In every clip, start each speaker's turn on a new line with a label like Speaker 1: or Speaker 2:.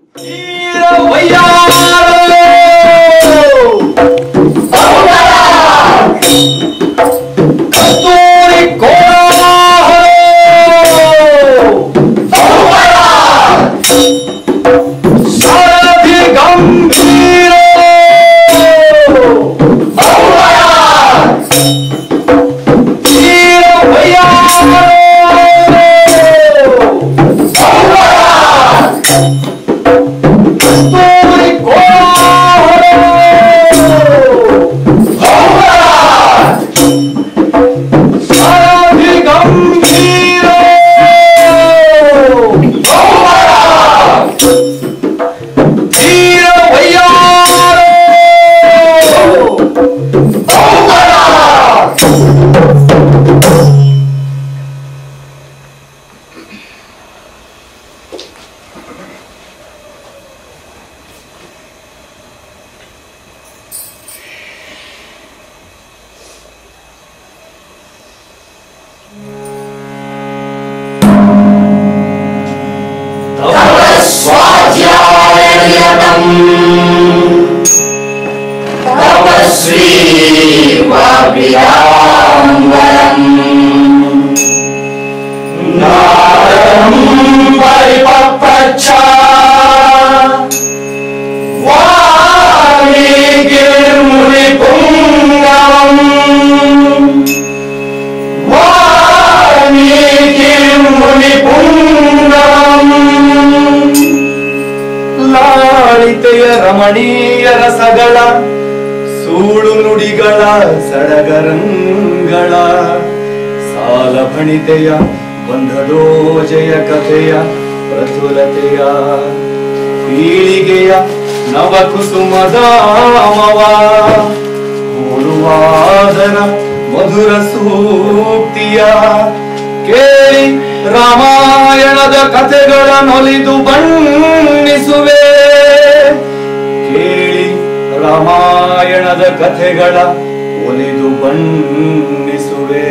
Speaker 1: ಕಸ್ತೂರಿ ಕೋಲಾಹಲ ಸಾರಥಿ ಗಂಭೀರ ವೀರ ವಯ್ಯಾರ ಕಸ್ತೂರಿ ಕೋಲಾಹಲ ಸಾರಥಿ ಗಂಭೀರ ವೀರ ವಯ್ಯಾರ ಲಾಳಿತೆಯ ರಮಣೀಯ ರಸಗಳ ಸೂಳು ನುಡಿಗಳ ಸಡಗರಂಗಳ ಸಾಲ ಭಣಿತೆಯ ಬಂಧದೋಜಯ ಕಥೆಯ ಪ್ರಚುಲತೆಯ ಪೀಳಿಗೆಯ ನವಕುಸುಮದ ಅಮವ ಹೋಲುವಾದನ ಮಧುರ ಸೂಕ್ತಿಯ ಕೇಳಿ ರಾಮಾಯಣದ ಕಥೆಗಳ ನೊಲಿದು ಬಣ್ಣಿಸುವೆ ಕೇಳಿ ರಾಮಾಯಣದ ಕಥೆಗಳ ಒಲಿದು ಬಣ್ಣಿಸುವೆ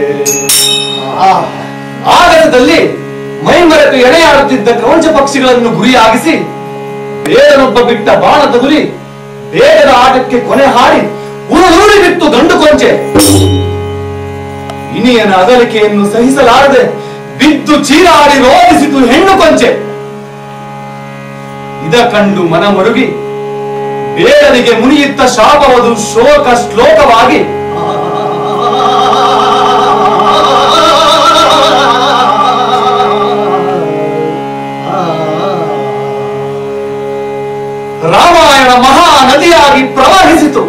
Speaker 1: ಆಗರದಲ್ಲಿ ಮೈಮರೆತು ಎಣೆಯಾಡುತ್ತಿದ್ದ ಕ್ರೌಂಚ ಪಕ್ಷಿಗಳನ್ನು ಗುರಿಯಾಗಿಸಿ ಬೇಡನೊಬ್ಬ ಬಿಟ್ಟ ಬಾಣ ತಗುಲಿ ಬೇಡದ ಆಟಕ್ಕೆ ಕೊನೆ ಹಾಡಿ ಉರುಳಿ ಬಿತ್ತು ಗಂಡು ಕೊಂಚೆ ಇನಿಯನ ಅಗಲಿಕೆಯನ್ನು ಸಹಿಸಲಾರದೆ ಬಿದ್ದು ಚೀರಾಡಿ ರೋಧಿಸಿತು ಹೆಣ್ಣು ಕೊಂಚೆ ಇದ ಕಂಡು ಮನ ಮರುಗಿ ಬೇಡನಿಗೆ ಮುನಿಯಿತ್ತ ಶಾಪವದು ಶೋಕ ಶ್ಲೋಕವಾಗಿ ರಾಮಾಯಣ ಮಹಾ ನದಿಯಾಗಿ ಪ್ರವಹಿಸಿತು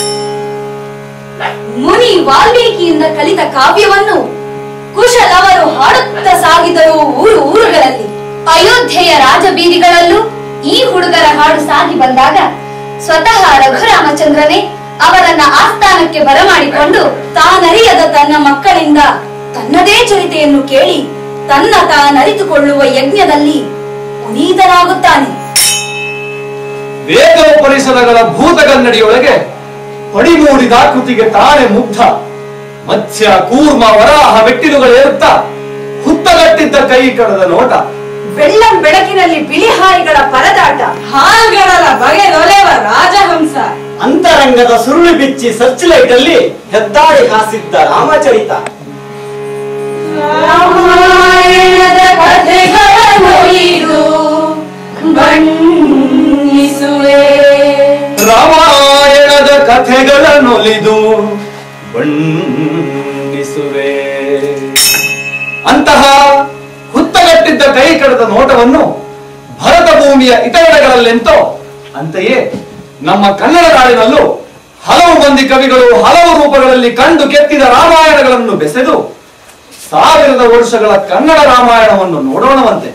Speaker 2: ಮುನಿ ವಾಲ್ಮೀಕಿಯಿಂದ ಕಲಿತ ಕಾವ್ಯವನ್ನು ಕುಶಲವರು ಹಾಡುತ್ತಾ ಸಾಗಿದರು ಊರು ಊರುಗಳಲ್ಲಿ ಅಯೋಧ್ಯೆಯ ರಾಜಬೀದಿಗಳಲ್ಲೂ ಈ ಹುಡುಗರ ಹಾಡು ಸಾಗಿ ಬಂದಾಗ ಸ್ವತಃ ರಘುರಾಮಚಂದ್ರನೇ ಅವರನ್ನ ಆಸ್ಥಾನಕ್ಕೆ ಬರಮಾಡಿಕೊಂಡು ತಾನರಿಯದ ತನ್ನ ಮಕ್ಕಳಿಂದ ತನ್ನದೇ ಚರಿತೆಯನ್ನು ಕೇಳಿ ತನ್ನ ತಾನರಿತುಕೊಳ್ಳುವ ಯಜ್ಞದಲ್ಲಿ ಪುನೀತನಾಗುತ್ತಾನೆ
Speaker 1: ವೇದೋಪನಿಷದಗಳ ಭೂತಗನ್ನಡಿಯೊಳಗೆ ಪಡಿಮೂಡಿದ ಕೃತಿಗೆ ತಾನೇ ಮುಗ್ಧ ಮತ್ಸ್ಯ ಕೂರ್ಮ ವರಾಹ ಮೆಟ್ಟಿಲುಗಳೇರುತ್ತಾ ಹುತ್ತಗಟ್ಟಿದ್ದ ಕೈ ಕಡದ ನೋಟ
Speaker 2: ಬೆಳ್ಳಂ ಬೆಳಕಿನಲ್ಲಿ ಬಿಳಿಹಾರಿಗಳ ಪರದಾಟ ಹಾಲ್ಗಡಲ ಬಗೆದೊಲೆವ ರಾಜಹಂಸ
Speaker 3: ಅಂತರಂಗದ ಸುರುಳಿ ಬಿಚ್ಚಿ ಸರ್ಚ್ ಲೈಟ್ ಅಲ್ಲಿ ಹೆದ್ದಾಡಿ ಹಾಸಿದ್ದ ರಾಮಚರಿತ
Speaker 2: ರಾಮಾಯಣದ ಕಥೆಗಳನ್ನು ಇದು ಬಣ್ಣಿಸುವೆ
Speaker 1: ರಾಮಾಯಣದ ಕಥೆಗಳನ್ನೊಲಿದು ಬಣ್ಣಿಸುವೆ ಅಂತಹ ಹುತ್ತಗಟ್ಟಿದ್ದ ಕೈ ಕಡದ ನೋಟವನ್ನು ಭರತ ಭೂಮಿಯ ಇತರೆಡೆಗಳಲ್ಲೆಂತೋ ಅಂತೆಯೇ ನಮ್ಮ ಕನ್ನಡ ನಾಡಿನಲ್ಲೂ ಹಲವು ಮಂದಿ ಕವಿಗಳು ಹಲವು ರೂಪಗಳಲ್ಲಿ ಕಂಡು ಕೆತ್ತಿದ ರಾಮಾಯಣಗಳನ್ನು ಬೆಸೆದು ಸಾವಿರದ ವರ್ಷಗಳ ಕನ್ನಡ ರಾಮಾಯಣವನ್ನು ನೋಡೋಣವಂತೆ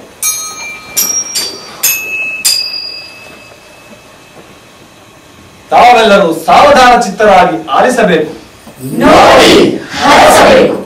Speaker 1: ತಾವೆಲ್ಲರೂ ಸಾವಧಾನ ಚಿತ್ತರಾಗಿ ಆಲಿಸಬೇಕು
Speaker 2: ನೋಡಿ ಹರಸಬೇಕು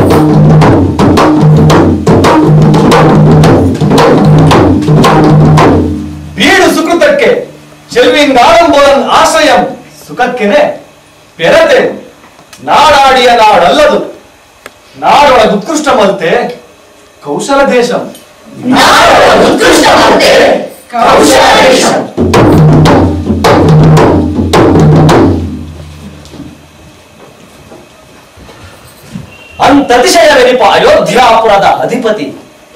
Speaker 1: ಬೀಡು ಸುಕೃತಕ್ಕೆ ಚೆಲ್ವಿಂಗಾರಂಬೋಲನ್ ಆಶ್ರಯಂ ಸುಖಕ್ಕೆನೆ ಪೆರತೆ ನಾಡಾಡಿಯ ನಾಡಲ್ಲದು ನಾಡೊಳಗ ಉತ್ಕೃಷ್ಟಮಂತೆ ಕೌಶಲ ದೇಶಂ
Speaker 2: ಉತ್ಕೃಷ್ಟವಂತೆ ಕೌಶಲೇಶಂ.
Speaker 4: ಅಂತತಿಶಯವೆನಿಪ ಅಯೋಧ್ಯಾಪುರದ ಅಧಿಪತಿ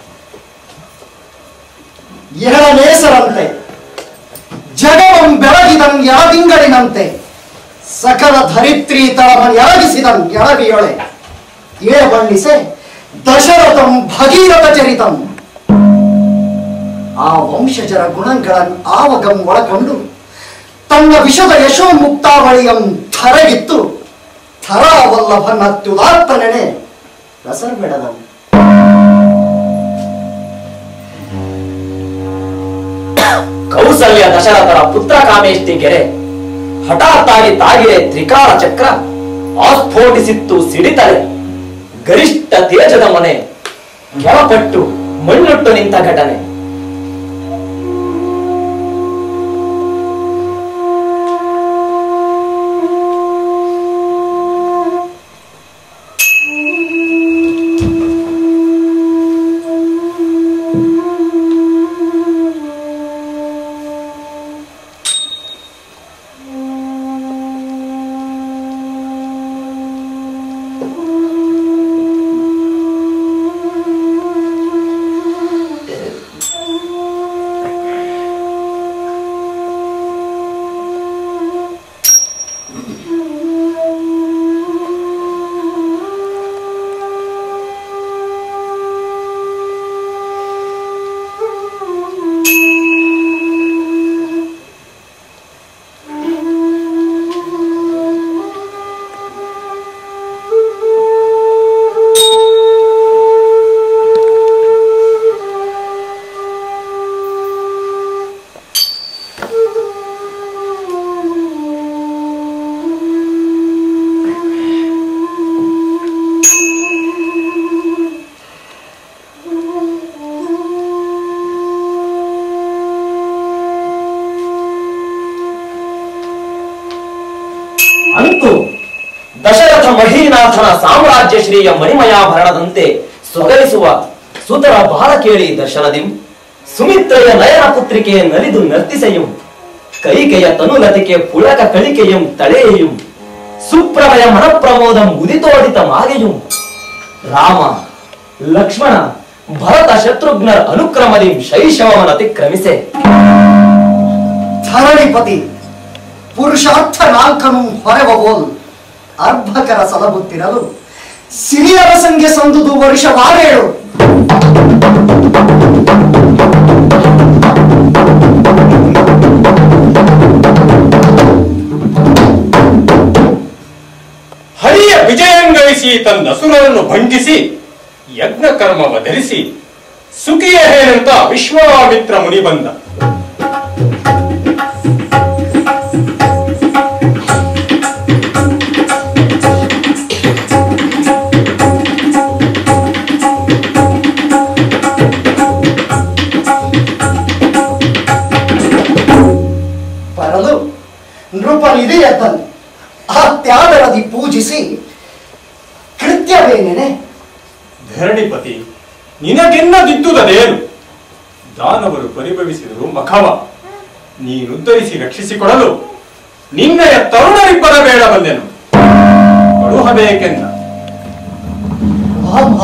Speaker 5: ಎರಡನೇಸರಂತೆ ಜಗವಂ ಬೆಳಗಿದಂ ಎಳದಿಂಗಳಿನಂತೆ ಸಕಲ ಧರಿತ್ರಿ ತಳಮನ್ ಎರಗಿಸಿದಂ ಎಳವಿಯೊಳೆ ಏಳ ಬಣ್ಣಿಸೆ ದಶರಥಂ ಭಗೀರಥ ಚರಿತಂ ಆ ವಂಶಜರ ಗುಣಗಳನ್ನು ಆವಗಂ ಒಳಗೊಂಡು ತನ್ನ ವಿಷದ ಯಶೋಮುಕ್ತಾವಳಿಯಂ ಧರಗಿತ್ತು ಥರಾವಲ್ಲಭನ ಅತ್ಯುದಾತ್ತ ನೆನೆ ರಸರ್ಬೆಡದಂ
Speaker 4: ಕೌಸಲ್ಯ ದಶರಥರ ಪುತ್ರ ಕಾಮೇಷ್ಟಿ ಗೆರೆ ಹಠಾತ್ತಾಗಿ ತಾಗಿರೆ ತ್ರಿಕಾಲ ಚಕ್ರ ಆಸ್ಫೋಟಿಸಿತ್ತು ಸಿಡಿತಲೆ ಗರಿಷ್ಠ ತೇಜದ ಮನೆ ಕೆಳಪಟ್ಟು ಮಣ್ಣುಟ್ಟು ನಿಂತ ಘಟನೆ ಅಂತೂ ದಶರಥ ಮಹೀನಾಥನ ಸಾಮ್ರಾಜ್ಯ ಶ್ರೀಯ ಮಣಿಮಯಾಭರಣದಂತೆ ಸೊಗರಿಸುವ ಸುತರ ಬಾಲ ಕೇಳಿ ದರ್ಶನದಿಂ ಸುಮಿತ್ರೆಯ ನಯನ ಪುತ್ರಿಕೆ ನಲಿದು ನರ್ತಿಸೆಯುಂ ಕೈಕೆಯ ತನುಲತಿಕೆ ಪುಳಕ ಕಳಿಕೆಯಂ ತಳೆಯೆಯುಂ ಸುಪ್ರಮಯ ಮನಪ್ರಮೋದಂ ಉದಿತೋಡಿತ ಮಾಗೆಯುಂ ರಾಮ ಲಕ್ಷ್ಮಣ ಭರತ ಶತ್ರುಘ್ನರ ಅನುಕ್ರಮದಿ ಶೈಶವವನ್ನು ಅತಿಕ್ರಮಿಸೆ
Speaker 5: ಧರಣಿಪತಿ ಪುರುಷಾರ್ಥ ನಾಲ್ಕನು ಹೊರವೋಲ್ ಅರ್ಭಕರ ಸಲಬುತ್ತಿರಲು ಸಿರಿಯರ ಸಂಖ್ಯೆ ಸಂದುದು ವರ್ಷವಾರೇಳು
Speaker 6: ಹರಿಯ ವಿಜಯಂಗಳಿಸಿ ತನ್ನ ಅಸುರರನ್ನು ಭಂಗಿಸಿ ಯಜ್ಞ ಕರ್ಮವ ಧರಿಸಿ ಸುಖಿಯ ಹೇಳಂತ ವಿಶ್ವಾಮಿತ್ರ ಮುನಿ ಬಂದ
Speaker 5: ಬರಲು ನೃಪನಿದೆಯದ್ದನ್ನು ಆ ತ್ಯಾಗರದಿ ಪೂಜಿಸಿ ಕೃತ್ಯವೇನೇನೆ
Speaker 6: ಧರಣಿಪತಿ ನಿನಗೆನ್ನದಿದ್ದುದದೇನು ದಾನವರು ಪರಿಭವಿಸಿದರು ಮಖವ ನೀನುದ್ಧರಿಸಿ ರಕ್ಷಿಸಿಕೊಡಲು ನಿನ್ನಯ ತರುಣರಿಬ್ಬರ ಬೇಡ ಬಂದೆನು ಕಳುಹಬೇಕೆಂದ
Speaker 5: ಆಮ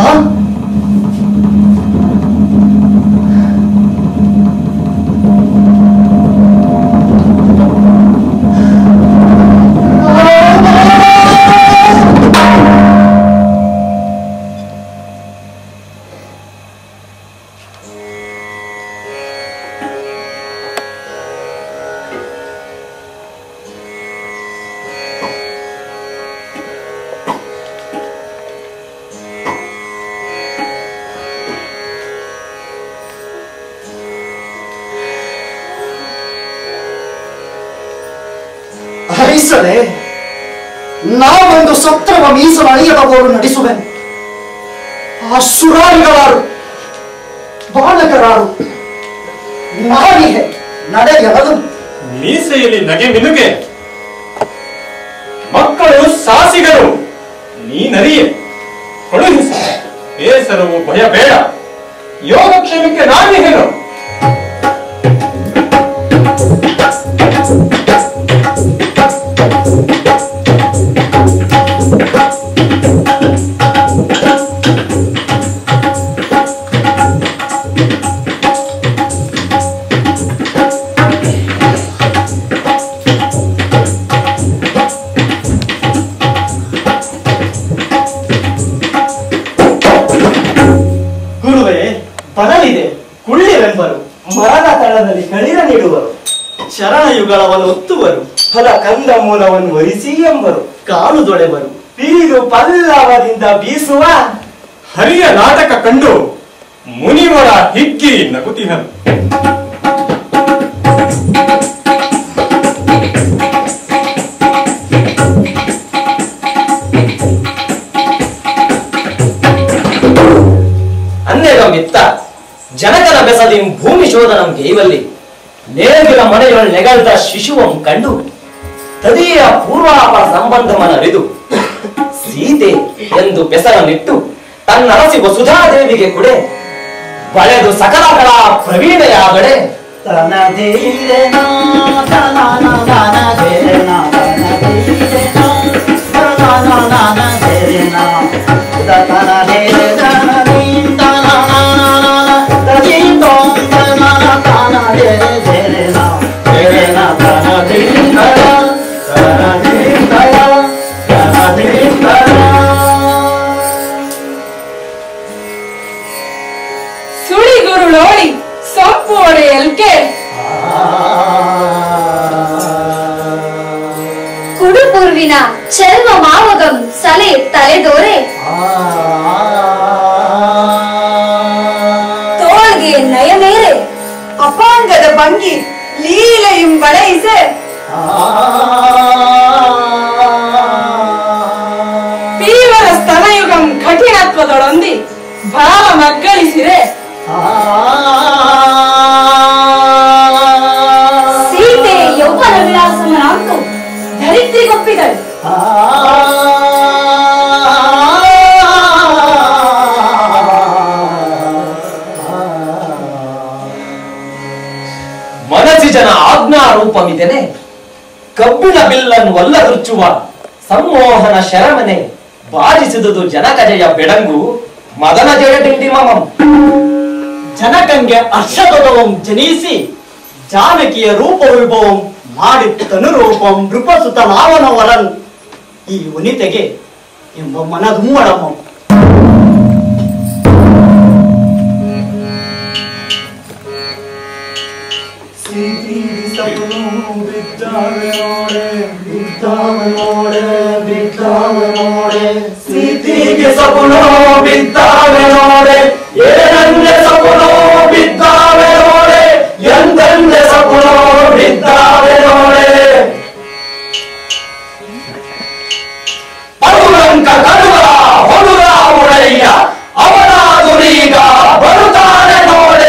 Speaker 5: ಹರಿಸಲೆ ನಾವೊಂದು ಸತ್ರವ ಮೀಸಲು ಅಳಿಯದವರು ನಡೆಸುವೆನು ಆ ಸುರಾರಿಗಳಾರು ಬಾಲಕರಾರು ನಾಡಿಗೆ ನಡೆಯಲದು
Speaker 6: ಮೀಸೆಯಲ್ಲಿ ನಗೆ ಮಿನುಗೆ ಮಕ್ಕಳು ಸಾಸಿಗರು ನೀನರಿಯೆ ಕಳುಹಿಸ ಬೇಸರವು ಭಯ ಬೇಡ ಯೋಗಕ್ಷೇಮಕ್ಕೆ ನಾನೇ ಹೇಳು
Speaker 3: ಪಡಲಿದೆ ಕುಳ್ಳಿರೆಂಬರು ಮರದ ತಳದಲ್ಲಿ ಕಳಿರ ನೀಡುವರು ಶರಣಯುಗಳವನ್ನು ಒತ್ತುವರು ಫಲ ಕಂದ ಮೂಲವನ್ನು ವರಿಸಿ ಎಂಬರು ಕಾಲು ದೊಳೆವರು ಪಿರಿದು ಪಲ್ಲವದಿಂದ ಬೀಸುವ
Speaker 6: ಹರಿಯ ನಾಟಕ ಕಂಡು ಮುನಿವರ ಹಿಕ್ಕಿ ನಗುತಿಹನು
Speaker 4: ಅನ್ನೇಗ ಮಿತ್ತ ಜನಕನ ಬೆಸದಿಂ ಭೂಮಿ ಶೋಧನಂ ಗೈವಲ್ಲಿ ನೇಗಿಲ ಮನೆಯೊಳ್ ನೆಗಳ್ದ ಶಿಶುವಂ ಕಂಡು ತದಿಯ ಪೂರ್ವಾಪರ ಸಂಬಂಧಮನರಿದು ಸೀತೆ ಎಂದು ಬೆಸರನಿಟ್ಟು ತನ್ನರಸಿ ವಸುಧಾದೇವಿಗೆ ಕೊಡೆ ಬಳೆದು ಸಕಲಗಳ ಪ್ರವೀಣೆಯಾಗಡೆ
Speaker 2: ಸುಳಿಗುರುಳೋಳಿ ಸೊಪ್ಪು ಒಡೆಯಲ್ಕೆ
Speaker 7: ಕುಡುಪುರ್ವಿನ ಚರ್ಮ ಮಾವಗಂ ಸಲೆ ತಲೆದೋರೆ
Speaker 2: ತೋಳ್ಗೆ ನಯಮೇರೆ ಅಪಾಂಗದ ಭಂಗಿ ಲೀಲೆയും ಬಳಯಿಸೆ ಪೀವರ ಸ್ತನಯುಗಂ ಕಠಿಣತ್ವದೊಳೊಂದಿ ಭಾವ ಮಗ್ಗಳಿಸಿರೆ
Speaker 7: ಸೀತೆ ಯೌವನ ವಿಲಾಸಮನಾಂತು ಧರಿತ್ರಿಗೊಪ್ಪಿದಳು
Speaker 4: ಮನಸಿ ಜನ ಆಜ್ಞಾ ರೂಪಮಿದೆನೆ ಕಬ್ಬಿಣ ಬಿಲ್ಲನ್ನು ಒಲ್ಲದೃಚ್ಚುವ ಸಂಮೋಹನ ಶರಮನೆ ಬಾಜಿಸಿದುದು ಜನಕಜಯ ಬೆಡಂಗು ಮದನ ಜಯ ಡಿಂಡಿಮಮಂ
Speaker 3: ಜನಕಂಗೆ ಹರ್ಷದೊಡವಂ ಜನಿಸಿ ಜಾನಕಿಯ ರೂಪ ವೈಭವಂ ಮಾಡಿ ತನುರೂಪಂ ನೃಪಸುತ ಲಾವನವರನ್ ಈ ವನಿತೆಗೆ ಎಂಬ ಮನದುಮ್ಮಡಮಂ
Speaker 4: ಸೀತಿಗೆ ಸಪುನೋ ಬಿದ್ದಾವೆ ನೋಡೆ ಏನಂದೆ ಸಪುನೋ ಬಿದ್ದಾವೆ ನೋಡೆ ಎಂದಂದೆ ಸಪುನೋ ಬಿದ್ದಾವೆ ನೋಡೆ ಪಡುರಂಕ ಕಡುವ ಹೊಡುಗ ಉಡಯ್ಯ ಅವನಾದುರೀಗ ಬರುತ್ತಾನೆ ನೋಡೆ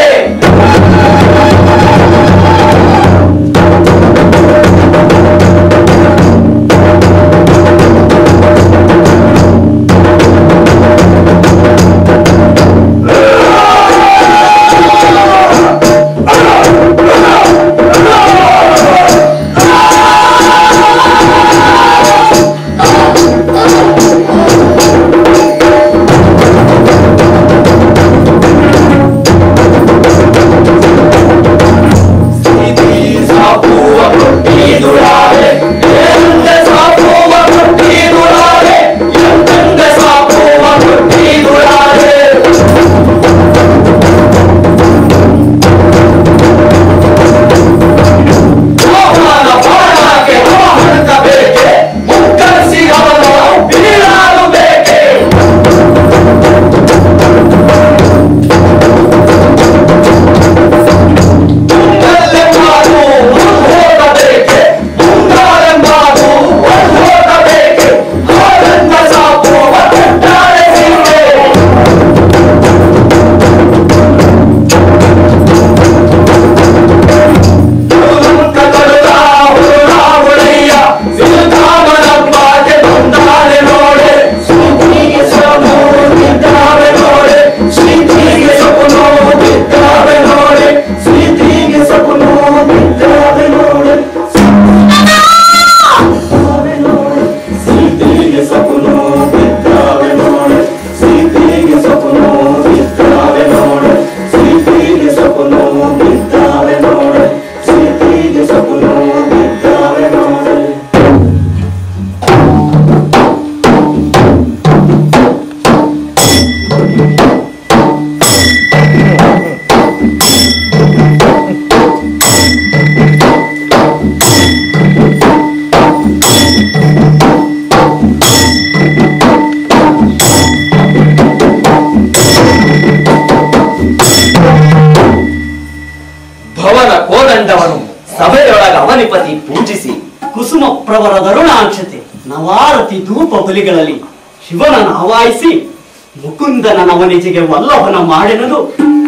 Speaker 3: ಅವನಿಪತಿ ಪೂಜಿಸಿ ಕುಸುಮ ಪ್ರವರ ದರುಣಾಕ್ಷತೆ ನವಾರತಿ ಧೂಪ ಬಲಿಗಳಲ್ಲಿ ಶಿವನನ್ನು ಆವಾಹಿಸಿ ಮುಕುಂದನ ನವನಿಜಿಗೆ ವಲ್ಲಭನ ಮಾಡಿನದು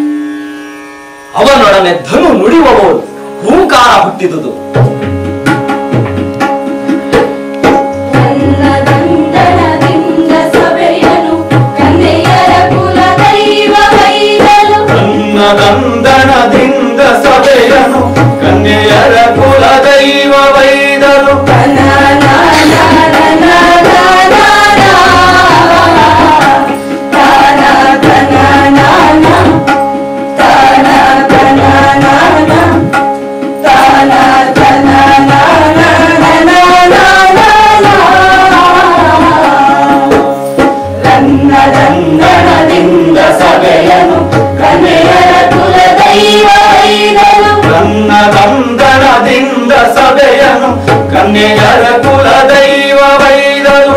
Speaker 3: ಅವನೊಡನೆ ಧನು ನುಡಿಯುವವಳು ಹೂಂಕಾರ ಹುಟ್ಟಿದುದು
Speaker 7: ಕನ್ನದಂದನದಿಂದ ಸಭೆಯನು ಕನ್ಯೆಯರ ಕುಲ ದೈವ ವೈರಲು
Speaker 1: ಕನ್ನದಂದನದಿಂದ ಸಭೆಯನು ಕನ್ಯೆಯರ ಕುಲ ದೈವ ವೈದರು
Speaker 7: ಕನ್ನದಂದನದಿಂದ ಸಭೆಯನು ಕನ್ಯೆಯರ ಕುಲ ದೈವ ವೈರಲು
Speaker 1: ಕನ್ನದಂದನದಿಂದ ಸಭೆಯನು ಕನ್ಯೆಯರ ಕುಲ ದೈವ ವೈದರು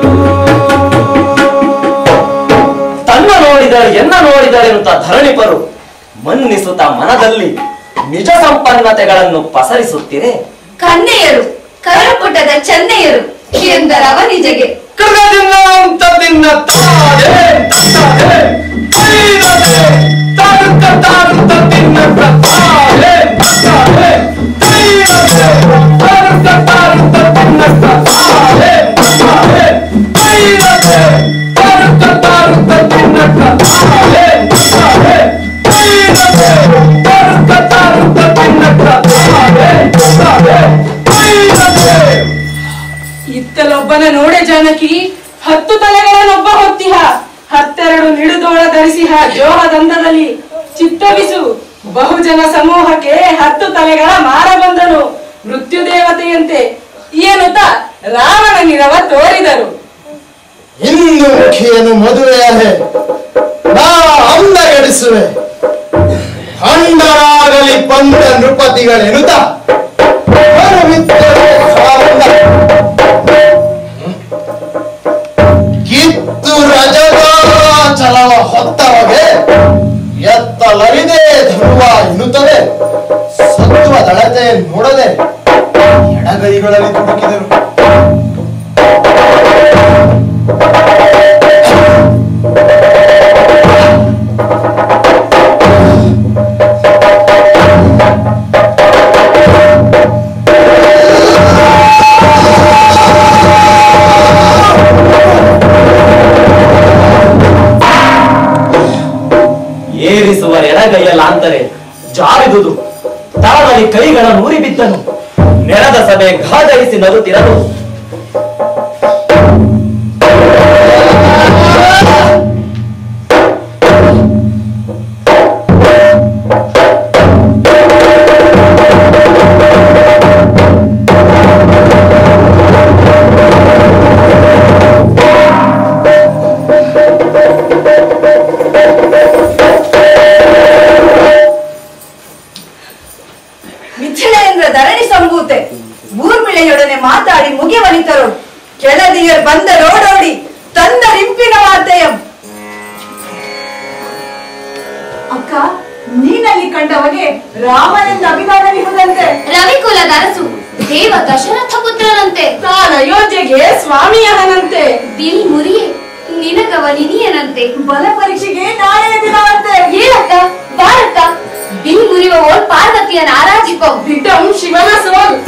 Speaker 3: ತನ್ನ ನೋಡಿದರೆ ಎನ್ನ ನೋಡಿದರೆಂತ ಧರಣಿಪರು ಮನ್ನಿಸುತ್ತ ಮನದಲ್ಲಿ ನಿಜ ಸಂಪನ್ನತೆಗಳನ್ನು ಪಸರಿಸುತ್ತಿರೆ
Speaker 7: ಕನ್ಯೆಯರು ಕರಪುಟದ ಚೆನ್ನೆಯರು ಎಂದರವ ನಿಜಗೆ
Speaker 1: ಕೃಗದಿನ ಅಂತ ನಿನ್ನ ತಾಡೆ ತಾಡೆ ಬೈರದೆ ತಾರುತ್ತ ತಾರುತ್ತ ನಿನ್ನ ತಾಡೆ ತಾಡೆ ಬೈರದೆ ತಾರುತ್ತ ತಾರುತ್ತ ನಿನ್ನ ತಾಡೆ ತಾಡೆ ಬೈರದೆ ತಾರುತ್ತ ತಾರುತ್ತ ನಿನ್ನ ತಾಡೆ ತಾಡೆ ಬೈರದೆ ತಾರುತ್ತ ತಾರುತ್ತ ನಿನ್ನ ತಾಡೆ ತಾಡೆ ಬೈರದೆ
Speaker 2: ಇತ್ತಲೊಬ್ಬನ ನೋಡೆ ಜಾನಕಿ ಹತ್ತು ತಲೆಗಳನ್ನೊಬ್ಬ ಹೊತ್ತಿಹ ಹತ್ತೆರಡು ನಿಡುದೋಳ ಧರಿಸಿಹ ಜೋಹ ದಂದದಲ್ಲಿ ಚಿತ್ತವಿಸು ಬಹುಜನ ಸಮೂಹಕ್ಕೆ ಹತ್ತು ತಲೆಗಳ ಮಾರ ಬಂದನು ಮೃತ್ಯು ದೇವತೆಯಂತೆ ಎನ್ನುತ್ತ ರಾವಣ ನಿರವ ತೋರಿದರು
Speaker 5: ಇಂದು ಮುಖಿಯನ್ನು ಮದುವೆಯಾದೆ ನಾ ಅಂದಗಡಿಸುವೆ ಹಂಡರಾಗಲಿ ಪಂಡ ನೃಪತಿಗಳೆನುತ ಬರುವಿದ್ದರೆ ಸಾವಂದ. ಕಿತ್ತು ರಜಗಾಚಲವ ಹೊತ್ತವಗೆ ಎತ್ತಲರಿದೆ ಧರುವ ಎನ್ನುತ್ತದೆ ಸತ್ವ ದಳತೆ ನೋಡದೆ ಎಡಗೈಗಳಲ್ಲಿ ದುಡುಕಿದರು
Speaker 3: ಏರಿಸುವ ಎಡಗೈಯಲ್ಲಾಂತರೆ ಜಾರಿದುದು ತಳದಲ್ಲಿ ಕೈಗಳ ನೂರಿ ಬಿದ್ದನು ನೆಲದ ಸಭೆ ಘಾದರಿಸಿ ನಗುತ್ತಿರಲು
Speaker 2: ಮಿಥಿಳೆಯಂದ್ರ ಧರಣಿ ಸಂಭೂತೆ ಊರ್ಮಿಳೆಯೊಡನೆ ಮಾತಾಡಿ ಮುಗಿವನಿತರು ಕೆಳದಿಯರ್ ಬಂದ ರೋಡೋಡಿ ತಂದ ರಿಂಪಿನ ವಾರ್ತೆಯಂ ಅಕ್ಕ ನೀನಲ್ಲಿ ಕಂಡವಗೆ ರಾಮನೆಂದ ಅಭಿಮಾನವಿಹುದಂತೆ
Speaker 7: ರವಿಕುಲದ ಅರಸು ದೇವ ದಶರಥ ಪುತ್ರನಂತೆ
Speaker 2: ತಾನ ಅಯೋಧ್ಯೆಗೆ ಸ್ವಾಮಿಯಹನಂತೆ
Speaker 7: ಬಿಲ್ ಮುರಿಯೆ ನಿನಗವ ನಿನಿಯನಂತೆ
Speaker 2: ಬಲ ಪರೀಕ್ಷೆಗೆ ನಾಳೆಯ ದಿನವಂತೆ
Speaker 7: ಏಳಕ್ಕ ಬಾರಕ್ಕ ಬಿಲ್ ಮುರಿಯುವ ಓಲ್ ಪಾರ್ವತಿಯನ್ನ ಆರಾಧಿಕೋ
Speaker 2: ದಿಟ್ಟಂ ಶಿವನ ಸೋಲ್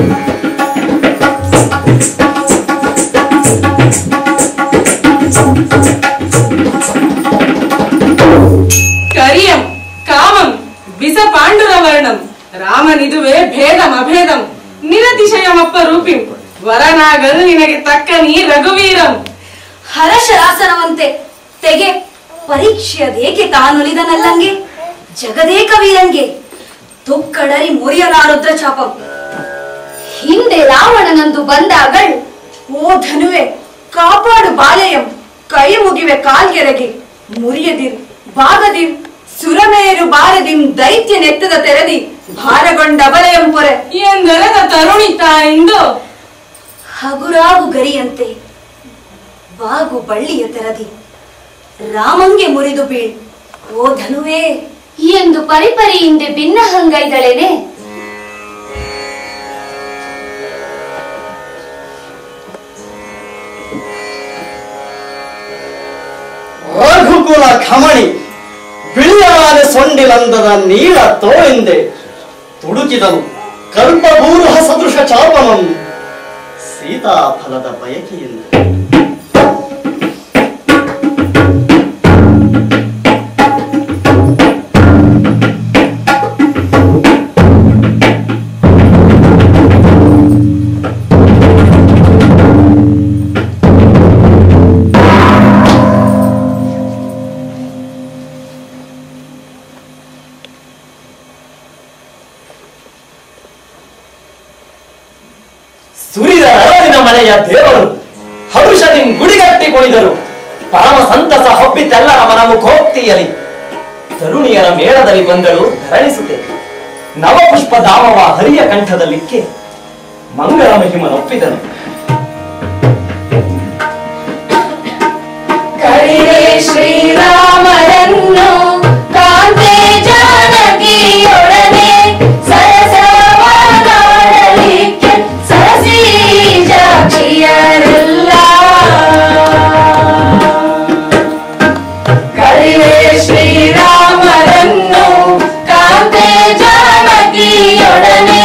Speaker 2: ಕರಿಯಂ ಕಾಮಂ ವಿಸ ಪಾಂಡುರವರ್ಣಂ ರಾಮನಿದುವೆ ಭೇದಂ ಅಭೇದಂ ನಿರತಿಶಯಮಪ್ಪ ರೂಪಿಂ ವರನಾಗಲ್ ನಿನಗೆ ತಕ್ಕ ನೀ ರಘುವೀರಂ
Speaker 7: ಹರಶರಾಸನವಂತೆ ತೆಗೆ ಪರೀಕ್ಷೆಯದೇಕೆ ತಾನುಲಿದನಲ್ಲಂಗೆ ಜಗದೇಕ ವೀರಂಗೆ ತುಕ್ಕಡರಿ ಮುರಿಯನಾರುದ್ರ ಚಾಪಂ ಹಿಂದೆ ರಾವಣನಂದು ಬಂದಾಗಳ್
Speaker 2: ಓ ಧನುವೆ ಕಾಪಾಡು ಬಾಲೆಯಂ ಕೈ ಮುಗಿವೆ ಕಾಲ್ಗೆರೆಗೆ ಮುರಿಯದಿರು ಬಾಗದಿರು ಸುರಮೇರು ಬಾರದಿಂ ದೈತ್ಯ ನೆತ್ತದ ತೆರದಿ ಭಾರಗೊಂಡ ಅಬಲೆಯಂ ಪೊರೆ ಎಂದರದ ತರುಣಿ ತಾಯಿಂದು
Speaker 7: ಹಗುರಾವು ಗರಿಯಂತೆ ಬಾಗು ಬಳ್ಳಿಯ ತೆರದಿ ರಾಮಂಗೆ ಮುರಿದು ಬೀಳ್ ಓ ಧನುವೇ ಎಂದು ಪರಿಪರಿಯಿಂದ ಭಿನ್ನ ಹಂಗೈದಳೇನೆ
Speaker 3: ಅಂಗುಲ ಖಮಣಿ ಬಿಳಿಯಾದ ಸೊಂಡಿಲಂದದ ನೀಳ ತೋಳಿಂದೆ ತುಡುಕಿದನು ಕಲ್ಪಭೂರುಹ ಸದೃಶ ಚಾಪನಂ ಸೀತಾಫಲದ ಬಯಕೆಯಿಂದ ಸುರಿದ ಅರಳಿನ ಮನೆಯ ದೇವರು ಹರುಷದಿಂ ಗುಡಿಗಟ್ಟಿ ಕುಣಿದರು ಪರಮ ಸಂತಸ ಹೊಬ್ಬಿತೆಲ್ಲರ ಮನ ಮುಖೋಕ್ತಿಯಲಿ ತರುಣಿಯರ ಮೇಳದಲ್ಲಿ ಬಂದರು ಧರಣಿಸುತ್ತೆ ನವಪುಷ್ಪ ಧಾಮವ ಹರಿಯ ಕಂಠದಲ್ಲಿಕ್ಕೆ ಮಂಗಳ ಮಹಿಮನೊಪ್ಪಿದನು
Speaker 7: ಕರಿರೆ ಶ್ರೀರಾಮರನ್ನು ಕಾಂತೆ ಜಾನಕಿಯೊಡನೆ ಸರಸವಾಡಲಿಕ್ಕೆ ಸರಸಿ ಜಾಕ್ಷಿಯರೆಲ್ಲ ಕರಿರೆ ಶ್ರೀರಾಮರನ್ನು ಕಾಂತೆ ಜಾನಕಿಯೊಡನೆ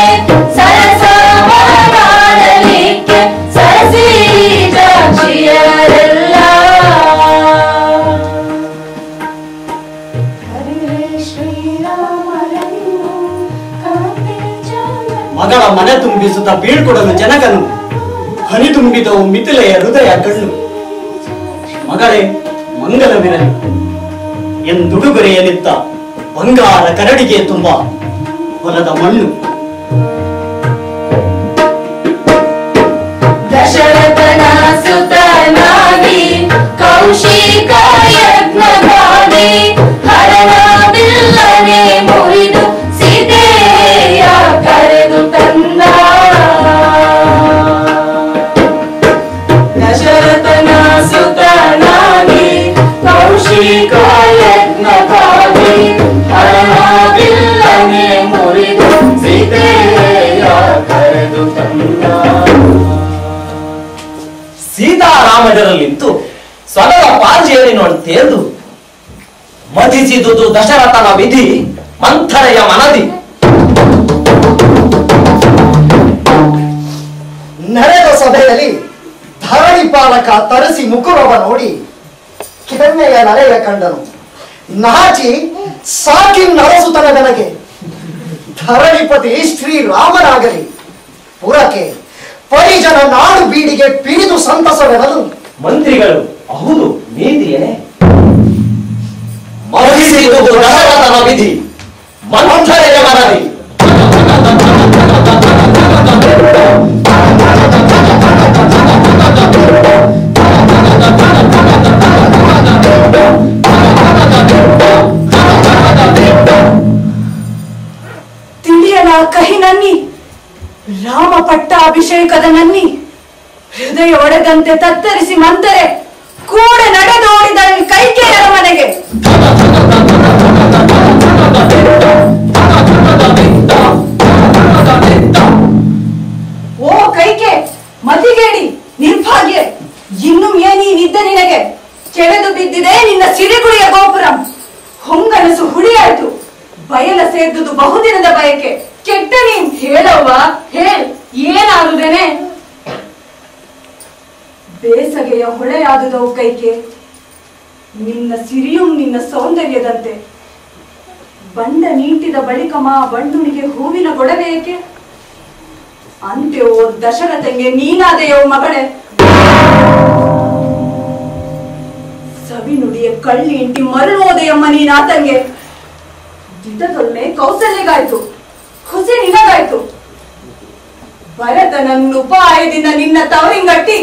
Speaker 7: ಸರಸವಾಡಲಿಕ್ಕೆ ಸರಸಿ ಜಾಕ್ಷಿಯರೆಲ್ಲ
Speaker 3: ಮಗಳ ಮನೆ ತುಂಬಿಸುತ್ತ ಬೀಳ್ಕೊಡಲು ಜನಕನು ಹನಿ ತುಂಬಿದವು ಮಿಥಿಲೆಯ ಹೃದಯ ಕಣ್ಣು ಮಗಳೇ ಮಂಗಲವಿರಲಿ ಎಂದುಡುಗೊರೆಯಲಿದ್ದ ಬಂಗಾರ ಕರಡಿಗೆ ತುಂಬ ಹೊಲದ ಮಣ್ಣು
Speaker 7: ದಶರಥನ ಸುತನಾಗಿ ಕೌಶಿಕ ಯಜ್ಞವಾಗಿ ಹರಣ ಬಿಲ್ಲನೆ ಮುರಿದು ಸೀತೆಯ ಕರೆದು ತಂದ ದಶರಥನ ಸುತನಾಗಿ ಕೌಶಿಕ ಯಜ್ಞವಾಗಿ ಹರಣ ಬಿಲ್ಲನೆ ಮುರಿದು ಸೀತೆಯ ಕರೆದು ತಂದ
Speaker 3: ಸೀತಾರಾಮಜರಲ್ಲಿಂತು ಸ್ವರದ ಪಾರ್ಜಿಯರಿನೊಳ್ ತೇರ್ದು ಮಧಿಸಿದುದು ದಶರಥನ ವಿಧಿ ಮಂಥರೆಯ ಮನದಿ
Speaker 5: ನಡೆದ ಸಭೆಯಲ್ಲಿ ಧರಣಿ ಪಾಲಕ ತರಿಸಿ ಮುಕುರವ ನೋಡಿ ಕೆಮ್ಮೆಯ ನಲೆಯ ಕಂಡನು ನಾಚಿ ಸಾಕಿ ನರಸುತನ ನನಗೆ ಧರಣಿಪತಿ ಶ್ರೀರಾಮನಾಗಲಿ ಪುರಕ್ಕೆ ಪರಿಜನ ನಾಡು ಬೀಡಿಗೆ ಪಿಡಿದು ಸಂತಸವೆನಲು
Speaker 3: ಮಂತ್ರಿಗಳು ಹೌದು ನೀತಿಯೇ ಮಧಿಸಿದುದು ದಶರಥನ ವಿಧಿ ಮಂಥರೆಯ ಮನದಿ
Speaker 2: ತಿಳಿಯಲ ಕಹಿ ನನ್ನಿ ರಾಮ ಪಟ್ಟಾಭಿಷೇಕದ ನನ್ನಿ ಹೃದಯ ಒಡೆದಂತೆ ತತ್ತರಿಸಿ ಮಂತರೆ ಕೂಡ ನಡೆದೋಡಿದ ಕೈಕೇಯರ ಮನೆಗೆ ಓ ಕೈಕೆ ಮತಿಗೇಡಿ ನಿರ್ಭಾಗ್ಯ ಇನ್ನು ಏನಿದ್ದ ನಿನಗೆ ಕೆಳೆದು ಬಿದ್ದಿದೆ ನಿನ್ನ ಸಿರಿಗುಳಿಯ ಗೋಪುರಂ ಹೊಂಗನಸು ಹುಳಿಯಾಯ್ತು ಬಯಲ ಸೇರ್ದುದು ಬಹುದಿನದ ಬಯಕೆ ಕೆಟ್ಟ ನೀನ್ ಹೇಳವ್ವ ಹೇಳ್ ಏನಾದುದೇನೆ ಬೇಸಗೆಯ ಹೊಳೆಯಾದುದವು ಕೈಕೆ ನಿನ್ನ ಸಿರಿಯು ನಿನ್ನ ಸೌಂದರ್ಯದಂತೆ ಬಂಡ ನೀಟಿದ ಬಳಿಕ ಮಾ ಬಂಡುಣಿಗೆ ಹೂವಿನ ಗೊಡವೆಯಕ್ಕೆ ಅಂತ್ಯವೋ ದಶರಥಂಗೆ ನೀನಾದೆಯೋ ಮಗಳೇ ಸವಿನುಡಿಯ ಕಳ್ಳಿ ಇಂಟಿ ಮರಳೋದೆಯಮ್ಮ ನೀನಾತಂಗೆ ದಿಟದೊಲ್ಲೆ ಕೌಸಲ್ಯಗಾಯ್ತು ಹುಸಿ ನಿನಗಾಯ್ತು ಭರತನನ್ನು ಉಪಾಯದಿಂದ ನಿನ್ನ ತವರಿಂಗಟ್ಟಿ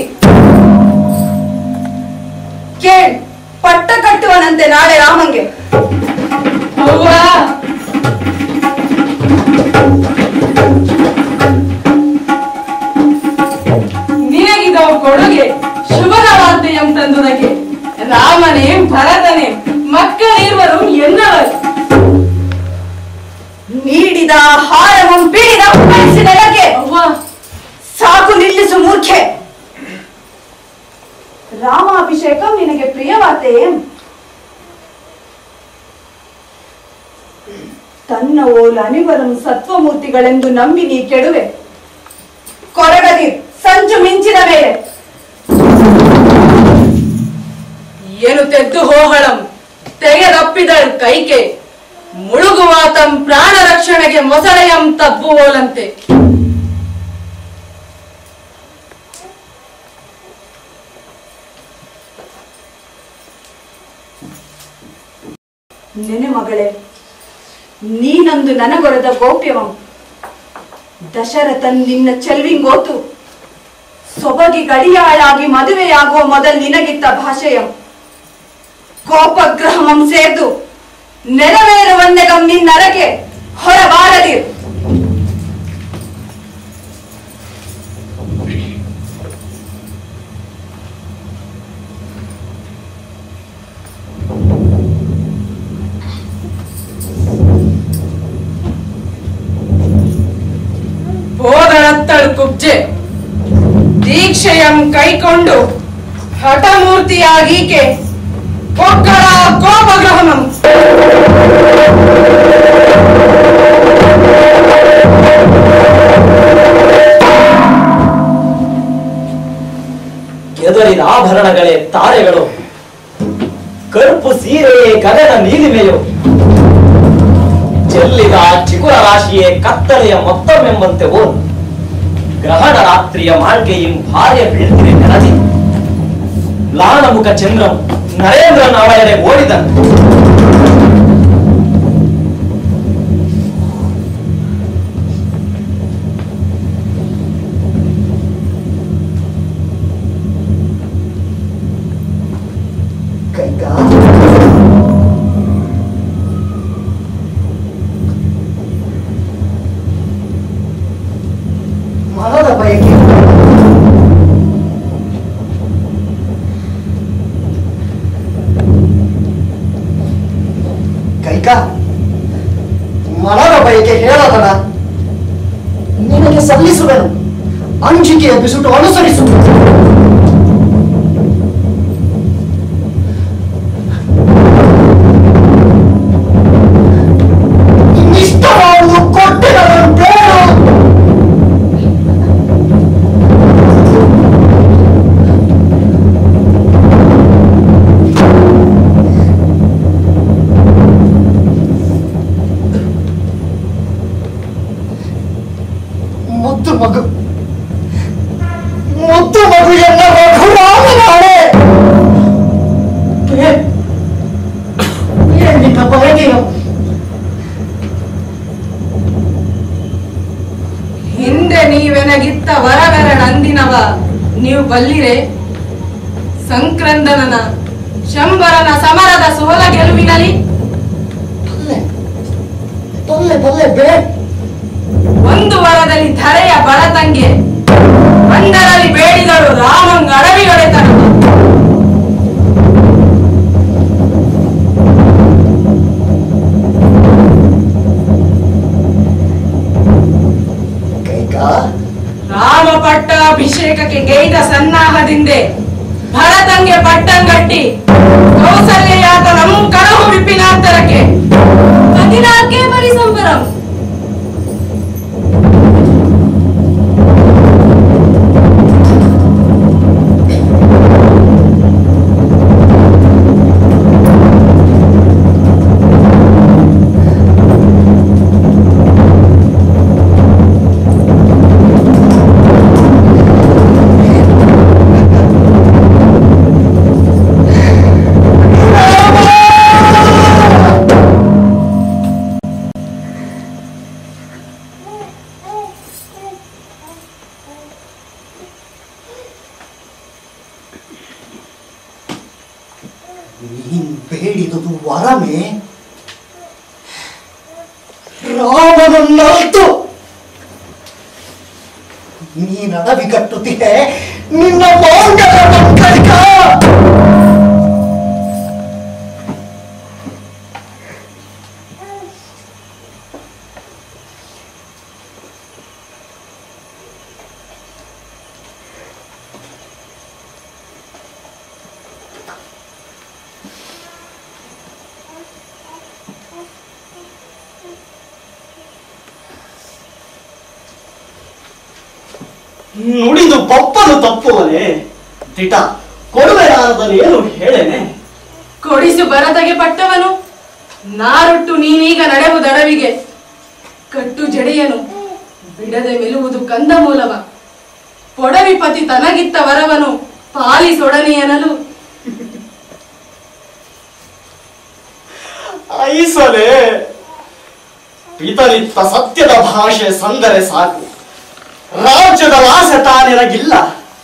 Speaker 2: ಕೇಳ್ ಪಟ್ಟ ಕಟ್ಟುವನಂತೆ ನಾಳೆ ರಾಮಂಗೆ ಅವ್ವ
Speaker 8: ನಿನಗಿದ ಕೊಡುಗೆ ಶುಭದ ವಾರ್ತೆಯಂ ತಂದುದಕ್ಕೆ ರಾಮನೇ ಭರತನೇ ಮಕ್ಕಳಿರುವರು ಎನ್ನವರು
Speaker 2: ನೀಡಿದ ಹಾರವಂ ಪೀಡಿದ ಉಪಯಿಸಿದಳಗೆ
Speaker 8: ಅವ್ವ
Speaker 2: ಸಾಕು ನಿಲ್ಲಿಸು ಮೂರ್ಖೆ ರಾಮಾಭಿಷೇಕ ನಿನಗೆ ಪ್ರಿಯವಾತೆಯೇ ತನ್ನ ಓಲ್ ಅನಿವರಂ ಸತ್ವಮೂರ್ತಿಗಳೆಂದು ನಂಬಿ ನೀ ಕೆಡುವೆ ಕೊರಗದಿರ್ ಸಂಚು ಮಿಂಚಿನ ಮೇಲೆ
Speaker 8: ಏನು ತೆದ್ದು ಹೋಹಳಂ ತೆಗೆದಪ್ಪಿದಳ್ ಕೈಕೆ ಮುಳುಗುವಾತಂ ಪ್ರಾಣ ರಕ್ಷಣೆಗೆ ಮೊಸಳೆಯಂ ತಬ್ಬುವೋಲಂತೆ
Speaker 2: ನೆನೆ ಮಗಳೇ ನೀನೊಂದು ನನಗೊರೆದ ಗೋಪ್ಯವಂ ದಶರಥನ್ ನಿನ್ನ ಚೆಲ್ವಿಂಗೋತು ಸೊಬಗಿ ಗಡಿಯಾಳಾಗಿ ಮದುವೆಯಾಗುವ ಮೊದಲು ನಿನಗಿತ್ತ ಭಾಷೆಯಂ ಕೋಪಗ್ರಹಮಂ ಸೇರ್ದು ನೆರವೇರುವನ್ನೆಗಂ ನಿನ್ನರಗೆ ಹೊರಬಾರದಿರು
Speaker 8: ಬೋಧನತ್ತಳು ಕುಬ್ಜೆ ದೀಕ್ಷೆಯಂ ಕೈಕೊಂಡು ಹಠಮೂರ್ತಿಯಾಗೀಕೆ ಕೊಕ್ಕಳ ಕೋಪಗ್ರಹಮಂ
Speaker 3: ಕೆದರಿದ ಆಭರಣಗಳೇ ತಾರೆಗಳು ಕರುಪು ಸೀರೆಯೇ ಗಗನ ನೀಲಿಮೆಯು ಚೆಲ್ಲಿದ ಚಿಗುರ ರಾಶಿಯೇ ಕತ್ತಲೆಯ ಮೊತ್ತವೆಂಬಂತೆ ಓದು ಗ್ರಹಣ ರಾತ್ರಿಯ ಮಾಳ್ಗೆಯಿಂ ಭಾರ್ಯ ಬೀಳ್ತಿರೆ ನೆನದಿ ಲಾನಮುಖ ಚಂದ್ರಂ ನರೇಂದ್ರನ ಅವಳೆಡೆ ಓಡಿದನು
Speaker 5: ಕೈಕ ಮನದ ಬಯಕೆ ಕೈಕ ಮನದ ಬಯಕೆ ಹೇಳದನ ನಿನಗೆ ಸಲ್ಲಿಸುವೆನು ಅಂಜಿಕೆಯ ಬಿಸುಟು ಅನುಸರಿಸು ಇನ್ನಿಷ್ಟವಾದುದು ಕೊಟ್ಟಿರದಂತೇನು ಮುದ್ದು ಮಗು ಮುದ್ದು ಮಗು ಎನ್ನ ರಘುರಾಮ ನಾಳೆ ಏನ್ ನಿನ್ನ ಬಯಕೆಯು
Speaker 8: ಹಿಂದೆ ನೀವೆನಗಿತ್ತ ವರವೆರಡಂದಿನವ ನೀವು ಬಲ್ಲಿರೆ ಸಂಕ್ರಂದನನ ಶಂಬರನ ಸಮರದ ಸೋಲ ಗೆಲುವಿನಲಿ
Speaker 5: ಬಲ್ಲೆ ಬಲ್ಲೆ ಬಲ್ಲೆ ಬೇ
Speaker 8: ಒಂದು ವರದಲ್ಲಿ ಧರೆಯ ಬಡತಂಗೆ ಒಂದರಲ್ಲಿ ಬೇಡಿದಳು ರಾಮಂಗ ಅಡವಿಯೊಡೆತನ
Speaker 5: ಕೈಕ
Speaker 8: ರಾಮ ಪಟ್ಟಾಭಿಷೇಕಕ್ಕೆ ಗೈದ ಸನ್ನಾಹದಿಂದೆ ಭರತಂಗೆ ಪಟ್ಟಂಗಟ್ಟಿ ಕೌಸಲ್ಯಾತ ನಮ್ ಕಳಹು ವಿಪಿನಾಂತರಕ್ಕೆ ಪತಿನಾಕೆ ಬರಿ ಸಂಬರಂ
Speaker 5: ನೀನ್ ಬೇಡಿದುದು ವರಮೇ ರಾಮನನ್ನಲ್ತು ನೀನ್ ಅಡವಿ ಕಟ್ಟುತ್ತಿದೆ ನಿನ್ನ ಮಾಂಗಲ ಕೈಕ
Speaker 3: ನುಡಿದು ಬಪ್ಪನು ತಪ್ಪುವನೆ ದಿಟ ಕೊಡುವೆ ನಾನದನ್ನು ಏನು ಹೇಳೇನೆ
Speaker 8: ಕೊಡಿಸು ಬರದಗೆ ಪಟ್ಟವನು ನಾರುಟ್ಟು ನೀನೀಗ ನಡೆವುದಡವಿಗೆ ಕಟ್ಟು ಜಡೆಯನು ಬಿಡದೆ ಮೆಲುವುದು ಕಂದಮೂಲವ ಪೊಡವಿಪತಿ ತನಗಿತ್ತ ವರವನು ಪಾಲಿಸೊಡನೆಯನಲು
Speaker 3: ಐಸಲೆ ಪಿತರಿತ್ತ ಸತ್ಯದ ಭಾಷೆ ಸಂದರೆ ಸಾಕು ರಾಜ್ಯದ ಆಸೆ ತಾನಿರಗಿಲ್ಲ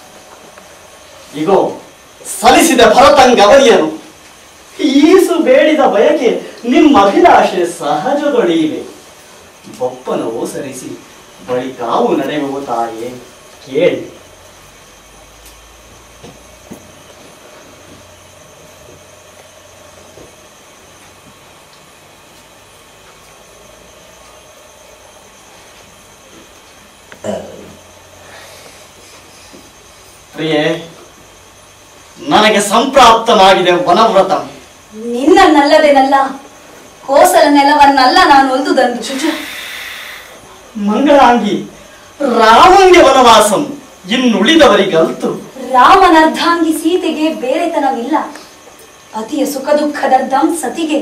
Speaker 3: ಇಗೋ ಸಲ್ಲಿಸಿದ ಭರತಂಗವನಿಯನು ಈಸು ಬೇಡಿದ ಬಯಕೆ ನಿಮ್ಮ ಅಭಿಲಾಷೆ ಸಹಜದೊಡೆಯಿವೆ ಬೊಪ್ಪನವು ಸರಿಸಿ ಬಳಿಕಾವು ನಡೆಯುವು ತಾಯೇ ಕೇಳಿ ಪ್ರಿಯೆ ನನಗೆ ಸಂಪ್ರಾಪ್ತವಾಗಿದೆ ವನವ್ರತ
Speaker 2: ನಿನ್ನನ್ನಲ್ಲದೇನಲ್ಲ ಕೋಸಲ ನೆಲವನ್ನಲ್ಲ ನಾನು ಒಲ್ದುದಂದು
Speaker 3: ಮಂಗಳಾಂಗಿ ರಾಮಂಗೆ ವನವಾಸಂ ಇನ್ನುಳಿದವರಿಗಲ್ತು
Speaker 2: ರಾಮನರ್ಧಾಂಗಿ ಸೀತೆಗೆ ಬೇರೆತನವಿಲ್ಲ ಪತಿಯ ಸುಖ ದುಃಖದರ್ಧಂ ಸತಿಗೆ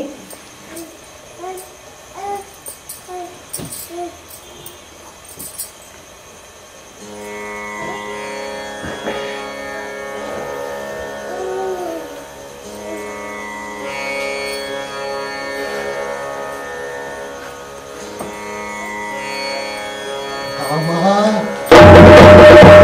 Speaker 5: ರಾಮ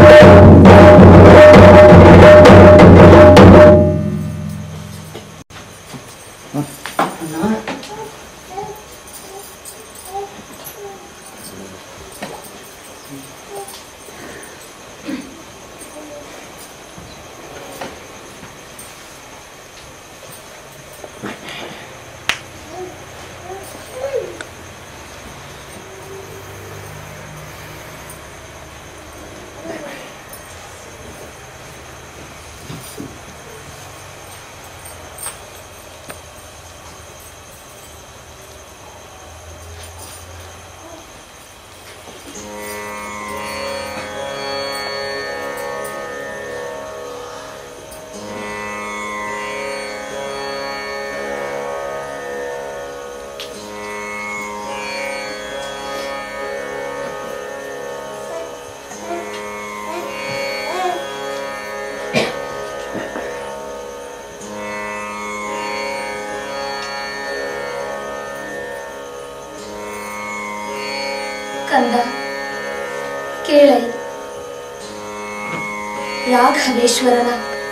Speaker 7: ಕಂದ ಕೇಳೈ ರಾಘವೇಶ್ವರನ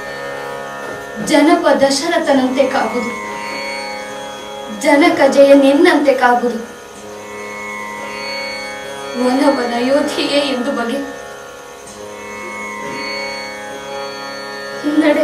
Speaker 7: ಜನಪ ದಶರಥನಂತೆ ಕಾಗುದು ಜನಕ ಜಯ ನಿನ್ನಂತೆ ಕಾಗುದು ವನವನ ಯೋಧಿಯೇ ಎಂದು ಬಗೆ ನಡೆ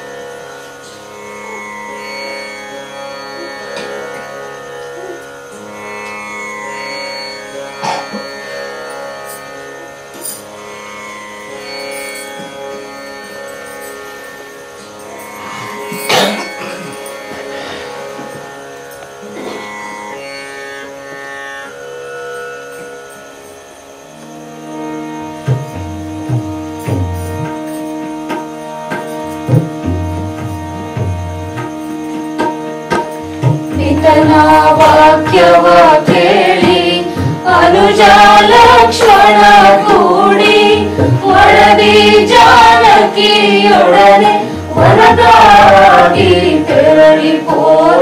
Speaker 7: ಪಿತನ ವಾಕ್ಯವ ಕೇಳಿ ಅನುಜ ಲಕ್ಷ್ಮಣ ಕೂಡಿ ಒಳದಿ ಜಾನಕಿಯೊಡನೆ ವನದಾಗಿ ತೆರಳಿ ಹೋದ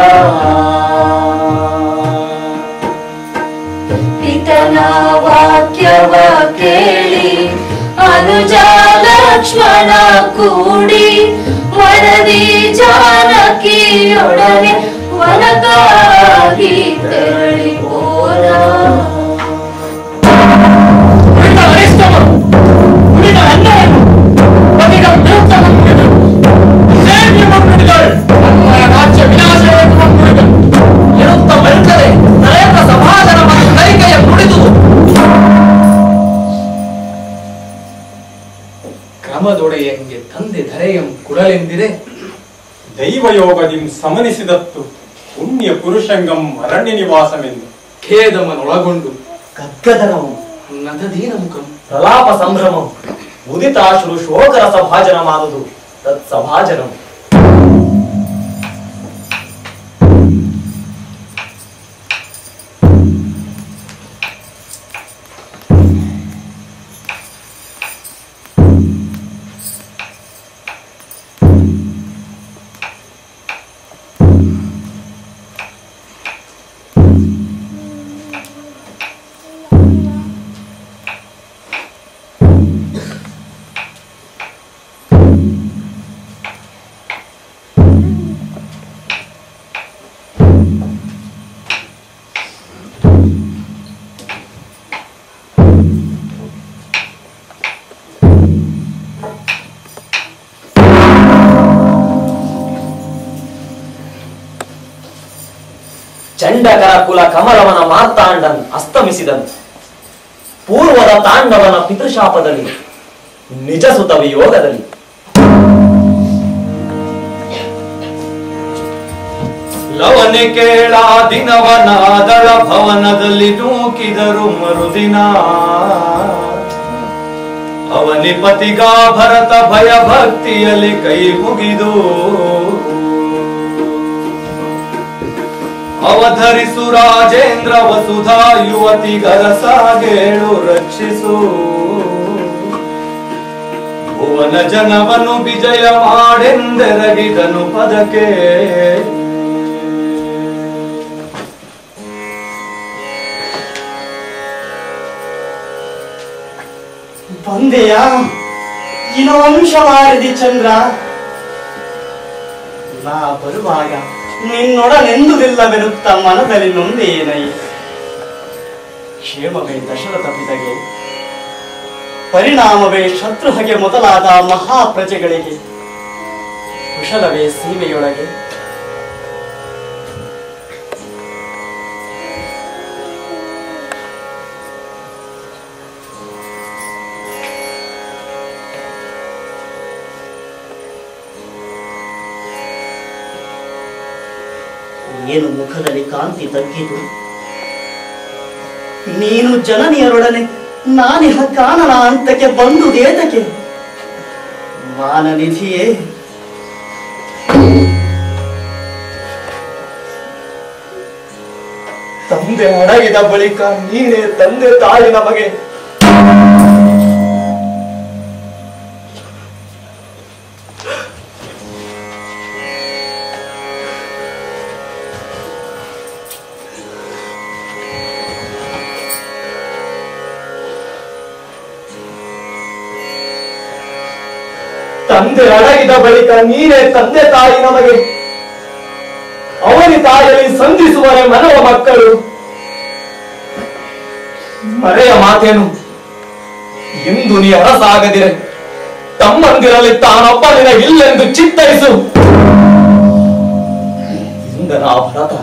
Speaker 7: ಪಿತನ ವಾಕ್ಯವ ಕೇಳಿ ಅನುಜ ಲಕ್ಷ್ಮಣ ಕೂಡಿ ವನದಿ ಜಾನಕಿಯೊಡನೆ ವನಗಾಗಿ ತೆರಳಿ ಹೋದ
Speaker 6: ಉಳಿದ ಅರಿಷ್ಟವರು ಉಳಿದ ಅನ್ಯಾಯರು ಬದಿಗ ವಿರುದ್ಧವನ್ನು ನುಡಿದರು ಸೇನೆಯನ್ನು ನುಡಿದರು ನಮ್ಮ ರಾಜ್ಯ ವಿನಾಶವನ್ನು ನುಡಿದರು
Speaker 4: ಇರುತ್ತ ಮರುಕದೆ ನರೇಂದ್ರ ಸಮಾಜನ ಮತ್ತು ಕೈಕೆಯ ನುಡಿದುದು
Speaker 1: ಕ್ರಮದೊಡೆಯಂಗೆ ತಂದೆ ಧರೆಯಂ ಕುಡಲೆಂದಿರೆ
Speaker 6: ದೈವಯೋಗದಿಂ ಸಮನಿಸಿದತ್ತು ಪುಣ್ಯ ಪುರುಷಂಗಂ ಅರಣ್ಯ ನಿವಾಸವೆಂದು
Speaker 1: ಖೇದಮನೊಳಗೊಂಡು
Speaker 5: ಗದ್ಗದನವು
Speaker 1: ನದದೀನ ಮುಖಂ
Speaker 3: ಪ್ರಲಾಪ ಸಂಭ್ರಮ ಉದಿತಾಶ್ರು ಶೋಕರ ಸಭಾಜನ ಮಾಡುದು ತತ್ ಸಭಾಜನಂ ಚಂಡಕರ ಕುಲ ಕಮಲವನ ಮಾರ್ತಾಂಡನ್ ಅಸ್ತಮಿಸಿದನು ಪೂರ್ವದ ತಾಂಡವನ ಪಿತೃಶಾಪದಲ್ಲಿ ನಿಜ ಸುತ ವಿಯೋಗದಲ್ಲಿ
Speaker 1: ಲವನೆ ಕೇಳ ದಿನವನಾದಳ ಭವನದಲ್ಲಿ ನೂಕಿದರು ಮರುದಿನ ಅವನಿಪತಿಗಾ ಭರತ ಭಯ ಭಕ್ತಿಯಲ್ಲಿ ಕೈ ಮುಗಿದು ಅವಧರಿಸು ರಾಜೇಂದ್ರ ವಸುಧಾ ಯುವತಿಗರ ಸಾಗೇಳು ರಕ್ಷಿಸು ಭುವನ ಜನವನು ವಿಜಯ ಮಾಡೆಂದೆರಗಿದನು ಪದಕ್ಕೆ
Speaker 3: ಬಂದೆಯಾ ಇನವಂಶವಾರದಿ ಚಂದ್ರ ನಾ ಬರುವಾಗ ನಿನ್ನೊಡನೆಂದುದಿಲ್ಲವೆನುತ್ತ ಮನದಲ್ಲಿ ನೊಂದೇನೈ ಕ್ಷೇಮವೇ ದಶರಥ ಪಿತಗೆ ಪರಿಣಾಮವೇ ಶತ್ರುಹಗೆ ಮೊದಲಾದ ಮಹಾಪ್ರಜೆಗಳಿಗೆ ಕುಶಲವೇ ಸೀಮೆಯೊಳಗೆ ಏನು ಮುಖದಲ್ಲಿ ಕಾಂತಿ ತಗ್ಗಿತು ನೀನು ಜನನಿಯರೊಡನೆ ನಾನಿಹ ಕಾನನ ಅಂತಕ್ಕೆ ಬಂದುದೇತಕ್ಕೆ ಮಾನನಿಧಿಯೇ ತಂದೆ ಅಡಗಿದ ಬಳಿಕ ನೀನೇ ತಂದೆ ತಾಯಿ ನಮಗೆ ತಂದೆ ಅಡಗಿದ ಬಳಿಕ ನೀನೇ ತಂದೆ ತಾಯಿ ನಮಗೆ ಅವನಿ ತಾಯಿಯಲ್ಲಿ ಸಂಧಿಸುವರೆ ಮನವ ಮಕ್ಕಳು ಮರೆಯ ಮಾತೇನು ಇಂದು ನೀ ಅರಸಾಗದಿರೆ ತಮ್ಮಂದಿರಲ್ಲಿ ತಾನೊಬ್ಬ ನಿನಗಿಲ್ಲೆಂದು ಚಿತ್ತರಿಸು ಇಂದನ ಭರತ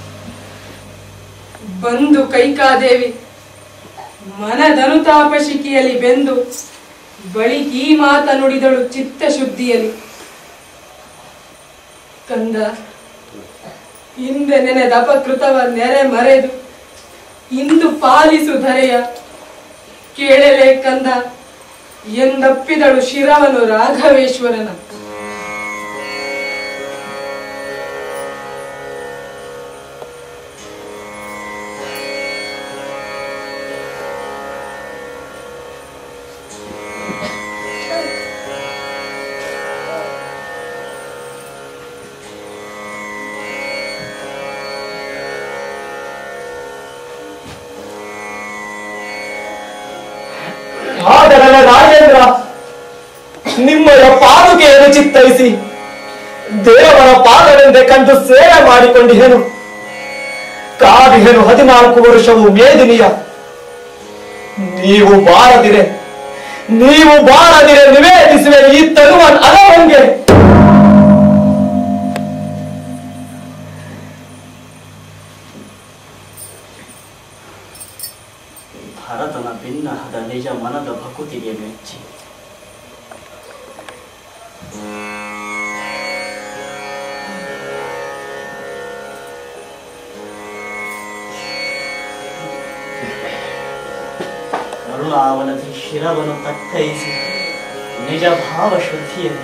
Speaker 8: ಬಂದು ಕೈಕಾದೇವಿ ಮನದನುತಾಪ ಶಿಖಿಯಲ್ಲಿ ಬೆಂದು ಬಳಿಕ ಈ ಮಾತ ನುಡಿದಳು ಚಿತ್ತಶುದ್ಧಿಯಲ್ಲಿ ಕಂದ ಹಿಂದೆ ನೆನೆದ ಅಪಕೃತವ ನೆರೆ ಮರೆದು ಇಂದು ಪಾಲಿಸು ಧರೆಯ ಕೇಳಲೇ ಕಂದ ಎಂದಪ್ಪಿದಳು ಶಿರವನು ರಾಘವೇಶ್ವರನ
Speaker 3: ಆದರೆ ರಾಜೇಂದ್ರ ನಿಮ್ಮಯ ಪಾದುಕೆಯನ್ನು ಚಿತ್ತೈಸಿ ದೇವರ ಪಾದವೆಂದೇ ಕಂಡು ಸೇವೆ ಮಾಡಿಕೊಂಡಿಹೆನು ಕಾದಿಹೆನು ಹದಿನಾಲ್ಕು ವರ್ಷವು ಮೇದಿನಿಯ ನೀವು ಬಾರದಿರೆ ನೀವು ಬಾರದಿರೆ ನಿವೇದಿಸುವೆ ಈ ತನುವನ್ ಅಲವಂಗೆ ಭರತನ ಭಿನ್ನಹದ ನಿಜ ಮನದ ಭಕುತಿಗೆ ಮೆಚ್ಚಿ ಮರುಳಾವನದಿ ಶಿರವನ್ನು ತಕ್ಕೈಸಿ ನಿಜ ಭಾವ ಶುದ್ಧಿಯನ್ನು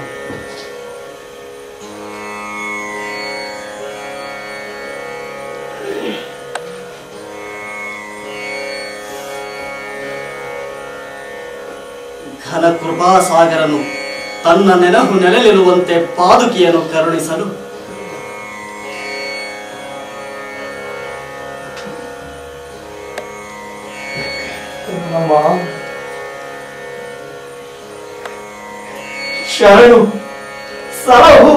Speaker 3: ಘನ ಕೃಪಾಸಾಗರನು ತನ್ನ ನೆನಹು ನೆಲೆನಿರುವಂತೆ ಪಾದುಕಿಯನ್ನು ಕರುಣಿಸಲು ಶರಣು ಸಲಹು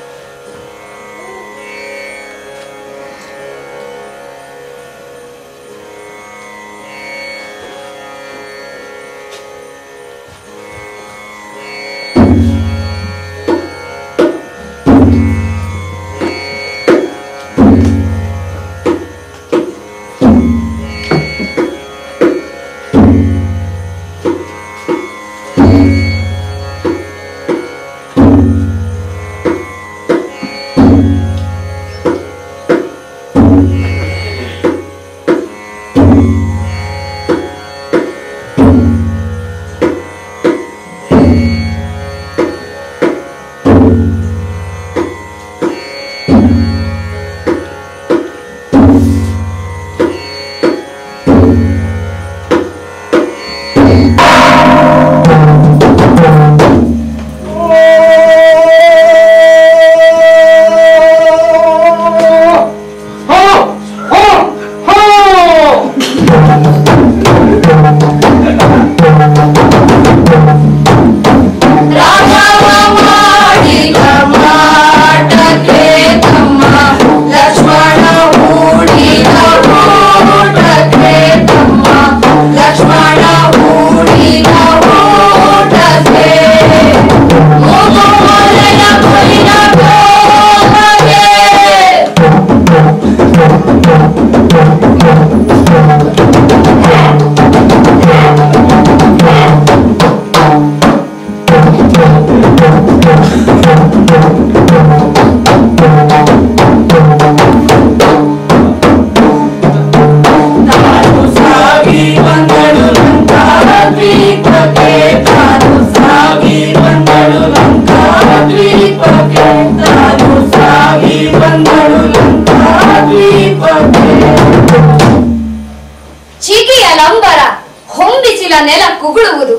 Speaker 7: ಚಿಗಿಯ ಲಂಬರ ಹೊಂಬಿಸಿಲ ನೆಲ ಕುಗುಳುವುದು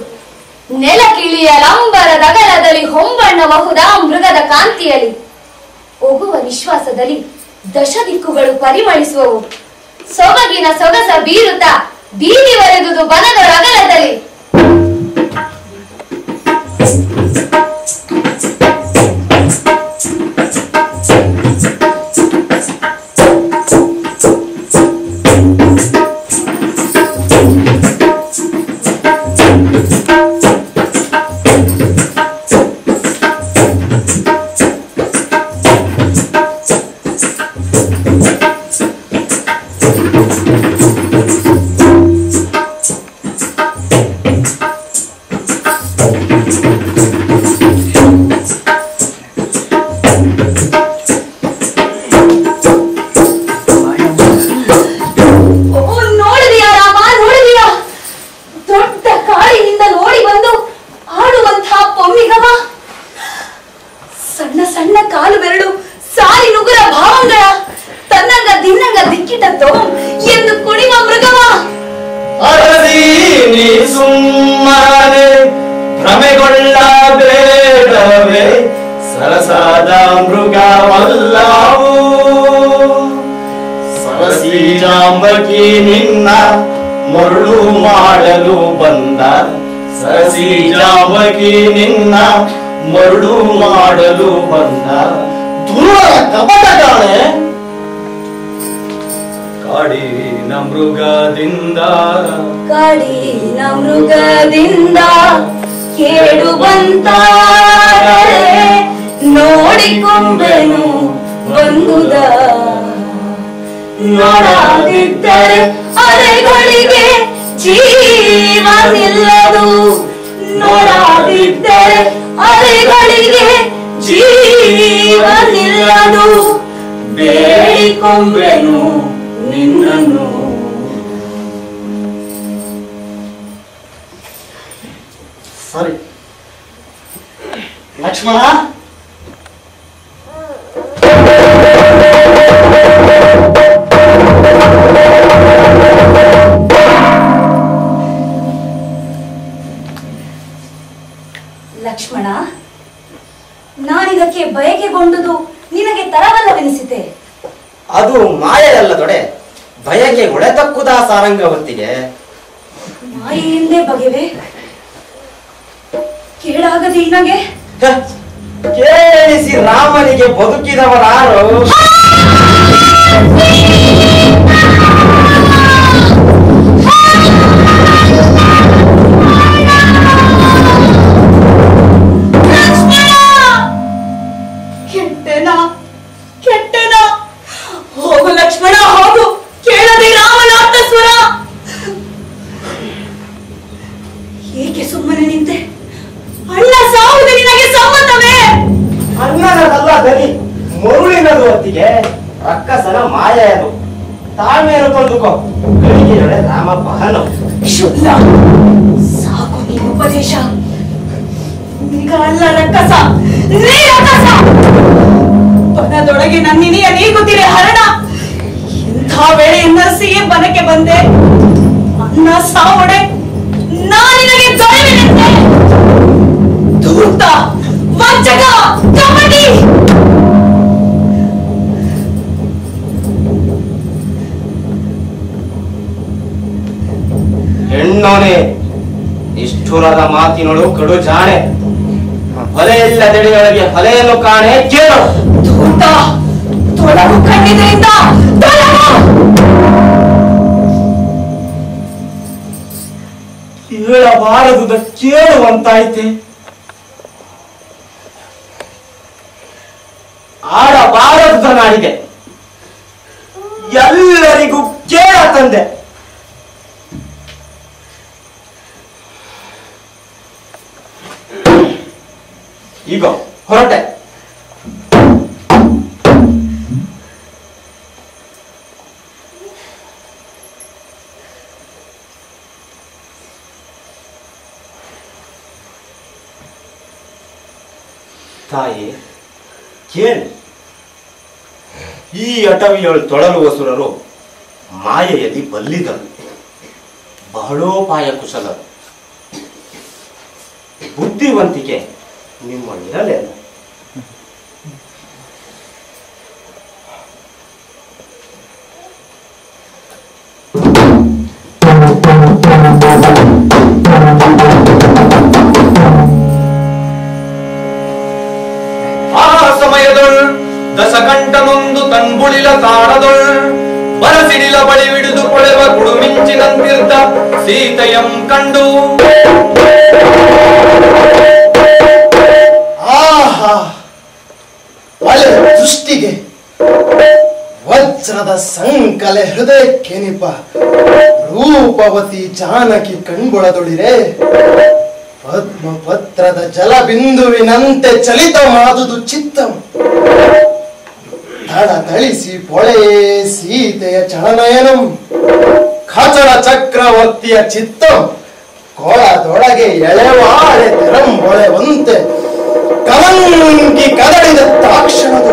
Speaker 7: ನೆಲಕಿಳಿಯ ಲಂಬರದಗಲದಲ್ಲಿ ಹೊಂಬಣ್ಣಬಹುದಾ ಮೃಗದ ಕಾಂತಿಯಲ್ಲಿ ಒಗುವ ನಿಶ್ವಾಸದಲ್ಲಿ ದಶ ದಿಕ್ಕುಗಳು ಪರಿಮಳಿಸುವವು ಸೊಬಗಿನ ಸೊಗಸ ಬೀರುತ್ತ ಬೀದಿ ಬರೆದುದು ಬನದೊಳಗಲದಲ್ಲಿ ಓ, ನೋಡಿದೆಯಾ ರಾಮ ನೋಡಿದೆಯಾ ದೊಡ್ಡ ಕಾಡಿನಿಂದ ನೋಡಿ ಬಂದು ಆಡುವಂತಹ ಪೊಮ್ಮಿಗವ ಸಣ್ಣ ಸಣ್ಣ ಕಾಲು ಬೆರಳು ಸಾರಿ ನುಗ್ಗುರ ಭಾವಂಗಳ ತನ್ನಂಗ ದಿನ್ನಂಗ ದಿಕ್ಕಿಟ್ಟದ್ದು ಎಂದು ಕುಣಿವ ಮೃಗವ
Speaker 3: ಅರಸಿ ನೀ ಸುಮ್ಮನೆ ಭ್ರಮೆಗೊಳ್ಳಬೇಡವೇ ಸರಸಾದ ಮೃಗವಲ್ಲವು ಸರಸಿ ಜಾಂಬಕಿ ನಿನ್ನ ಮರುಳು ಮಾಡಲು ಬಂದ ಸರಸಿ ಜಾಂಬಕಿ ನಿನ್ನ ಮರುಳು ಮಾಡಲು ಬಂದ ದುರುಳರ ಕಪಟ ಕಾಣೆ ಕಾಡಿನ ಮೃಗದಿಂದ
Speaker 7: ಕಾಡಿನ ಮೃಗದಿಂದ ಕೇಡು ಬಂತಾರೆ ನೋಡಿಕೊಂಬೆನು ಬಂದುದ ನೋಡದಿದ್ದರೆ ಅರೆಗಳಿಗೆ ಜೀವ ನಿಲ್ಲದು ನೋಡದಿದ್ದರೆ ಅರೆಗಳಿಗೆ ಜೀವ ನಿಲ್ಲದು ಬೇಡಿಕೊಂಬೆನು ನಿನ್ನನ್ನು
Speaker 3: ಸರಿ ಲಕ್ಷ್ಮಣ
Speaker 7: ಲಕ್ಷ್ಮಣ ನಾನಿದಕ್ಕೆ ಬಯಕೆಗೊಂಡುದು ನಿನಗೆ ತರವಲ್ಲವೆನಿಸಿತೆ
Speaker 3: ಅದು ಮಾಯೆಯಲ್ಲ ದೊಡೆ ಭಯಕ್ಕೆ ಒಳೆತಕ್ಕುದ ಸಾರಂಗವತ್ತಿಗೆ
Speaker 7: ಮಾಯೆಯಿಂದೇ ಬಗೆವೆ ಕೇಳಾಗದೆ ನಿನಗೆ
Speaker 3: ಹ, ಕೇಳಿಸಿ ರಾಮನಿಗೆ ಬದುಕಿದವರಾರು
Speaker 7: ಕೆಟ್ಟೆನ ಕೆಟ್ಟೆನ ಹೋಗು ಲಕ್ಷ್ಮಣ ಹೋಗು ಕೇಳದೆ ರಾಮನಾಥ ಸ್ವರ ಏಕೆ ಸುಮ್ಮನೆ ನಿಂತೆ ಅಣ್ಣ ಸಾವುದು ನಿನಗೆ ಸಮ್ಮತವೇ
Speaker 3: ಅನ್ನನದಲ್ಲ ದನಿ ಮರುಳಿನದು ಹೊತ್ತಿಗೆ ರಕ್ಕಸನ ಮಾಯೆಯದು ತಾಳ್ಮೆಯನ್ನು ತಂದುಕೋ ಗಳಿಗೆಯೊಳೆ ರಾಮ ಬಹನು
Speaker 7: ಶುದ್ಧ ಸಾಕು ನೀನು ಉಪದೇಶ ಈಗ ಅಲ್ಲ ರಕ್ಕಸ ನೀ ರಕ್ಕಸ ಬನದೊಳಗೆ ನನ್ನಿನಿಯ ನೀಗುತ್ತಿರೆ ಹರಣ ಇಂಥ ವೇಳೆಯನ್ನಸಿಯೇ ಬನಕ್ಕೆ ಬಂದೆ ಅನ್ನ ಸಾವಡೆ ನಾನಿನಗೆ ದೊರೆವಿನಿಂದೆ ಧೂರ್ತ ವಂಚಕ ಕಪಟಿ
Speaker 3: ಹೆಣ್ಣೋನೆ ನಿಷ್ಠುರದ ಮಾತಿನೊಳು ಕಡು ಜಾಣೆ ಹೊಲೆಯಿಲ್ಲದೆಡೆಯೊಳಗೆ ಹೊಲೆಯನ್ನು ಕಾಣೆ ಕೇಳು
Speaker 7: ಧೂರ್ತ ತೊಡಗು ಕಣ್ಣಿದ್ರಿಂದ ತೊಡಗು
Speaker 3: ಕೇಳಬಾರದುದ ಕೇಳುವಂತಾಯ್ತೆ ಆಡಬಾರದುದ ನಾಡಿಗೆ ಎಲ್ಲರಿಗೂ ಕೇಳ ತಂದೆ ಈಗ ಹೊರಟೆ ತಾಯಿ ಕೇಳಿ ಈ ಅಟವಿಯೊಳು ತೊಳಲುವ ಸುರರು ಮಾಯೆಯಲ್ಲಿ ಬಲ್ಲಿದರು ಬಹಳೋಪಾಯ ಕುಶಲರು ಬುದ್ಧಿವಂತಿಕೆ ನಿಮ್ಮಲ್ಲಿರಲಿಲ್ಲ
Speaker 1: ಆ ಸಮಯದೊಳ್ ದಸಕಂಠನೊಂದು ತನ್ಬುಳಿಲ ತಾಣದೊಳ್ ಬರಸಿಡಿಲ ಬಳಿ ಹಿಡಿದು ಕೊಳೆವ ಕುಡುಮಿಂಚಿನಂತಿರ್ತ ಸೀತೆಯಂ ಕಂಡು
Speaker 5: ಆಹಾ ಒಳ್ಳೆ ದೃಷ್ಟಿಗೆ ವಜ್ರದ ಸಂಕಲೆ ಹೃದಯ ಕೆನಿಪ ರೂಪವತಿ ಜಾನಕಿ ಕಣ್ಬೊಳದೊಳಿರೆ ಪದ್ಮಪತ್ರದ ಜಲಬಿಂದುವಿನಂತೆ ಚಲಿತ ಮಾದುದು ಚಿತ್ತಂ ತಳ ತಳಿಸಿ ಪೊಳೆಯೇ ಸೀತೆಯ ಚಳನಯನಂ ಖಚರ ಚಕ್ರವರ್ತಿಯ ಚಿತ್ತಂ ಕೊಳದೊಳಗೆ ಎಳೆವಾಳೆ ತೆರಂಬೊಳೆವಂತೆ ಕಲಂಕಿ ಕದಡಿದ ತಾಕ್ಷಣದು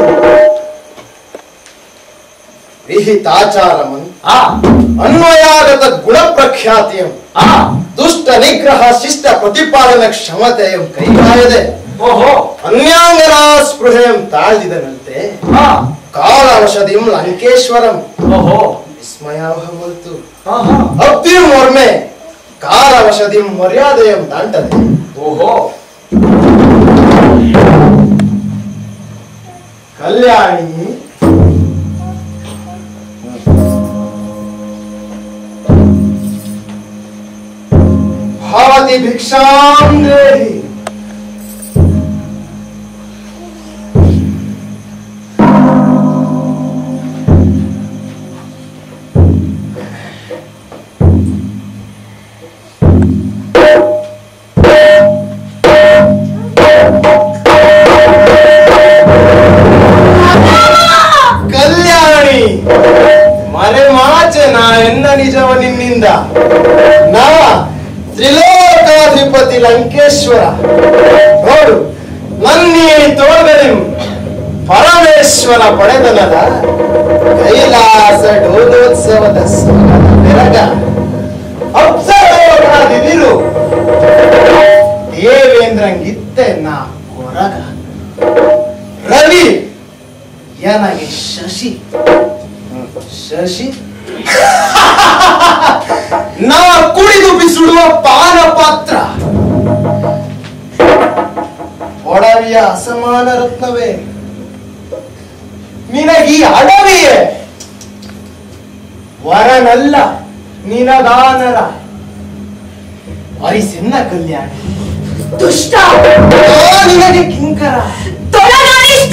Speaker 5: ವಿಹಿತಾಚಾರಮನ್
Speaker 1: ಆ
Speaker 5: ಅನ್ವಯಾಗತ ಗುಣ ಪ್ರಖ್ಯಾತಿಯಂ
Speaker 1: ಆ
Speaker 5: ದುಷ್ಟ ನಿಗ್ರಹ ಶಿಷ್ಟ ಪ್ರತಿಪಾದನ ಕ್ಷಮತೆಯಂ ಕೈಗಾಯದೆ
Speaker 1: ಓಹೋ
Speaker 5: ಅನ್ಯಾಂಗನ ಸ್ಪೃಹೆಯಂ ತಾಳ್ದಿದನಂತೆ
Speaker 1: ಆ
Speaker 5: ಕಾಲವಶದಿಂ ಲಂಕೇಶ್ವರಂ
Speaker 1: ಓಹೋ
Speaker 5: ವಿಸ್ಮಯಾವಹವಲ್ತು
Speaker 1: ಆಹಾ
Speaker 5: ಅಬ್ದಿಂ ವರ್ಮೆ ಕಾಲವಶದಿಂ ಮರ್ಯಾದೆಯಂ ದಾಂಟದೆ
Speaker 1: ಓಹೋ
Speaker 5: ಕಲ್ಯಾಣಿ ಭವತಿ ಭಿಕ್ಷಾಂ ದೇಹಿ ಕಲ್ಯಾಣಿ ಮರೆ ಮಾಚೆ ನಾ ಎನ್ನ ನಿಜವ ನಿನ್ನಿಂದ ನಾ ತ್ರಿಲೋಕ ಸೇನಾಧಿಪತಿ ಲಂಕೇಶ್ವರ ನೋಡು ನನ್ನೀ ತೋಳಗಲಿ ಪರಮೇಶ್ವರ ಪಡೆದನದ ಕೈಲಾಸ ಡೋಲೋತ್ಸವದ ಸ್ವರದ ಬೆರಗ ಅಪ್ಸರೋಗದಿರು ದೇವೇಂದ್ರಂಗಿತ್ತೆ ನಾ ಕೊರಗ ರವಿ ನನಗೆ ಶಶಿ ಶಶಿ ನಾ ಕುಡಿದು ಬಿಸುಡುವ ಪಾನ ಪಾತ್ರ ಒಡವಿಯ ಅಸಮಾನ ರತ್ನವೇ ನಿನಗೀ ಅಡವಿಯೇ ವರನಲ್ಲ ನಿನಗಾನರ ವರಿಸಿನ್ನ ಕಲ್ಯಾಣಿ
Speaker 7: ದುಷ್ಟ
Speaker 5: ಆ ನಿನಗೆ ಕಿಂಕರ
Speaker 7: ತೊಳಗಾಡಿಷ್ಟ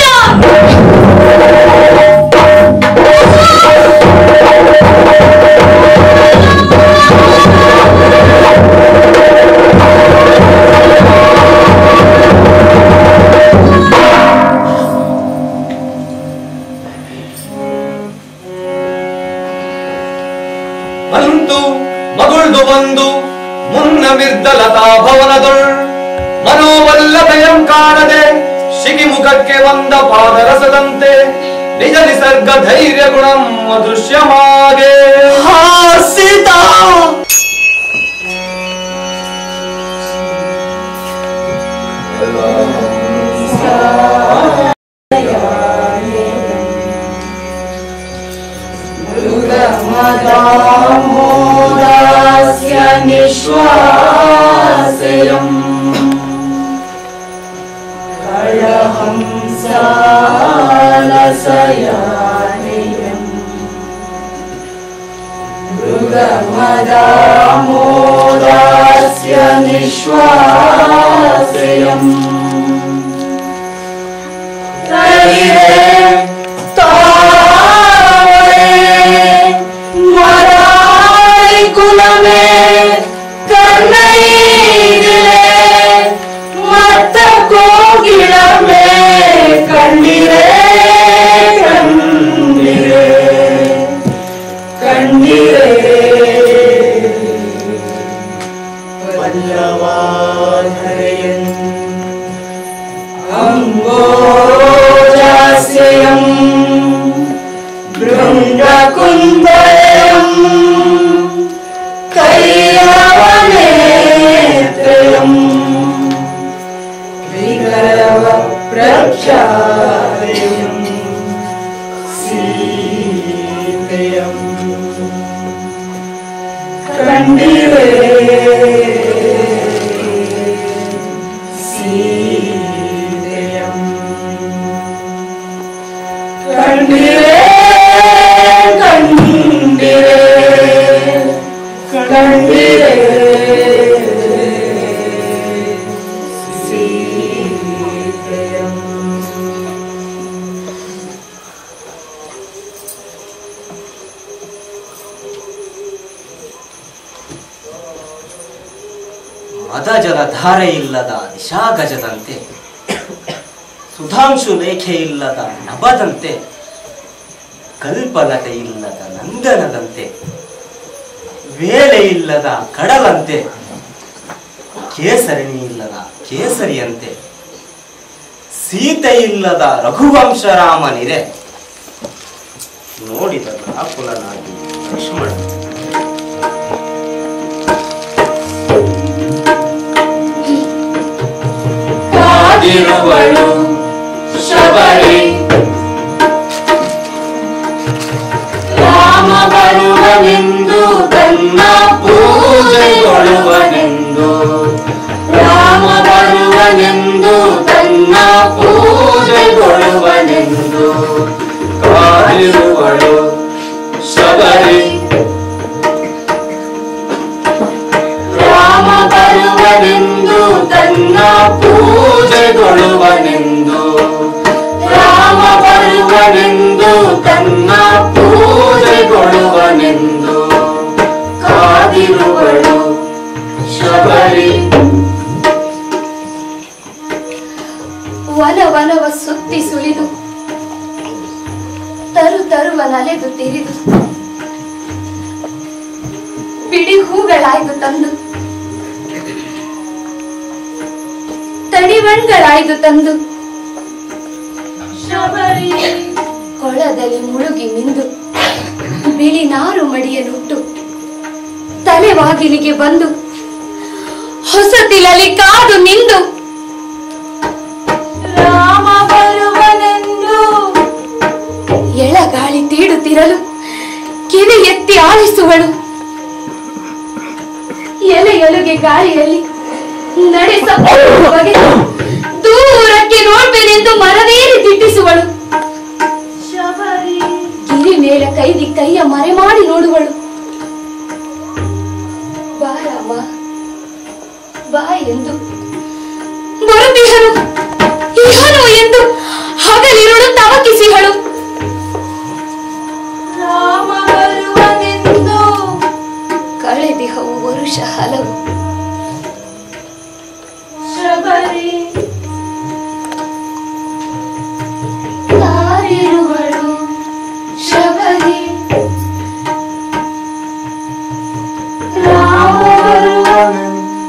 Speaker 1: ಬಂತು ಮಗುಳ್ದು ಬಂದು ಮುನ್ನ ಮಿರ್ದಲತಾ ಭವನದೊಳ್ ಮನೋವಲ್ಲಭಯಂ ಕಾಣದೆ ಶಿಖಿಮುಖಕ್ಕೆ ಒಂದ ಪಾದರಸದಂತೆ ನಿಜ ನಿಸರ್ಗ ಧೈರ್ಯ ಗುಣಂ ಅದೃಶ್ಯಮಾಗೆ
Speaker 3: ಹಾಸಿದ
Speaker 7: ಮದಾಮೋದಾಸ್ಯ ನಿಶ್ವಾಸಯಂ ಕಳಹಂಸಾಲಸಯಾನಿಯಂ ಮೃಗಮದಾಮೋದಾಸ್ಯ ನಿಶ್ವಾಸಯಂ ತೈರೇ ತಾವರೆ ಮರಾಳಿ ಕುಲಮೇ ಕನ್ನೈದಿಲೆ ಮತ್ತ ಕೋಗಿಳಮೇ ಕಣ್ಣಿರೆ ಕಣ್ಣಿರೆ ಕಣ್ಣಿರೆ ಪಲ್ಲವಾಧರೆಯನ್ ಅಂಬೋಜಾಸ್ಯಂ ಬೃಂದಕುಂದಯಂ ಕೈಯವನೇತ್ರಯಂ ವಿಗರವ ಪ್ರಖ್ಯಾತಯಂ ಸೀತೆಯಂ ಕಂಡಿರೆ ಸೀತೆಯಂ ಕಂಡಿರೆ ಕಂಡಿರೆ ಕಂಡಿರೆ ಸೀತೆಯಂ
Speaker 3: ಮದಜಲ ಧಾರೆ ಇಲ್ಲದ ದಿಶಾಗಜದಂತೆ ಸುಧಾಂಶು ಲೇಖೆ ಇಲ್ಲದ ನಭದಂತೆ ಕಲ್ಪಲತೆ ಇಲ್ಲದ ನಂದನದಂತೆ ವೇಳೆ ಇಲ್ಲದ ಕಡಲಂತೆ ಕೇಸರಣಿ ಇಲ್ಲದ ಕೇಸರಿಯಂತೆ ಸೀತೆ ಇಲ್ಲದ ರಘುವಂಶರಾಮನಿರೆ ನೋಡಿದ ರಾಕುಲನಾಗಿ ಲಕ್ಷ್ಮಣ
Speaker 7: ಕಾದಿರುವಳು ಶಬರಿ ರಾಮ ಬರುವನೆಂದು ತನ್ನ ಪೂಜೆಗೊಳ್ಳುವನೆಂದು ರಾಮ ಬರುವನೆಂದು ತನ್ನ ಪೂಜೆಗೊಳ್ಳುವನೆಂದು ಕಾದಿರುವಳು ಶಬರಿ ರಾಮ ಬರುವನೆಂದು ತನ್ನ ಪೂಜೆಗೊಳ್ಳುವನೆಂದು ರಾಮ ಬರುವನೆಂದು ತನ್ನ ಪೂಜೆಗೊಳ್ಳುವನೆಂದು ಕಾದಿರುವಳು ಶಬರಿ
Speaker 9: ವನ ವನವ ಸುತ್ತಿ ಸುಲಿದು ತರು ತರುವ ನಲೆದು ತಿರಿದು ಬಿಡಿ ಹೂಗಳಾಯ್ದು ತಂದು ಕಡಿಮಣ್ಗಳಾಯ್ದು ತಂದು ಶಬರಿ ಕೊಳದಲ್ಲಿ ಮುಳುಗಿ ಮಿಂದು ಬಿಳಿ ನಾರು ಮಡಿಯನುಟ್ಟು ತಲೆವಾಗಿಲಿಗೆ ಬಂದು ಹೊಸತಿಲಲ್ಲಿ ಕಾದು ನಿಂದು ರಾಮ ಬರುವನೆಂದು ಎಳಗಾಳಿ ತೀಡುತ್ತಿರಲು ಕಿವಿ ಎತ್ತಿ ಆಲಿಸುವಳು ಎಲೆ ಎಲೆಗೆ ಗಾಳಿಯಲ್ಲಿ ನಡೆಸ ಬಗೆದು ದೂರಕ್ಕೆ ನೋಡ್ಬೇನೆಂದು ಮರವೇರಿ ದಿಟ್ಟಿಸುವಳು ಗಿರಿ ಮೇಲೆ ಕೈದಿ ಕೈಯ ಮರೆ ಮಾಡಿ ನೋಡುವಳು ಬಾರಮ್ಮ ಬಾ ಎಂದು ಬರುತ್ತಿಹನು ಇಹನು ಎಂದು ಹಗಲಿರುಳು ತವಕಿಸಿಹಳು ರಾಮ ಬರುವನೆಂದು ಕಳೆದಿಹವು ವರುಷ ಹಲವು ಶಬರಿ ಯಾರಿರುವಳು ಶಬರಿ ರಾಮ ಬರುವನೆಂದು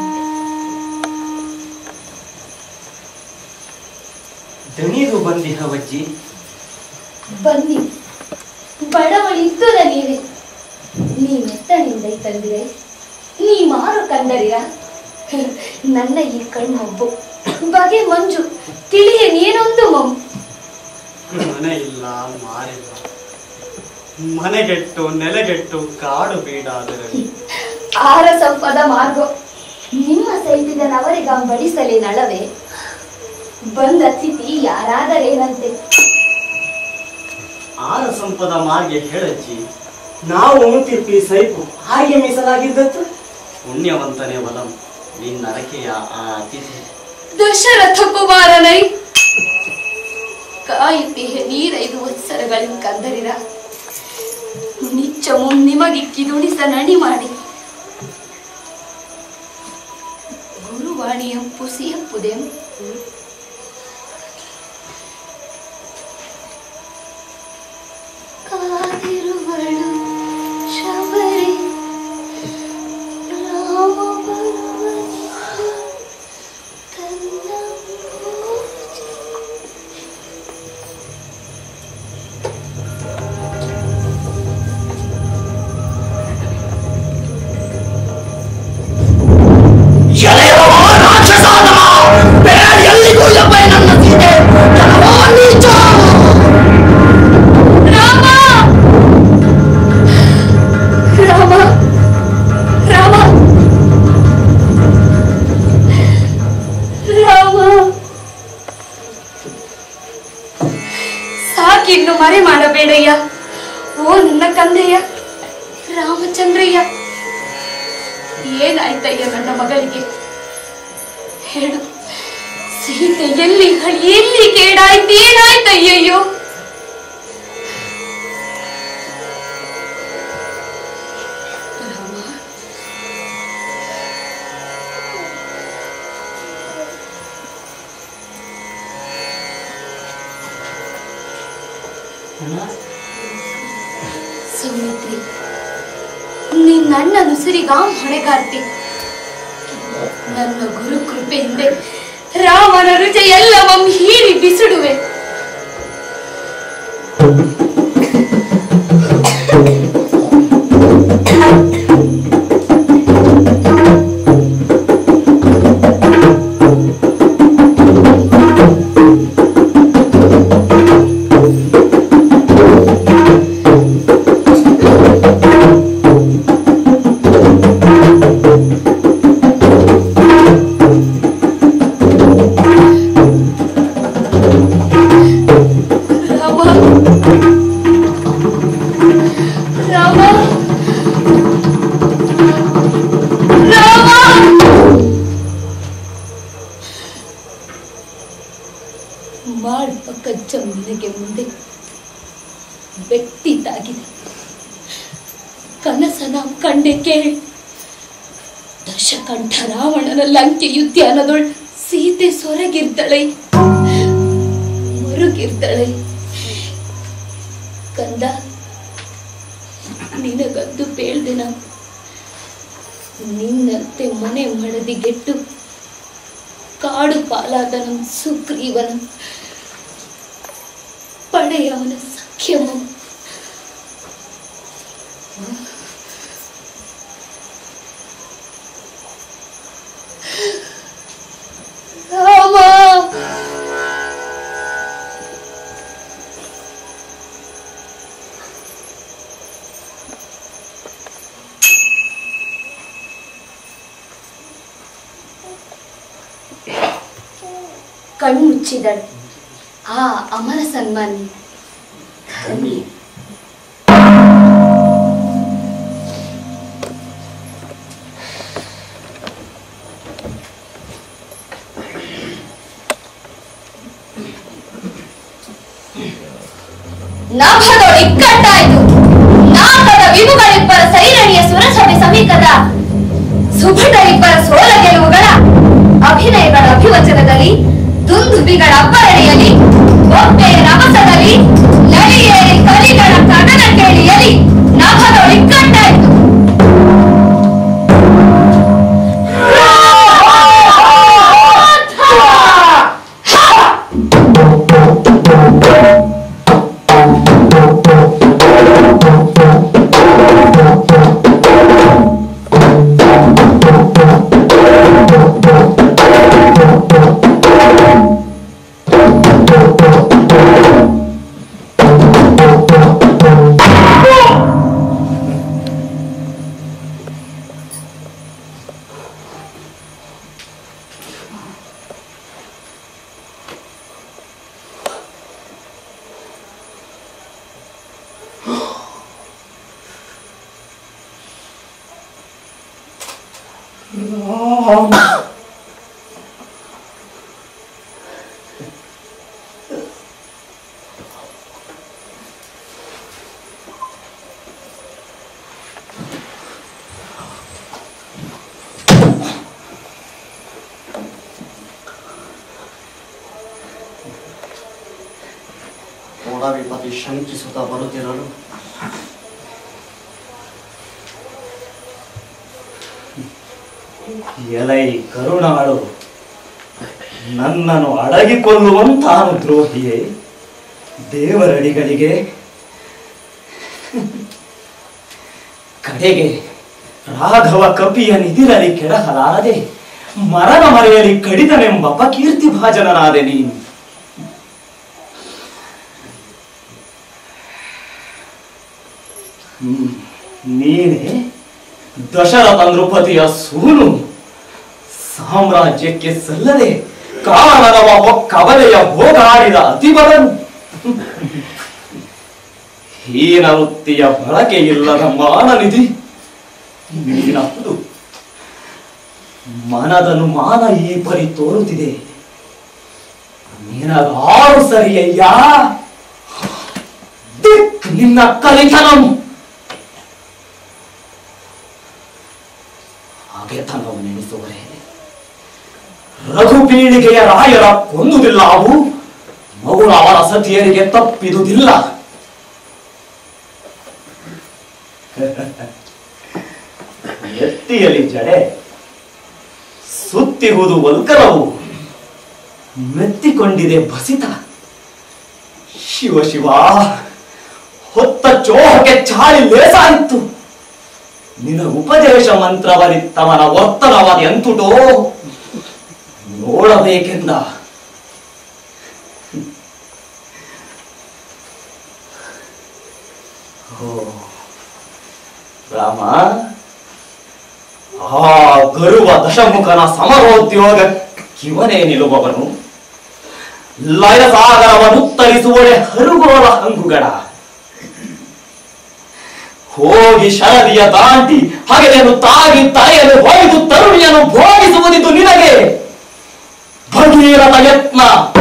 Speaker 3: ದಣಿದು ಬಂದಿಹವಜ್ಜಿ
Speaker 9: ಬನ್ನಿ ಬಡವಳಿದ್ದುದ ನೀವೇ ನೀ ಮೆತ್ತನಿಂದ ತಂದಿರೆ ನೀ ಮಾರು ಕಂಡರಿರ ನನ್ನ ಈ ಕಣ್ಣೊಬ್ಬು ಬಗೆ ಮಂಜು ತಿಳಿಯ ನೀನೊಂದು ಮಮ್
Speaker 3: ಮನೆ ಇಲ್ಲ ಮಾರಿಲ್ಲ ಮನೆಗೆಟ್ಟು ನೆಲೆಗೆಟ್ಟು ಕಾಡು ಬೀಡಾದರಲ್ಲಿ
Speaker 9: ಆರ ಸಂಪದ ಮಾರ್ಗ ನಿಮ್ಮ ಸೈತಿದನವರಿಗ ಬಡಿಸಲಿ ನಳವೆ ಬಂದ ಅತಿಥಿ ಯಾರಾದರೇನಂತೆ
Speaker 3: ಆರ ಸಂಪದ ಮಾರ್ಗೆ ಹೇಳಜ್ಜಿ ನಾವು ಉಣ್ತಿರ್ಪಿ ಸೈಪು ಹಾಗೆ ಮೀಸಲಾಗಿದ್ದತ್ತು ಪುಣ್ಯವಂತನೇ ಬಲಂ ನಿನ್ನರಕೆಯ ಆ ಅತಿಥಿ
Speaker 9: ದಶರಥ ಕುಮಾರನೈ ಕಾಯುತ್ತಿಹೆ ನೀರೈದು ವತ್ಸರಗಳಿಂದ ಕಂದರಿರ ನಿಚ್ಚಮು ನಿಮಗಿಕ್ಕಿ ದುಣಿಸ ನಣಿ ಮಾಡಿ ಗುರುವಾಣಿಯಂ ಪುಸಿಯಪ್ಪುದೆಂ ಕಾದಿರುವಳು ಶಬರಿ ರಾಮ ಬರುವನೆಂದು ತನ್ನ ಪೂಜೆ ರಾಮ ರಾಮ ರಾಮ ರಾಮ ಸಾಕಿನ್ನು ಮರೆ ಮಾಡಬೇಡಯ್ಯ ಓ ನನ್ನ ಕಂದಯ್ಯ ರಾಮಚಂದ್ರಯ್ಯ ಏನಾಯ್ತಯ್ಯ ನನ್ನ ಮಗಳಿಗೆ ಹೇಳು ಸೀತೆ ಎಲ್ಲಿ ಎಲ್ಲಿ ಕೇಡಾಯ್ತು ಏನಾಯ್ತಯ್ಯಯ್ಯೋ ರಾಮ ಸೌಮಿತ್ರಿ ನಿನ್ನಣ್ಣನು ಸಿರಿಗಾಂ ಹೊಣೆಗಾರ್ತಿ ನನ್ನ ಗುರು ಕೃಪೆಯಿಂದ ರಾಮನ ರುಚಿ ಎಲ್ಲವಂ ಹೀರಿ ಬಿಸಿಡುವೆ ರಾಮ ರಾಮ ರಾಮ ಮಾಡುವ ಕಚ್ಚ ನಿನಗೆ ಮುಂದೆ ವ್ಯಕ್ತಿ ತಾಗಿದೆ ಕನಸನ ಕಂಡೆ ಕೇಳಿ ದಶಕಂಠ ರಾವಣನ ಲಂಕೆ ಉದ್ಯಾನದೊಳ್ ಸೀತೆ ಸೊರಗಿರ್ದಳೆ ಮರುಗಿರ್ದಳೆ ಕಂದ ನಿನಗದ್ದು ಬೇಳ್ದಿನ ನಿನ್ನಂತೆ ಮನೆ ಮಡದಿಗೆಟ್ಟು ಕಾಡು ಪಾಲಾದನು ಸುಗ್ರೀವನು ಪಡೆಯವನ ಸಖ್ಯವು ರಾಮ ಕಣ್ಮುಚ್ಚಿದಳು ಆ ಅಮರ ಸನ್ಮಾನಿ ಧನ್ಯ ನಭದೊಳು ಇಕ್ಕಟ್ಟಾಯ್ತು ನಾಗದ ವಿಭುಗಳಿಬ್ಬರ ಸೈರಣಿಯ ಸುರಸಭೆ ಸಮೀಕದ ಸುಭಟರಿಬ್ಬರ ಸೋಲ ಗೆಲುವುಗಳ ಅಭಿನಯಗಳ ಅಭಿವಚನದಲ್ಲಿ ದುಂದುಬಿಗಳ ಅಬ್ಬರಣೆಯಲ್ಲಿ ಬೊಬ್ಬೆಯ ರಭಸದಲ್ಲಿ ನಡಿಯೇರಿ ಕಲಿಗಳ ಕದನ ಕೇಳಿಯಲಿ ನಭದೊಳು ಇಕ್ಕಟ್ಟಾಯ್ತು
Speaker 3: ಕೋಡಾಧಿಪತಿ ಶಂಕಿಸುತ್ತಾ ಬರುತ್ತಿರಲು ಎಲೈ ಕರುಣಾಳು ನನ್ನನ್ನು ಅಡಗಿಕೊಳ್ಳುವಂತಾನು ದ್ರೋಹಿಯೇ ದೇವರಡಿಗಳಿಗೆ ಕಡೆಗೆ ರಾಘವ ಕಪಿಯ ನಿಧಿರಲಿ ಕೆಡಹಲಾರದೆ ಮರಣ ಮರೆಯಲಿ ಕಡಿದನೆಂಬ ಅಪಕೀರ್ತಿ ಭಾಜನನಾದೆ ನೀನು ಹ್ಮ್. ನೀನೇ ದಶರಥ ನೃಪತಿಯ ಸೂನು ಸಾಮ್ರಾಜ್ಯಕ್ಕೆ ಸಲ್ಲದೆ ಕಾರಣವ ಕವಲೆಯ ಹೋಗಾಡಿದ ಅತಿಬಲನು ಹೀನ ವೃತ್ತಿಯ ಬಳಕೆ ಇಲ್ಲದ ಮಾನನಿಧಿ ನೀನಪ್ಪದು ಮನದನು ಮಾನ ಈ ಪರಿ ತೋರುತ್ತಿದೆ ನಿನಗಾರು ಸರಿಯಯ್ಯ ದಿಕ್ ನಿನ್ನ ಕಲಿತನಂ ಹಾಗೆತನವು ನೆನೆಸುವರೆ ರಘುಪೀಳಿಗೆಯ ರಾಯರ ಕೊಂದುದಿಲ್ಲ ಅವು ಮಗುನ ಅವರ ಸತಿಯರಿಗೆ ತಪ್ಪಿದುದಿಲ್ಲ ಎತ್ತಿಯಲಿ ಜಡೆ ಸುತ್ತಿಹುದು ವಲ್ಕಲವು ಮೆತ್ತಿಕೊಂಡಿದೆ ಬಸಿತ ಶಿವ ಶಿವ ಹೊತ್ತ ಚೋಹಕ್ಕೆ ಚಾಳಿ ಲೇಸಾಯಿತು ನಿನ್ನ ಉಪದೇಶ ಮಂತ್ರವರಿತ್ತವನ ವರ್ತನವಾದ ಎಂತುಟೋ ನೋಡಬೇಕೆಂದ ಓ ರಾಮ ಆ ಗರುವ ದಶಮುಖನ ಸಮರೋದ್ಯೋಗ ಕಿವನೇ ನಿಲ್ಲುವವನು ಲಯಸಾಗರವನ್ನುತ್ತರಿಸುವಡೆ ಹರುಗೋಲ ಹಂಗುಗಡ ಹೋಗಿ ಶರದಿಯ ದಾಟಿ ಹಗೆಯನ್ನು ತಾಗಿ ತಲೆಯನ್ನು ಹೊಯ್ದು ತರುಣಿಯನ್ನು ಭೋಗಿಸುವುದಿದ್ದು ನಿನಗೆ ಭಗೀರಥ ಯತ್ನ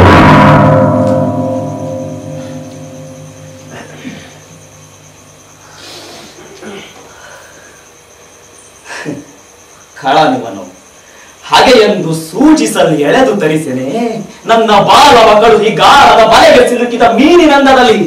Speaker 3: ಖಳನಿವನು ಹಾಗೆ ಎಂದು ಸೂಚಿಸಲು ಎಳೆದು ತರಿಸೆನೆ ನನ್ನ ಬಾಲವ ಕಳುಹಿ ಗಾಳದ ಬಲೆಗೆ ಸಿಲುಕಿದ ಮೀನಿನಂದದಲ್ಲಿ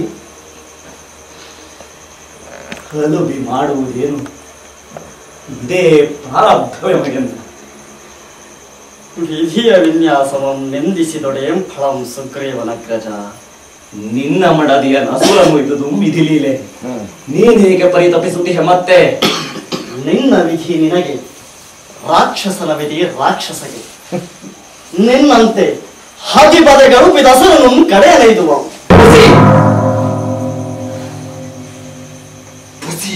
Speaker 3: ಹಲುಬಿ ಮಾಡುವುದೇನು ಇದೇ ಪ್ರಾರಬ್ಧವೇ ಮಗೆಂದ ವಿಧಿಯ ವಿನ್ಯಾಸವಂ ನಿಂದಿಸಿದೊಡೆಯಂ ಫಳಂ ಸುಗ್ರೀವನಗ್ರಜ
Speaker 4: ನಿನ್ನ ಮಡದಿಯ ನಸುರನ್ನು ಇದುದು ಮಿದಿಲೀಲೆ ನೀನ್ ಹೇಗೆ ಪರಿತಪಿಸುತ್ತೀಯ ಮತ್ತೆ
Speaker 3: ನಿನ್ನ ವಿಧಿ ನಿನಗೆ ರಾಕ್ಷಸನ ವಿಧಿ ರಾಕ್ಷಸಗೆ ನಿನ್ನಂತೆ ಹದಿಬದೆಗಳು ಬಿದಸರನ್ನು ಕಡೆಯಲೈದುವವು
Speaker 4: ಪುಸಿ! ಪುಸಿ!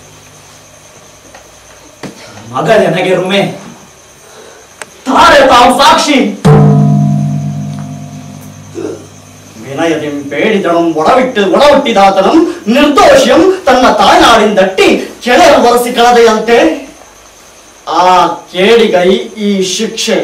Speaker 4: ಮಗ ನನಗೆ ರುಮೆ ತಾರೆ ತಾವು ಸಾಕ್ಷಿ
Speaker 3: ವಿನಯದಿಂ ಬೇಡಿದಳಂ ಒಡವಿಟ್ಟು ಒಡಹುಟ್ಟಿದಾತನಂ ನಿರ್ದೋಷಿಯಂ ತನ್ನ ತಾಯ್ನಾಡಿಂದಟ್ಟಿ ಕೆಳೆಯ ಬರಸಿ ಕಳೆದೆಯಂತೆ ಆ ಕೇಡಿಗೈ ಈ ಶಿಕ್ಷೆ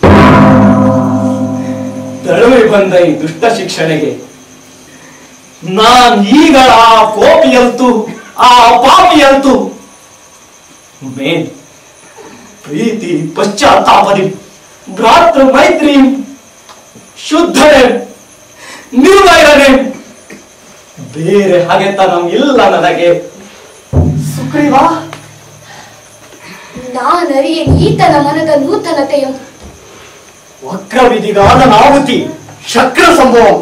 Speaker 4: ದಳುವೆ ಬಂದ ಈ ದುಷ್ಟ ಶಿಕ್ಷಣೆಗೆ ನಾನ್ ಈಗ ಆ ಕೋಪಿಯಂತೂ ಆ ಪಾಪಿಯಂತೂ ಮೇನ್ ಪ್ರೀತಿ ಪಶ್ಚಾತ್ತಾಪದಿ ಭ್ರಾತೃ ಮೈತ್ರಿ ಶುದ್ಧನೆ ನಿರ್ವೈರನೆ ಬೇರೆ ಹಾಗೆತನ ಇಲ್ಲ ನನಗೆ
Speaker 3: ಸುಗ್ರೀವ
Speaker 9: ನಾನರಿಯೆ ಈತನ ಮನದ ನೂತನತೆಯಂ
Speaker 3: ವಕ್ರವಿಧಿಗಾದ ನಾವುತಿ ಶಕ್ರ ಸಂಭವಂ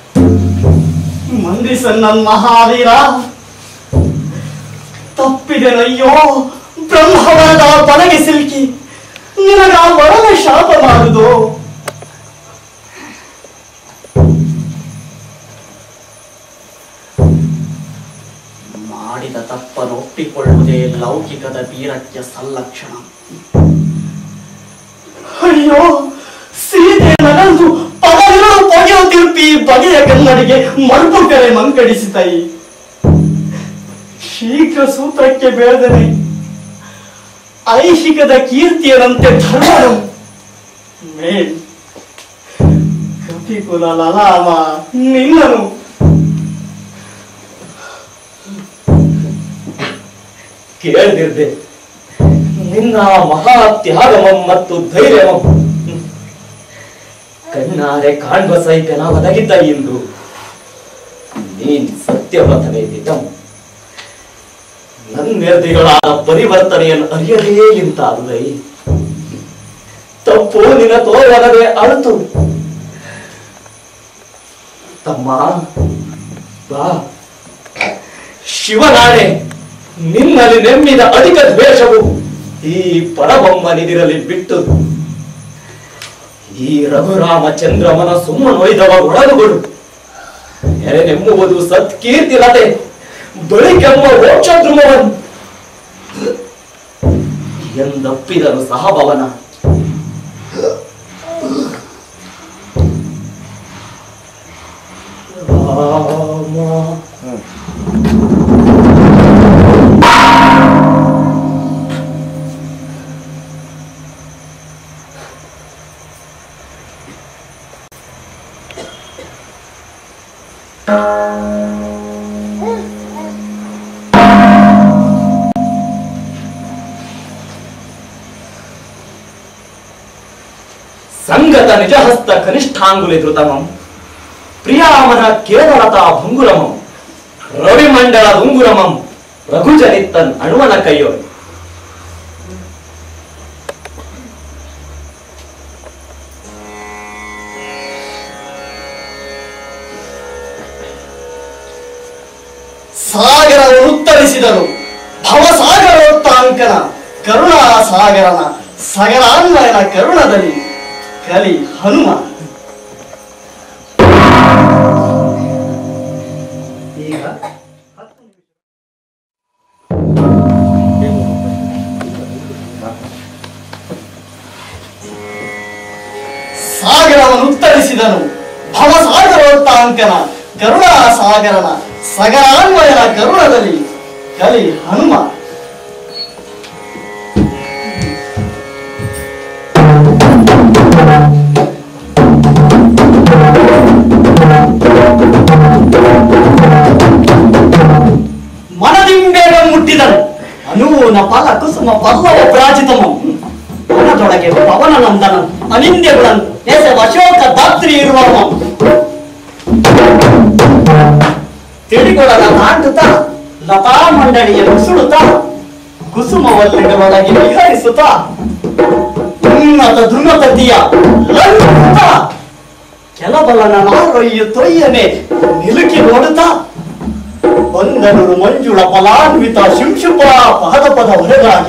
Speaker 3: ಮಂದಿಸನ್ನನ್ ಮಹಾವೀರ ತಪ್ಪಿದೆನಯ್ಯೋ ಬ್ರಹ್ಮವರದ ಬಲಗೆ ಸಿಲುಕಿ ನಿನಗ ವರನ ಶಾಪ ಮಾಡುದು ಮಾಡಿದ ತಪ್ಪನ್ನು ಒಪ್ಪಿಕೊಳ್ಳುವುದೇ ಲೌಕಿಕದ ವೀರಕ್ಕೆ ಸಲ್ಲಕ್ಷಣ ಅಯ್ಯೋ ಸೀತೆ ನನಂದು ಪದವಿಗಳು ಪೊಗೆಯು ತಿರುಪಿ ಬಗೆಯ ಕನ್ನಡಿಗೆ ಮರುಪು ಕರೆ ಮಂಕಡಿಸಿತಾಯಿ ಶೀಘ್ರ ಸೂತ್ರಕ್ಕೆ ಬೇಡದನೆ ಐಹಿಕದ ಕೀರ್ತಿಯರಂತೆ ಧರ್ಮನು ಮೇಲ್ ಕಪಿಕುಲ ಲಲಾಮ ನಿನ್ನನು
Speaker 4: ಕೇಳ್ದಿರ್ದೆ ನಿನ್ನ ಮಹಾ ತ್ಯಾಗಮಂ ಮತ್ತು ಧೈರ್ಯವಂ ಕಣ್ಣಾರೆ ಕಾಣ್ಬ ಸೈಕನ ಒದಗಿದ್ದ ಇಂದು ನೀನ್ ಸತ್ಯವ್ರತನೇ ದಿಟಂ ನನ್ನೆರದಿಗಳಾದ ಪರಿವರ್ತನೆಯನ್ನು ಅರಿಯದೇ ಇಂತಾದುದೈ ತಪ್ಪು ನಿನ ತೋರದೆ ಅಳುತು ತಮ್ಮ ಬಾ ಶಿವನಾಣೆ ನಿನ್ನಲ್ಲಿ ನೆಮ್ಮಿದ ಅಧಿಕ ದ್ವೇಷವು ಈ ಪರಬೊಮ್ಮನಿದಿರಲಿ ಬಿಟ್ಟು ಈ ರಘುರಾಮಚಂದ್ರಮನ ಸುಮ್ಮನೊಯ್ದವ ಒಳಗುಗಳು ನೆರೆನೆಮ್ಮುವುದು ಸತ್ಕೀರ್ತಿಲತೆ ಬಳಿಕೆಮ್ಮ ಮೋಕ್ಷದ್ರುಮವನ್ ಎಂದಪ್ಪಿದರು ಸಹಭವನ ರಾಮ ಸಂಗತ ನಿಜಹಸ್ತ ಕನಿಷ್ಠಾಂಗುಲಿ ಧೃತಮಂ ಪ್ರಿಯಾಮನ ಕೇವಲತಾ ಭಂಗುರಮಂ ರವಿಮಂಡಲ ದುಂಗುರಮಂ ರಘುಜನಿತ್ತನ್ ಅಣುವನ ಕೈಯೊಳಗೆ
Speaker 3: ಸಾಗರವನ್ನು ಉತ್ತರಿಸಿದನು ಭವಸಾಗರೋತ್ತಾಂಕನ ಕರುಣಾ ಸಾಗರನ ಸಗರಾನ್ವಯನ ಕರುಣದಲ್ಲಿ ಕಲಿ ಹನುಮ ಈಗ ಸಾಗರವನ್ನು ಉತ್ತರಿಸಿದನು ಭವಸಾಗರೋತ್ತಾಂಕನ ಕರುಣಾ ಸಾಗರನ ಸಗರಾನ್ವಯನ ಕರುಣದಲ್ಲಿ ಕಲಿ ಹನುಮ ಮನದಿಂಬೇಗ ಮುಟ್ಟಿದನು ಅನೂನ ಫಲ ಕುಸುಮ ಪಲ್ಲವ ಪ್ರಾಜಿತಮ ಮನದೊಳಗೆ ಪವನ ನಂದನ ಅನಿಂದ್ಯಗಳನ್ನು ಎಸೆವ ಅಶೋಕ ದಾತ್ರಿ ಇರುವವ ತಿಳಿಗೊಳನ ನಾಟುತ್ತ ಲತಾ ಮಂಡಳಿಯ ನುಸುಳುತ್ತ ಕುಸುಮವಲ್ಲಿಡೊಳಗೆ ವಿಹರಿಸುತ್ತ ಉನ್ನತ ದುನ್ನತತಿಯ ಲಂಘಿತ ಕೆಲಬಲನ ನಾರೊಯ್ಯು ತೊಯ್ಯನೆ ನಿಲುಕಿ ನೋಡುತ್ತಾ ಬಂದನು ಮಂಜುಳ ಫಲಾನ್ವಿತ ಶಿಂಶುಪ ಪದ ಪದ ಹೊರಗಾಗಿ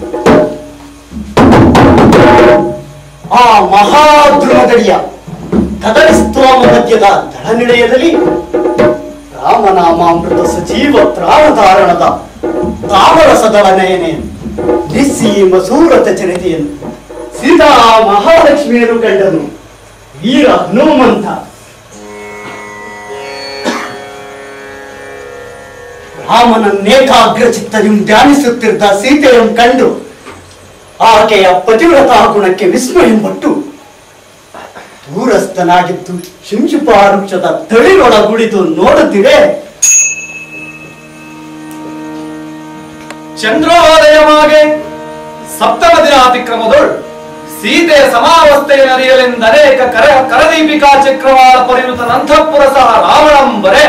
Speaker 3: ಆ ಮಹಾದ್ರುಮಗಡಿಯ ಕದಳಿಸ್ತುವ ಮಧ್ಯದ ದಳನಿಡೆಯದಲ್ಲಿ ರಾಮನಾಮಾಮೃತ ಸಜೀವ ಪ್ರಾಣಧಾರಣದ ತಾಮರಸದಳ ನಯನೆ ನಿಸ್ಸೀಮ ಸೂರತ ಜನತೆಯನ್ನು ಸೀತಾ ಮಹಾಲಕ್ಷ್ಮಿಯನ್ನು ಕಂಡನು ವೀರ ಹನುಮಂತ ರಾಮನನ್ನೇಕಾಗ್ರ ಚಿತ್ತದಿಂದ ಧ್ಯಾನಿಸುತ್ತಿದ್ದ ಸೀತೆಯನ್ನು ಕಂಡು ಆಕೆಯ ಪತಿವ್ರತಾ ಗುಣಕ್ಕೆ ವಿಸ್ಮಯಂಪಟ್ಟು ದೂರಸ್ಥನಾಗಿದ್ದು ಶಿಂಶುಪ ವೃಕ್ಷದ ತಳಿರೊಳಗುಳಿದು ನೋಡುತ್ತಿದೆ
Speaker 1: ಚಂದ್ರೋದಯಮಾಗೆ ಸಪ್ತಮ ದಿನ ಅತಿಕ್ರಮದೊಳ್ ಸೀತೆಯ ಸಮಾವಸ್ಥೆಯ ನರಿಯಲೆಂದನೇಕ ಕರ ಕರದೀಪಿಕಾ ಚಕ್ರವಾಳ ಪರಿವೃತ ನಂತಪುರ ಸಹ ರಾವಣಂಬರೆ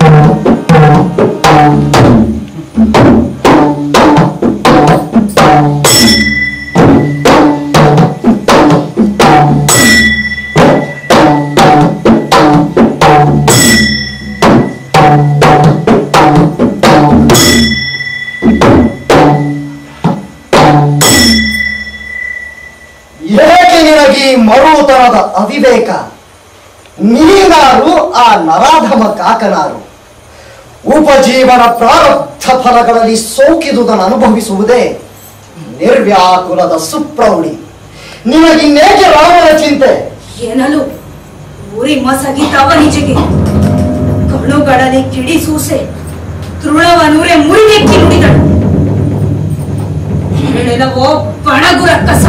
Speaker 3: ಏಕೆ ನಿನಗೆ ಈ ಮರುತನದ ಅವಿವೇಕ ನೀನಾರು ಆ ನರಾಧಮ ಕಾಕನಾರು ಉಪಜೀವನ ಪ್ರಾರಬ್ಧ ಫಲಗಳಲ್ಲಿ ಸೋಕಿದುದನ್ನು ಅನುಭವಿಸುವುದೇ ನಿರ್ವ್ಯಾಕುಲದ ಸುಪ್ರೌಢಿ ನಿನಗಿನ್ನೇಕೆ ರಾಮನ ಚಿಂತೆ
Speaker 7: ಏನಲು ಊರಿ ಮಸಗಿತ ಅವನಿಜೆಗೆ ಕಣುಗಳಲ್ಲಿ ಕಿಡಿ ಸೂಸೆ ತೃಣವ ನೂರೆ ಮುರಿದೆಕ್ಕಿ ನುಡಿದಳು ಹೇಳೆಲವೋ ಪಣಗುರ ಕಸ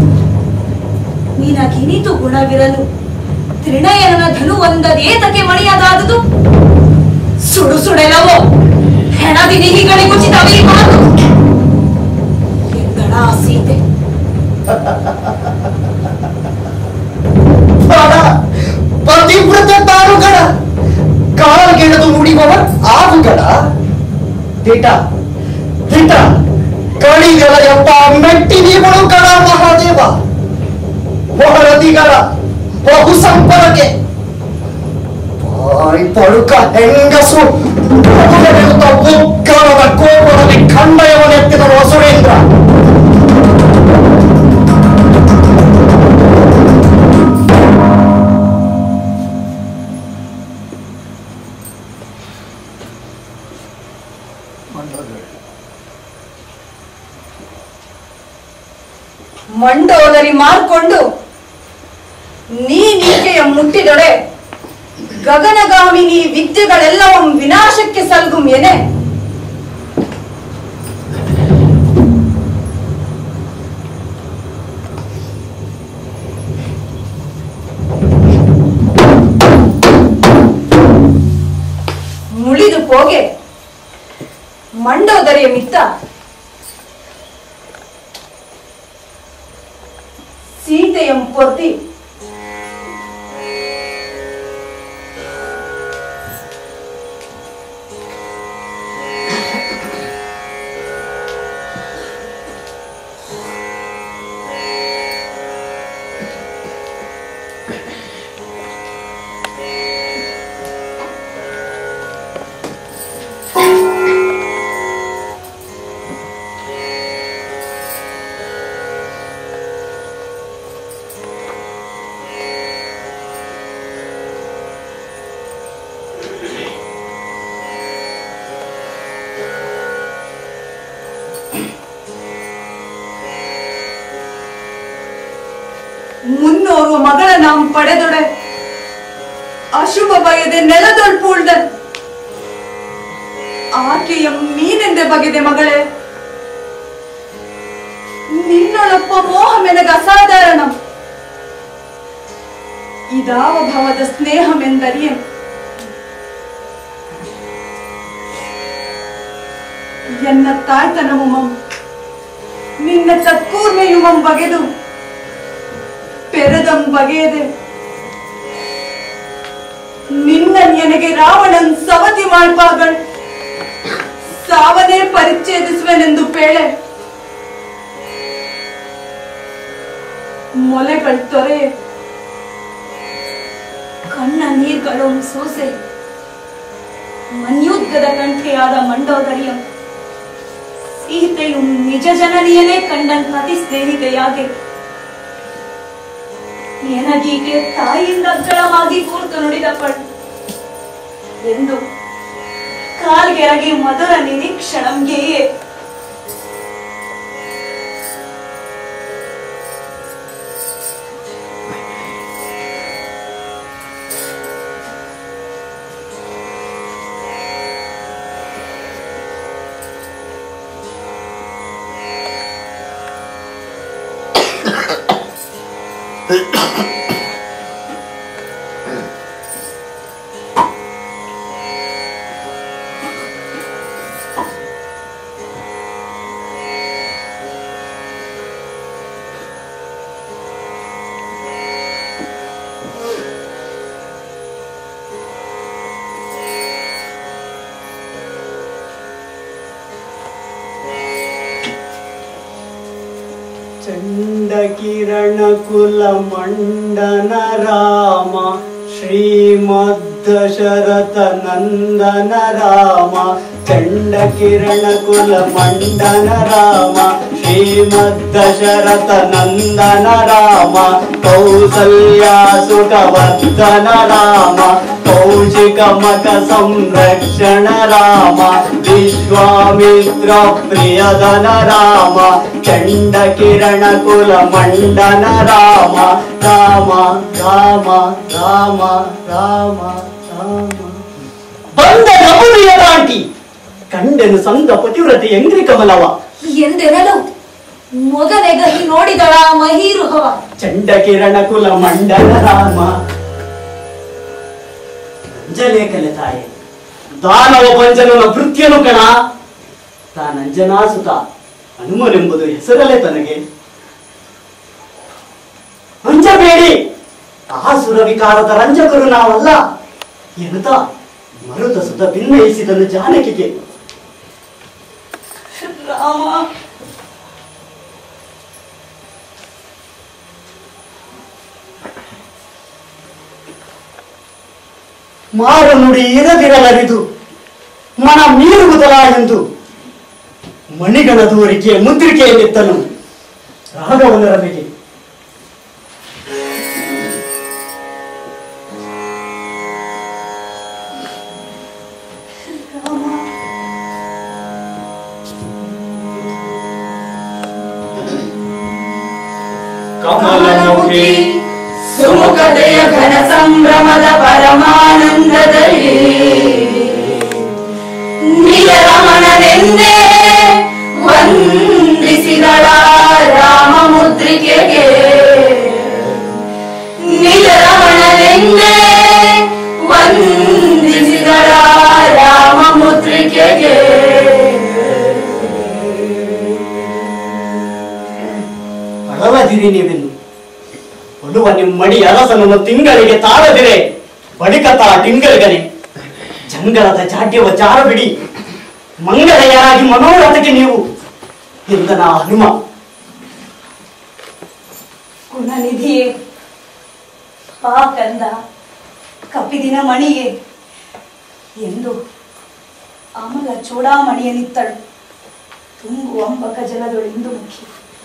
Speaker 7: ನಿನಗಿನಿತು ಗುಣವಿರಲು ತ್ರಿಣಯನ ಧನು ಒಂದದೇತಕ್ಕೆ ಮಣಿಯದಾದುದು ಸುಡು ಸುಡೆಲವೋ ಹೆಣದಿ ನಿಹಿಗಳಿಗುಚಿತವಿ ಮಾತು ಎಂದಳ ಆ ಸೀತೆ
Speaker 3: ಪ್ರಾಣ ಪತಿವ್ರತ ತಾನುಗಡ ಕಾಲ್ಗೆಳೆದು ನುಡಿಬವ ಆವುಗಡ ದಿಟ ದಿಟ ಕಳಿಗಳ ಎಂಬ ಮೆಟ್ಟಿದೀವಳು ಕಡ ಮಹಾದೇವ ಹೊರದಿಗಳ ಬಹು ಸಂಪದಕ್ಕೆ ಬಾಯಿ ಪಡುಕ ಹೆಂಗಸು ಹೊರಗೆಳುತ್ತ ಉಗ್ಗರದ ಕೋಪದಲ್ಲಿ ಖಂಡಯವನೆತ್ತಿದನು ಸುರೇಂದ್ರ
Speaker 2: ಮಂಡೋದರಿ ಮಾರ್ಕೊಂಡು ನೀನಿಕೆಯ ಮುಟ್ಟಿದೊಡೆ ಗಗನಗಾಮಿನಿ ವಿದ್ಯೆಗಳೆಲ್ಲವಂ ವಿನಾಶಕ್ಕೆ ಸಲ್ಗುಂ ಎನೆ ಮುಳಿದು ಪೋಗೆ ಮಂಡೋದರಿಯ ಮಿತ್ತ சீதையம் பொருத்தி ಮುನ್ನೋರುವ ಮಗಳ ನಾಂ ಪಡೆದೊಡೆ ಅಶುಭ ಬಗೆದೆ ನೆಲದೊಳ್ಪೂಳ್ದ ಆಕೆಯ ಮೀನೆಂದೆ ಬಗೆದೆ ಮಗಳೇ ನಿನ್ನೊಳಪ್ಪ ಮೋಹ ಮೆನಗ ಅಸಾಧಾರಣ ಇದಾವ ಭವದ ಸ್ನೇಹಮೆಂದರಿಯೆ ಎನ್ನ ತಾಯ್ತನವುಮಂ ನಿನ್ನ ಚತ್ಕೂರ್ಮೆಯುಮಂ ಬಗೆದು ಪೆರದಂ ಬಗೆಯದೆ ನಿನ್ನ ನನಗೆ ರಾವಣನ್ ಸವತಿ ಮಾಡ್ಪಾಗಳ್ ಸಾವನೇ ಪರಿಚ್ಛೇದಿಸುವೆನೆಂದು ಪೇಳೆ
Speaker 7: ಕಣ್ ತೊರೆ ಕಣ್ಣ ನೀರ್ಗಳೊಂ ಸೋಸೆ ಮನ್ಯುದ್ಧದ ಕಂಠೆಯಾದ ಮಂಡೋದರಿಯಂ ಸೀತೆಯು ನಿಜ ಜನನಿಯನೇ ಕಂಡಂತ ಅತಿ ಸ್ನೇಹಿತೆಯಾಗೆ ಎನಗೀಗೆ ತಾಯಿಯಿಂದ ಅಗ್ಗಳವಾಗಿ ಕೂರ್ತು ನುಡಿದಪ್ಪಳು ಎಂದು ಕಾಲ್ಗೆರಗಿ ಮಧುರ ನಿರೀಕ್ಷಣಂಗೆಯೇ
Speaker 3: ಚಂಡ ಕಿರಣ ಕುಲ ಮಂಡನ ರಾಮ ಶ್ರೀಮದ್ ದಶರಥ ನಂದನ ರಾಮ ಚಂಡ ಕಿರಣ ಕುಲ ಮಂಡನ ರಾಮ ಶ್ರೀಮದ್ ದಶರಥ ನಂದನ ರಾಮ ಕೌಸಲ್ಯಾ ಸುಖವರ್ಧನ ರಾಮ ಕೌಶಿಕ ಮಕ ಸಂರಕ್ಷಣ ರಾಮ ವಿಶ್ವಾಮಿತ್ರ ಪ್ರಿಯದನ ರಾಮ ಚಂಡ ಕಿರಣ ಕುಲ ಮಂಡನ ರಾಮ ರಾಮ ರಾಮ ರಾಮ ರಾಮ ರಾಮ ಬಂದ ನಮುನಿಯ ದಾಟಿ ಕಂಡೆನು ಸಂದ ಪತಿವ್ರತೆ ಎಂಗ್ರಿ ಕಮಲವ
Speaker 7: ಎಂದೆನಲು ಮೊಗನೆಗಹಿ ನೋಡಿದಳ ಮಹೀರುಹವ
Speaker 3: ಚಂಡ ಕಿರಣ ಕುಲ ಮಂಡನ ರಾಮ ಅಂಜಲೇಖಲೆ ತಾಯಿ ದಾನವ ಪಂಚನನ ಭೃತ್ಯನು ಕಣ ತಾನಂಜನಾ ಸುತ ಹನುಮನೆಂಬುದು ಹೆಸರಲ್ಲೇ ತನಗೆ ಅಂಜಬೇಡಿ ಆಸುರ ವಿಕಾರದ ರಂಜಕರು ನಾವಲ್ಲ ಎನ್ನುತ್ತ ಮರುತ ಸುತ ಭಿನ್ನಯಿಸಿದನು ಜಾನಕಿಗೆ
Speaker 7: ರಾಮ
Speaker 3: ಮಾರು ನುಡಿ ಇರದಿರಲರಿದು ಮನ ಮೀರುವುದಲ ಎಂದು ಮಣಿಗಣದವರಿಗೆ ಮುದ್ರಿಕೆಯನ್ನಿತ್ತನು ರಾಘವನ ರವಿಗೆ
Speaker 6: ಕಮಲಮುಖಿ
Speaker 2: ಸುಮುಖತೆಯ ಘನ ಸಂಭ್ರಮದ ಪರಮಾನಂದದಲ್ಲಿ ನಿಜರಮಣನೆಂದೇ ವಂದಿಸಿದಳ ರಾಮ ಮುದ್ರಿಕೆಗೆ ನಿಜರಮಣನೆಂದೇ ವಂದಿಸಿದಳ ರಾಮ ಮುದ್ರಿಕೆಗೆ
Speaker 3: ಅಳವದಿರಿ ನೀವೆನ್ನು ಒಲುವ ನಿಮ್ಮಡಿ ಅರಸನನ್ನು ತಿಂಗಳಿಗೆ ತಾಳದಿರೆ ಬಳಿಕ ತಾ ಟಿಂಗಲ್ಗನೆ ಜಂಗಲದ ಜಾಡ್ಯವ ಜಾರ ಬಿಡಿ ಮಂಗಳೆಯರಾಗಿ ಮನೋರಥಕ್ಕೆ ನೀವು ಎಂದನ ಹನುಮ
Speaker 7: ಗುಣನಿಧಿಯೇ ಆ ಕಂದ ಕಪಿದಿನ ಮಣಿಯೇ ಎಂದು ಅಮಲ ಚೂಡಾಮಣಿಯನಿತ್ತಳು ತುಂಬು ಅಂಬಕ ಜಲದೊಳಿಂದು ಮುಖಿ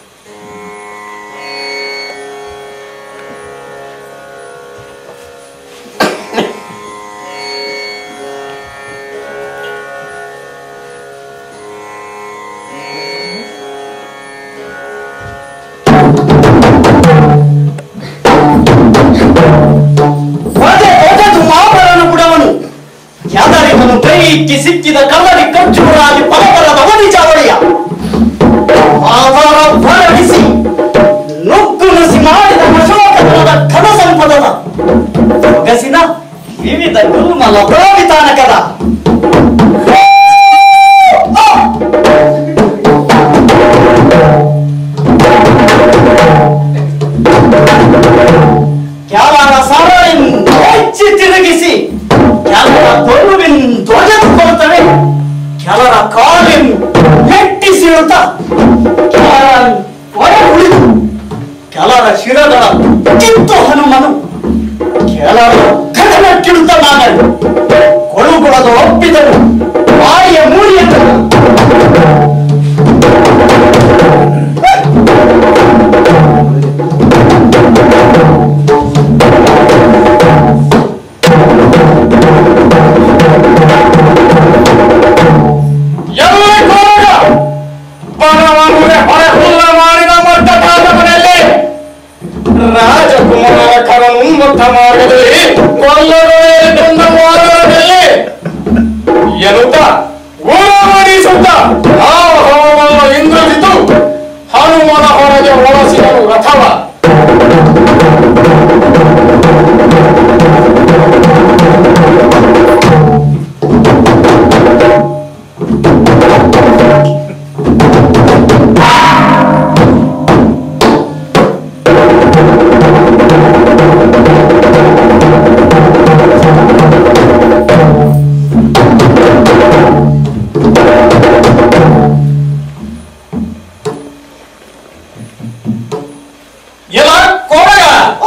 Speaker 3: ಹೋದೆ ಹೋದದು ಮಾಪರನ ಬುಡವನು ಯಾದರಿವನು ಕೈಯಿಕ್ಕಿ ಸಿಕ್ಕಿದ ಕಲ್ಲರಿ ಕಚ್ಚುರಾಗಿ ಪರಪರದ ಅವನಿ ಚಾವಳಿಯ ಆಧಾರ ಹೊರಡಿಸಿ ನುಗ್ಗು ನುಸಿ ಮಾಡಿದ ಅಶೋಕದ ಘನ ಸಂಪದದ ಸೊಗಸಿನ ವಿವಿಧ ಗುಲ್ಮಲ ಪ್ರೋವಿತಾನಕದ ಕ್ಯಾಲರ ಸರಳಿನ್ ಹೆಚ್ಚಿ ತಿರುಗಿಸಿ ಕೆಲರ ತೊರುವಿನ್ ಧ್ವಜದ ಕೊಡುತ್ತವೆ ಕೆಲರ ಕಾಲಿನ್ ನೆಟ್ಟಿಸಿರುತ್ತ ಕೆಲರ ಒಳ ಉಳಿದು ಕೆಲರ ಶಿರಗಳ ಕಿತ್ತು ಹನುಮನು ಕೆಲರ ಗಗನ ಕಿಡುತ್ತ ನಾಗರು ಕೊಳುಗೊಳದ ಒಪ್ಪಿದನು ಬಾಯಿಯ ಮೂಡಿಯನ್ನು
Speaker 6: ಎಲ್ಲ ಕೋಗ ಬನವನುಗೆ ಹೊರಹುಲ್ಲ ಮಾಡಿದ ಮಟ್ಟದಾದ ಮನೆಯಲ್ಲಿ ರಾಜಕುಮಾರ ಕರನು ಮುಟ್ಟ ಮಾರ್ಗದಲ್ಲಿ ಕೊಲ್ಲದೆ ಬಂದ ಮಾರ್ಗದಲ್ಲಿ ಎನ್ನುತ್ತ ಊರವಣಿಸುತ್ತ ಆ ಹೋಮ ಇಂದ್ರಜಿತು ಹನುಮನ ಹೊರಗೆ ಓಡಿಸಿದನು ರಥವ ಎಲ್ಲ ಕೊರಗ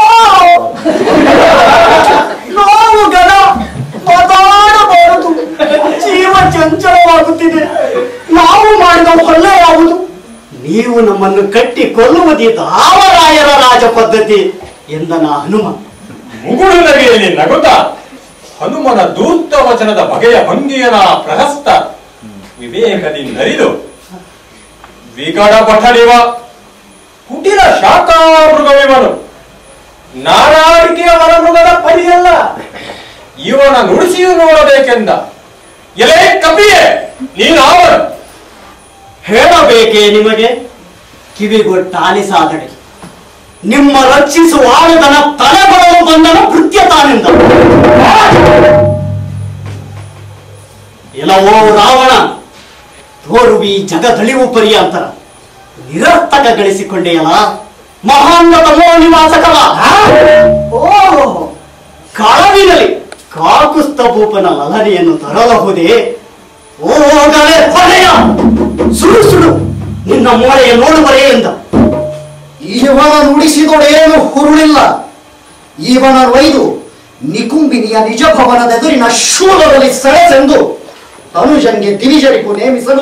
Speaker 3: ನಾವು ಗಣ ಮಾತಾಡಬಾರದು ಜೀವ ಚಂಚಲವಾಗುತ್ತಿದೆ ನಾವು ಮಾಡಿದ ಹೊಳ್ಳೆ ಯಾವುದು ನೀವು ನಮ್ಮನ್ನು ಕಟ್ಟಿ ಕೊಲ್ಲುವುದೇ ದಾವರಾಯರ ರಾಜ ಪದ್ಧತಿ ಎಂದನ ಹನುಮ
Speaker 6: ಮುಗುಳು ನಗೆಯಲ್ಲಿ ನಗುತ್ತ ಹನುಮನ ದೂತ ವಚನದ ಬಗೆಯ ಭಂಗಿಯನ ಪ್ರಹಸ್ತ ವಿವೇಕದಿ ನರಿದು ವಿಗಡ ಪಠಣಿವ ಕುಟಿಲ ಶಾಖಾಮೃಗವಿವನು ನಾರಾಡಿಕೆಯ ಮೃಗದ ಪರಿಯಲ್ಲ ಇವನ ನುಡಿಸಿಯು ನೋಡಬೇಕೆಂದ ಎಲೆ ಕಪಿಯೇ ನೀನಾವನು
Speaker 3: ಹೇಳಬೇಕೇ ನಿಮಗೆ ಕಿವಿಗೊಟ್ಟಾಲಿಸಾದಡೆ ನಿಮ್ಮ ರಕ್ಷಿಸುವ ಆಳುದನ ತಲೆಗೊಳಲು ಬಂದನ ಕೃತ್ಯ ತಾನೆಂದ ಇಲ್ಲವೋ ರಾವಣ ತೋರುವಿ ಜಗದಳಿವು ಪರ್ಯಾಂತರ ನಿರರ್ಥಕ ಗಳಿಸಿಕೊಂಡೆಯಲ್ಲ ಮಹಾನ್ನತ ಮೋ ನಿವಾಸಕವ ಓ ಕಳವಿನಲ್ಲಿ ಕಾಕುಸ್ತ ಭೂಪನ ಲಲನೆಯನ್ನು ತರಲಹುದೇ ಓಗಲೇ ಹೊಲೆಯ ಸುಡು ಸುಡು ನಿನ್ನ ಮೋಳೆಯ ನೋಡುವರೇ ಎಂದ
Speaker 10: ಇವನ ನುಡಿಸಿದೊಡೇನು ಹುರುಳಿಲ್ಲ ಇವನ ಒಯ್ದು ನಿಕುಂಬಿನಿಯ ನಿಜ ಭವನದೆದುರಿನ ಶೂಲದಲ್ಲಿ ಸೆಳೆಸೆಂದು ಅನುಜನ್ಗೆ ದಿವಿಜರಿಗೂ ನೇಮಿಸಲು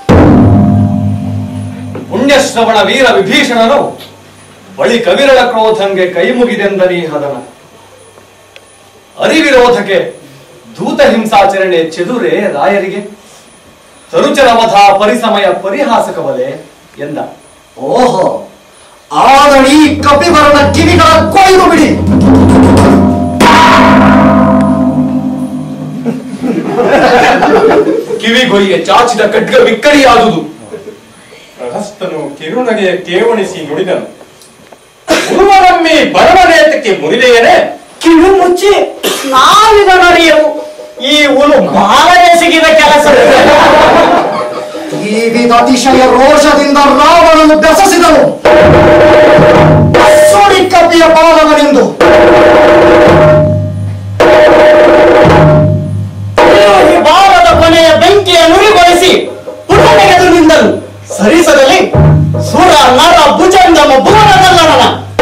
Speaker 1: ಪುಣ್ಯಶ್ರವಣ ವೀರ ವಿಭೀಷಣನು ಬಳಿ ಕವಿರಳ ಕ್ರೋಧಂಗೆ ಕೈ ಮುಗಿದೆಂದನೀ ಹದನ ಅರಿವಿರೋಧಕ್ಕೆ ದೂತ ಹಿಂಸಾಚರಣೆ ಚೆದುರೆ ರಾಯರಿಗೆ ತರುಚರ ವಧ ಪರಿಸಮಯ ಪರಿಹಾಸಕವಲೆ ಎಂದ
Speaker 10: ಓಹೋ ಆದಳಿ ಕಪಿವರನ ಕಿವಿಗಳ ಕೊಯ್ದು ಬಿಡಿ
Speaker 1: ಕಿವಿಗೊಯ್ಯ ಚಾಚಿದ ಖಡ್ಗ ವಿಕ್ಕಡಿಯಾದುದು
Speaker 6: ಪ್ರಹಸ್ತನು ಕಿರುನಗೆ ಕೇವಣಿಸಿ ನುಡಿದನು ಉರುವರಮ್ಮಿ ಬರವನೇತಕ್ಕೆ ಮುರಿದೆಯೇನೆ
Speaker 3: ಕಿವಿ ಮುಚ್ಚಿ ನಾವಿದ ನಡೆಯವು ಈ ಉಲು ಬಾಲ ಎಸಗಿದ ಕೆಲಸ
Speaker 10: ಈ ವಿಧ ಅತಿಶಯ ರೋಷದಿಂದ ರಾವಣನು ಬೆಸಸಿದನು ಸುಡಿ ಕಪಿಯ ಪಾಲವನೆಂದು
Speaker 3: ಈ ಬಾಲದ ಕೊನೆಯ ಬೆಂಕಿಯ ನುರಿಗೊಳಿಸಿ ಪುಟನೆಗೆದು ನಿಂದನು ಸರಿಸದಲ್ಲಿ ಸುರ ನರ ಭುಜಂಗಮ ಭುವನದಲ್ಲರನ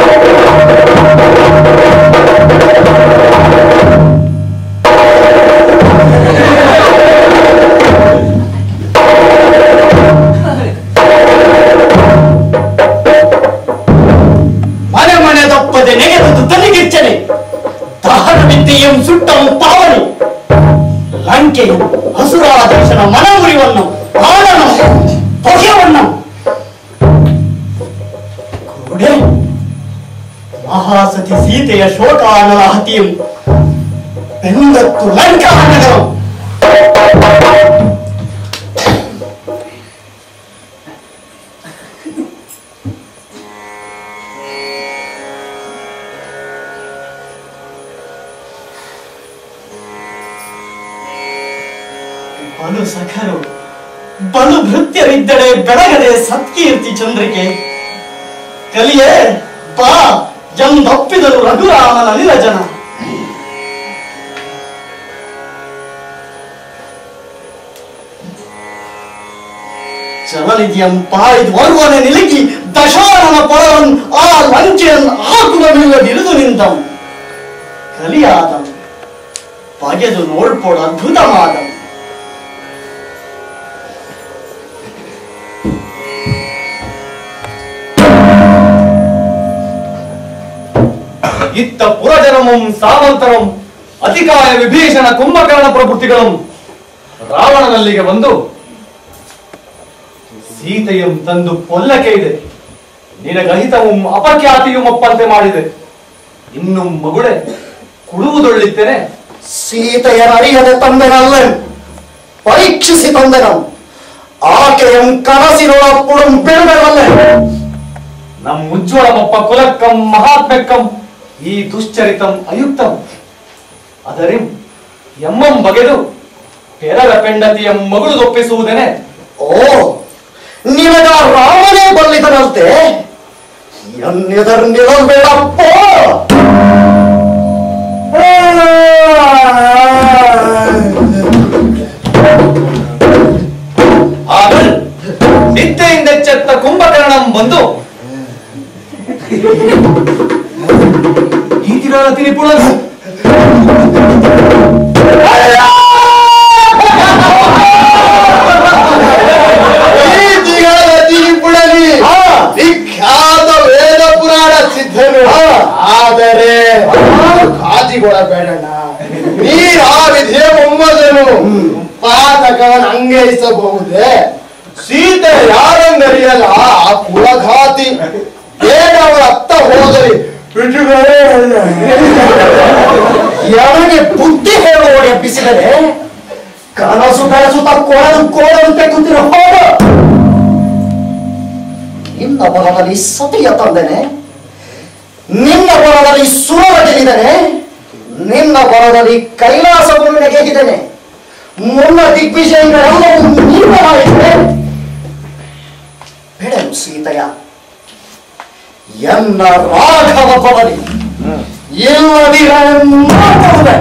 Speaker 3: ಮನೆ ಮನೆ ತಪ್ಪದೆ ನೆಗೆದು ತಲೆಗಿಚ್ಚನೆ ದಹನ ವಿದ್ಯೆಯಂ ಸುಟ್ಟಂ ಪಾವನಿ ಲಂಕೆಯು ಹಸುರಾದೇಶನ ಮನಮುರಿವನ್ನು ಆಳನ ಹೊಗೆವನ್ನು ಕೂಡೆ ಮಹಾಸತಿ ಸೀತೆಯ ಶೋಕಾನಲ ಹತಿಯಂ ಬೆಂದತ್ತು ಲಂಕಾ ನಗರಂ ಬಲು ಸಖರು ಬಲು ಭೃತ್ಯರಿದ್ದಡೆ ಬೆಳಗದೆ ಸತ್ಕೀರ್ತಿ ಚಂದ್ರಿಕೆ ಕಲಿಯೇ ಬಾ ಎಂದೊಪ್ಪಿದರು ರಘುರಾಮನ ನಿರಜನ ಚಲನಿಧಿಯಂ ಪಾಯ್ದು ಒರುವನೆ ನಿಲುಕಿ ದಶಾನನ ಪೊರವನ್ ಆ ಲಂಚೆಯನ್ನು ಹಾಕುವನಿಲ್ಲದಿರಿದು ನಿಂತವು ಕಲಿಯಾದವು ಬಗೆದು ನೋಡ್ಪೋಡ ಅದ್ಭುತವಾದವು
Speaker 1: ಇತ್ತ ಪುರಜನಮಂ ಸಾವಂತರಂ ಅತಿಕಾಯ ವಿಭೀಷಣ ಕುಂಭಕರ್ಣ ಪ್ರಭೃತಿಗಳು ರಾವಣನಲ್ಲಿಗೆ ಬಂದು ಸೀತೆಯಂ ತಂದು ಪೊಲ್ಲಕೆ ಇದೆ ನಿನಗಹಿತവും ಅಪಖ್ಯಾತಿயும் ಒಪ್ಪಂತೆ ಮಾಡಿದೆ ಇನ್ನು ಮಗುಳೆ ಕುಡುವುದೊಳ್ಳಿದ್ದೇನೆ
Speaker 3: ಸೀತೆಯರ ಅರಿಯದೆ ತಂದೆನಲ್ಲ ಪರೀಕ್ಷಿಸಿ ತಂದೆನು ಆಕೆಯಂ ಕನಸಿನೊಳಪ್ಪುಡಂ ಬಿಡುವೆವಲ್ಲ
Speaker 1: ನಮ್ ಉಜ್ವಲಮಪ್ಪ ಕುಲಕ್ಕಂ ಮಹಾತ್ಮೆಕ್ಕಂ ಈ ದುಶ್ಚರಿತಂ ಅಯುಕ್ತಂ ಅದರಿಂ ಎಮ್ಮಂ ಬಗೆದು ಪೆರರ ಪೆಂಡತಿಯ ಮಗಳು ಒಪ್ಪಿಸುವುದೇನೆ
Speaker 3: ಓ ನಿನಗ ರಾಮನೇ ಬಲ್ಲಿದನಂತೆ ಎನ್ನೆದರ್ ನಿಲ್ಲಬೇಡಪ್ಪ
Speaker 1: ಆಗ ನಿದ್ದೆಯಿಂದ ಚೆತ್ತ ಕುಂಭಕರ್ಣಂ ಬಂದು ಈ ತಿರುಳ ತಿನಿಪುಳ
Speaker 5: ಪ್ರೀತಿಗಳ ತಿರುಪುಳಲಿ ವಿಖ್ಯಾತ ವೇದ ಪುರಾಣ ಸಿದ್ಧನು ಆದರೆ ಕಾಜಿಗೊಳಬೇಡಣ್ಣ ನೀರ್ ಆ ವಿಧಿಯ ಮೊಮ್ಮದನು ಪಾತಕವನ್ನು ಅಂಗೈಸಬಹುದೇ ಸೀತೆ ಯಾರೆಂದರಿಯಲ್ಲ ಆ ಕುಲಘಾತಿ ಬೇಗ ಅವರ ಅತ್ತ ಹೋದರೆ ಬಿಟ್ಟುಗಳೇ ಅಲ್ಲ.
Speaker 3: ಯಾರಿಗೆ ಬುದ್ಧಿ ಹೇಳುವ ಎಬ್ಬಿಸಿದರೆ ಕನಸು ಕನಸುತ್ತ ಕೊಳಲು ಕೋಡಂತೆ ಕೂತಿರೋ ಹೋಗ ನಿನ್ನ ಬಲದಲ್ಲಿ ಸತಿಯ ತಂದೆನೆ ನಿನ್ನ ಬಲದಲ್ಲಿ ಸುರವ ಗೆಲ್ಲಿದನೆ ನಿನ್ನ ಬಲದಲ್ಲಿ ಕೈಲಾಸವನ್ನು ನೆಗೆದಿದ್ದೇನೆ ಮುನ್ನ ದಿಗ್ವಿಜಯಗಳೆಲ್ಲವೂ ನೀನು ಮಾಡಿದೆ ಬೆಳೆನು ಸೀತೆಯ ಎನ್ನ ರಾಘವ ಭವನಿ ಇಲ್ಲದಿರಲು ನೋಡುವುದೇ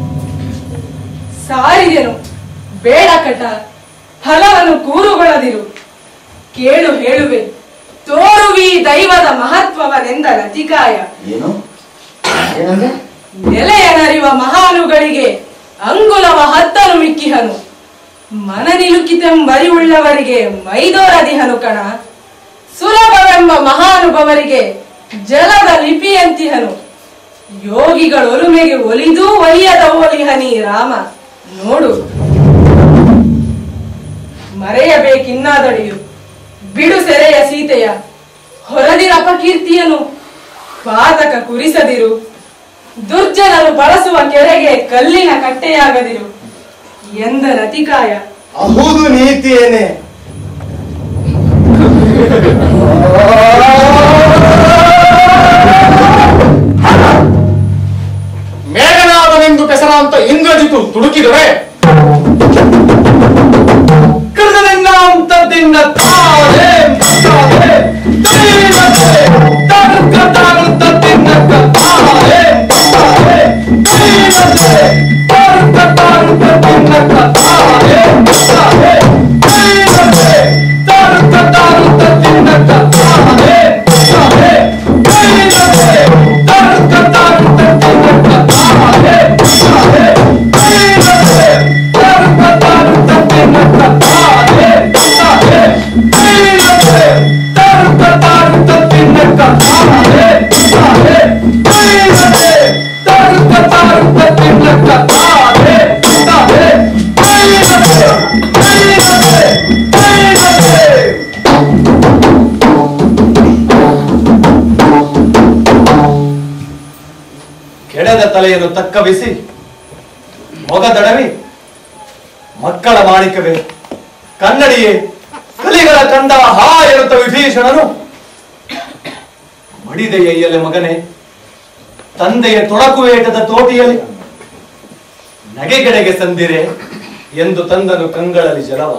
Speaker 8: ಸಾರಿದೆನು ಬೇಡ ಕಟ ಫಲವನ್ನು ಕೂರುಗೊಳ್ಳದಿರು ಕೇಳು ಹೇಳುವೆ ತೋರುವಿ ದೈವದ ಮಹತ್ವವನೆಂದ ರತಿಕಾಯ
Speaker 3: ಏನು ಏನಂದ್ರೆ
Speaker 8: ನೆಲೆಯನರಿವ ಮಹಾನುಗಳಿಗೆ ಅಂಗುಲವ ಹತ್ತನು ಮಿಕ್ಕಿಹನು ಮನನಿಲುಕಿತೆಂಬರಿವುಳ್ಳವರಿಗೆ ಮೈದೋರದಿಹನು ಕಣ ಸುಲಭವೆಂಬ ಮಹಾನುಭವರಿಗೆ ಜಲದ ಲಿಪಿಯಂತಿಹನು ಯೋಗಿಗಳೊಲುಮೆಗೆ ಒಲಿದೂ ಒಲಿಯದ ಓಲಿಹನಿ ರಾಮ ನೋಡು ಮರೆಯಬೇಕಿನ್ನಾದಡಿಯು ಬಿಡು ಸೆರೆಯ ಸೀತೆಯ ಹೊರದಿರ ಅಪಕೀರ್ತಿಯನು ಪಾತಕ ಕುರಿಸದಿರು ದುರ್ಜನರು ಬಳಸುವ ಕೆರೆಗೆ ಕಲ್ಲಿನ ಕಟ್ಟೆಯಾಗದಿರು ಎಂದ ರತಿಕಾಯ
Speaker 5: ಅಹುದು ನೀತಿಯೇನೆ
Speaker 6: ಮೇಘನಾದನೆಂದು ಪೆಸರಾಂತ ಇಂದ್ರಜಿತು ತುಡುಕಿದರೆ
Speaker 1: ಕೃತನಿನ್ನಾಂ ತದ್ದಿನ್ನ ತಾಳೆ ತಾಳೆ ತೀರತೆ ತರ್ಕ ತಾಳು ತದ್ದಿನ್ನ ತಾಳೆ ತಾಳೆ ತೀರತೆ ತರ್ಕ ತಾಳು ತದ್ದಿನ್ನ ತಾಳೆ ತಾಳೆ ತೀರತೆ ತರ್ಕ ತಾಳು ತದ್ದಿನ್ನ ತಾಳೆ ತಾಳೆ ತೀರತೆ ತರ್ಕ ತಾಳು ತದ್ದಿನ್ನ ತಾಳೆ ತಾಳೆ ತೀರತೆ ತರ್ಕ ತಾಳು ತದ್ದಿನ್ನ ತಾಳೆ ತಾಳೆ ತೀರತೆ ತರ್ಕ ತಾಳು ತದ್ದಿನ್ನ ತಾಳೆ ತಾಳೆ ತೀರತೆ ತರ್ಕ ತಾಳು ತದ್ದಿನ್ನ ತಾಳೆ ತಾಳೆ ತೀರತೆ ತೀರತೆ ತೀರತೆ ಕೆಡದ ತಲೆಯನ್ನು ತಕ್ಕವಿಸಿ ಮೊಗದಡವಿ ಮಕ್ಕಳ ಮಾಣಿಕವೇ ಕನ್ನಡಿಯೇ ಕಲಿಗಳ ಕಂದ ಹಾ ಎನ್ನುತ್ತ ವಿಭೀಷಣನು ಮಡಿದೆಯಯ್ಯಲೆ ಮಗನೇ ತಂದೆಯ ತೊಡಕುವೇಟದ ತೋಟಿಯಲ್ಲಿ ನಗೆಗೆಡೆಗೆ ಸಂದಿರೆ ಎಂದು ತಂದನು ಕಂಗಳಲ್ಲಿ ಜಲವ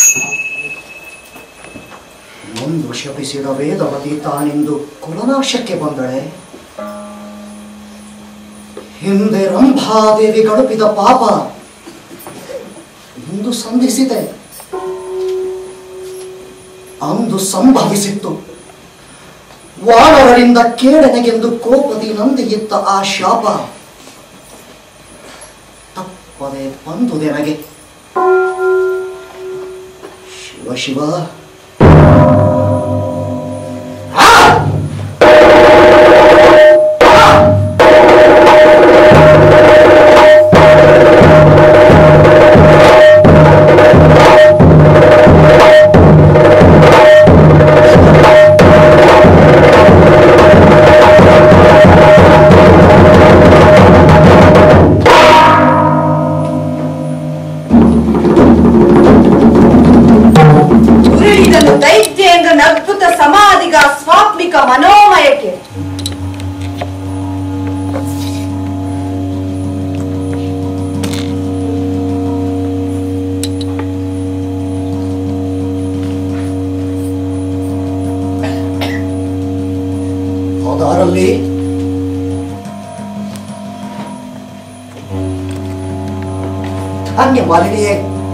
Speaker 3: ಒಂದು ಶಪಿಸಿದ ವೇದವತಿ ತಾನೆಂದು ಕುಲನಾಶಕ್ಕೆ ಬಂದಳೆ ಹಿಂದೆ ರಂಭಾದೇವಿ ಗಡುಪಿದ ಪಾಪ ಇಂದು ಸಂಧಿಸಿದೆ ಅಂದು ಸಂಭವಿಸಿತ್ತು
Speaker 10: ವಾನರರಿಂದ ಕೇಳನೆಗೆಂದು ಕೋಪದಿ ನಂದಿಯಿದ್ದ ಆ ಶಾಪ ತಪ್ಪದೆ ಬಂದು ನನಗೆ ಶಿವ ಶಿವ ಆ!
Speaker 2: ಉರುಳಿದನು ದೈತ್ಯೇಂದ್ರನ ಅದ್ಭುತ ಸಮಾಧಿಗ ಸ್ವಾತ್ಮಿಕ ಮನೋಮಯಕ್ಕೆ
Speaker 10: ಹೋದಾರಲ್ಲಿ ಧಾನ್ಯ ಮಾಲಿನಿಯೇ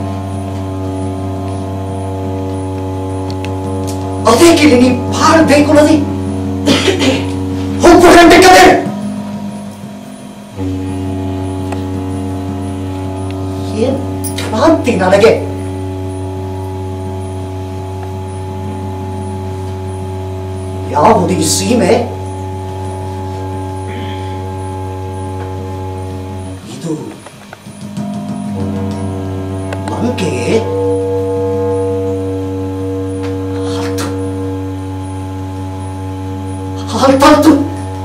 Speaker 10: ಅದಕ್ಕೆ ನೀ ಬಾಳ್ಬೇಕು ನದಿ ಒಬ್ಬ ಗಂಟೆ ಕದೆ ಏನ್ ಕ್ರಾಂತಿ ನನಗೆ ಯಾವುದು ಈ ಸೀಮೆ ಇದು ಲಂಕೆಯೇ ಅರ್ಥ ಅರ್ಥಾಯ್ತು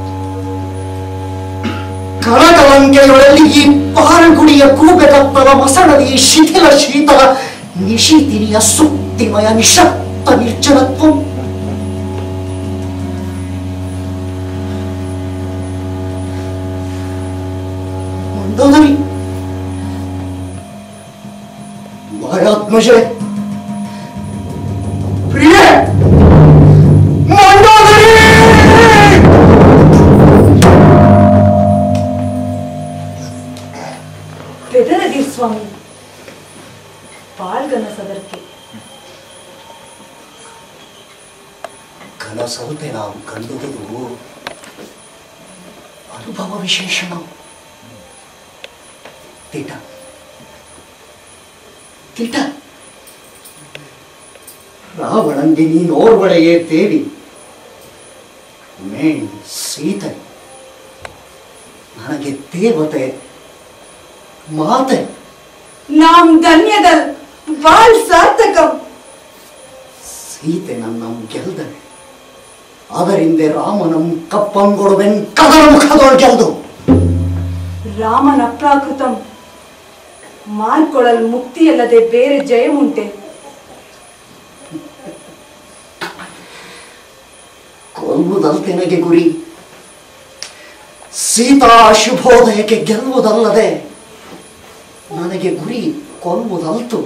Speaker 10: ಕನಕಲಂಕೆಯೊಳಲ್ಲಿ ಈ ಪಾರಗುಡಿಯ ಕೂಬೆದತ್ತದ ಮಸಣದಿ ಶಿಥಿಲ ಶೀತಲ ನಿಶೀತಿನಿಯ ಸುಕ್ತಿಮಯ ನಿಶಕ್ತ ನಿರ್ಜನತ್ವ ಮಂದೋದರಿ ಮಾಯಾತ್ಮಜೆ ಪ್ರಿಯೆ ಮಂಡೋದರಿ
Speaker 2: ಬೆದರದಿ ಸ್ವಾಮಿ ಬಾಳ್ಗನ ಸದರ್ಕೆ
Speaker 10: ಕನಸಂತೆ ನಾವು ಕಂಡುವುದು ಅನುಭವ ವಿಶೇಷಣ ತಿಟ ತಿಟ ರಾವಣಂಗೆ ನೀನೋರ್ವಳೆಯೇ ದೇವಿ ಮೇಣ್ ಸೀತೆ ನನಗೆ ದೇವತೆ ಮಾತೆ
Speaker 2: நாம் ಧನ್ಯದಲ್ ಬಾಳ್ ಸಾರ್ಥಕಂ
Speaker 10: ಸೀತೆ ನನ್ನ ಗೆಲ್ದರೆ ಅದರಿಂದ ರಾಮನಂ ಕಪ್ಪಂಗೊಡುವೆನ್ ಕದರ ಮುಖದೊಳ್ ಗೆಲ್ದು
Speaker 2: ರಾಮನ ಅಪ್ರಾಕೃತಂ ಮಾರ್ಕೊಳಲ್ ಮುಕ್ತಿಯಲ್ಲದೆ ಬೇರೆ ಜಯವುಂಟೆ
Speaker 10: ಕೊಲ್ಲುವುದಲ್ತೆನಗೆ ಗುರಿ ಸೀತಾ ಶುಭೋದಯಕ್ಕೆ ಗೆಲ್ಲುವುದಲ್ಲದೆ ನನಗೆ ಗುರಿ ಕೊಲ್ಲುವುದಲ್ತು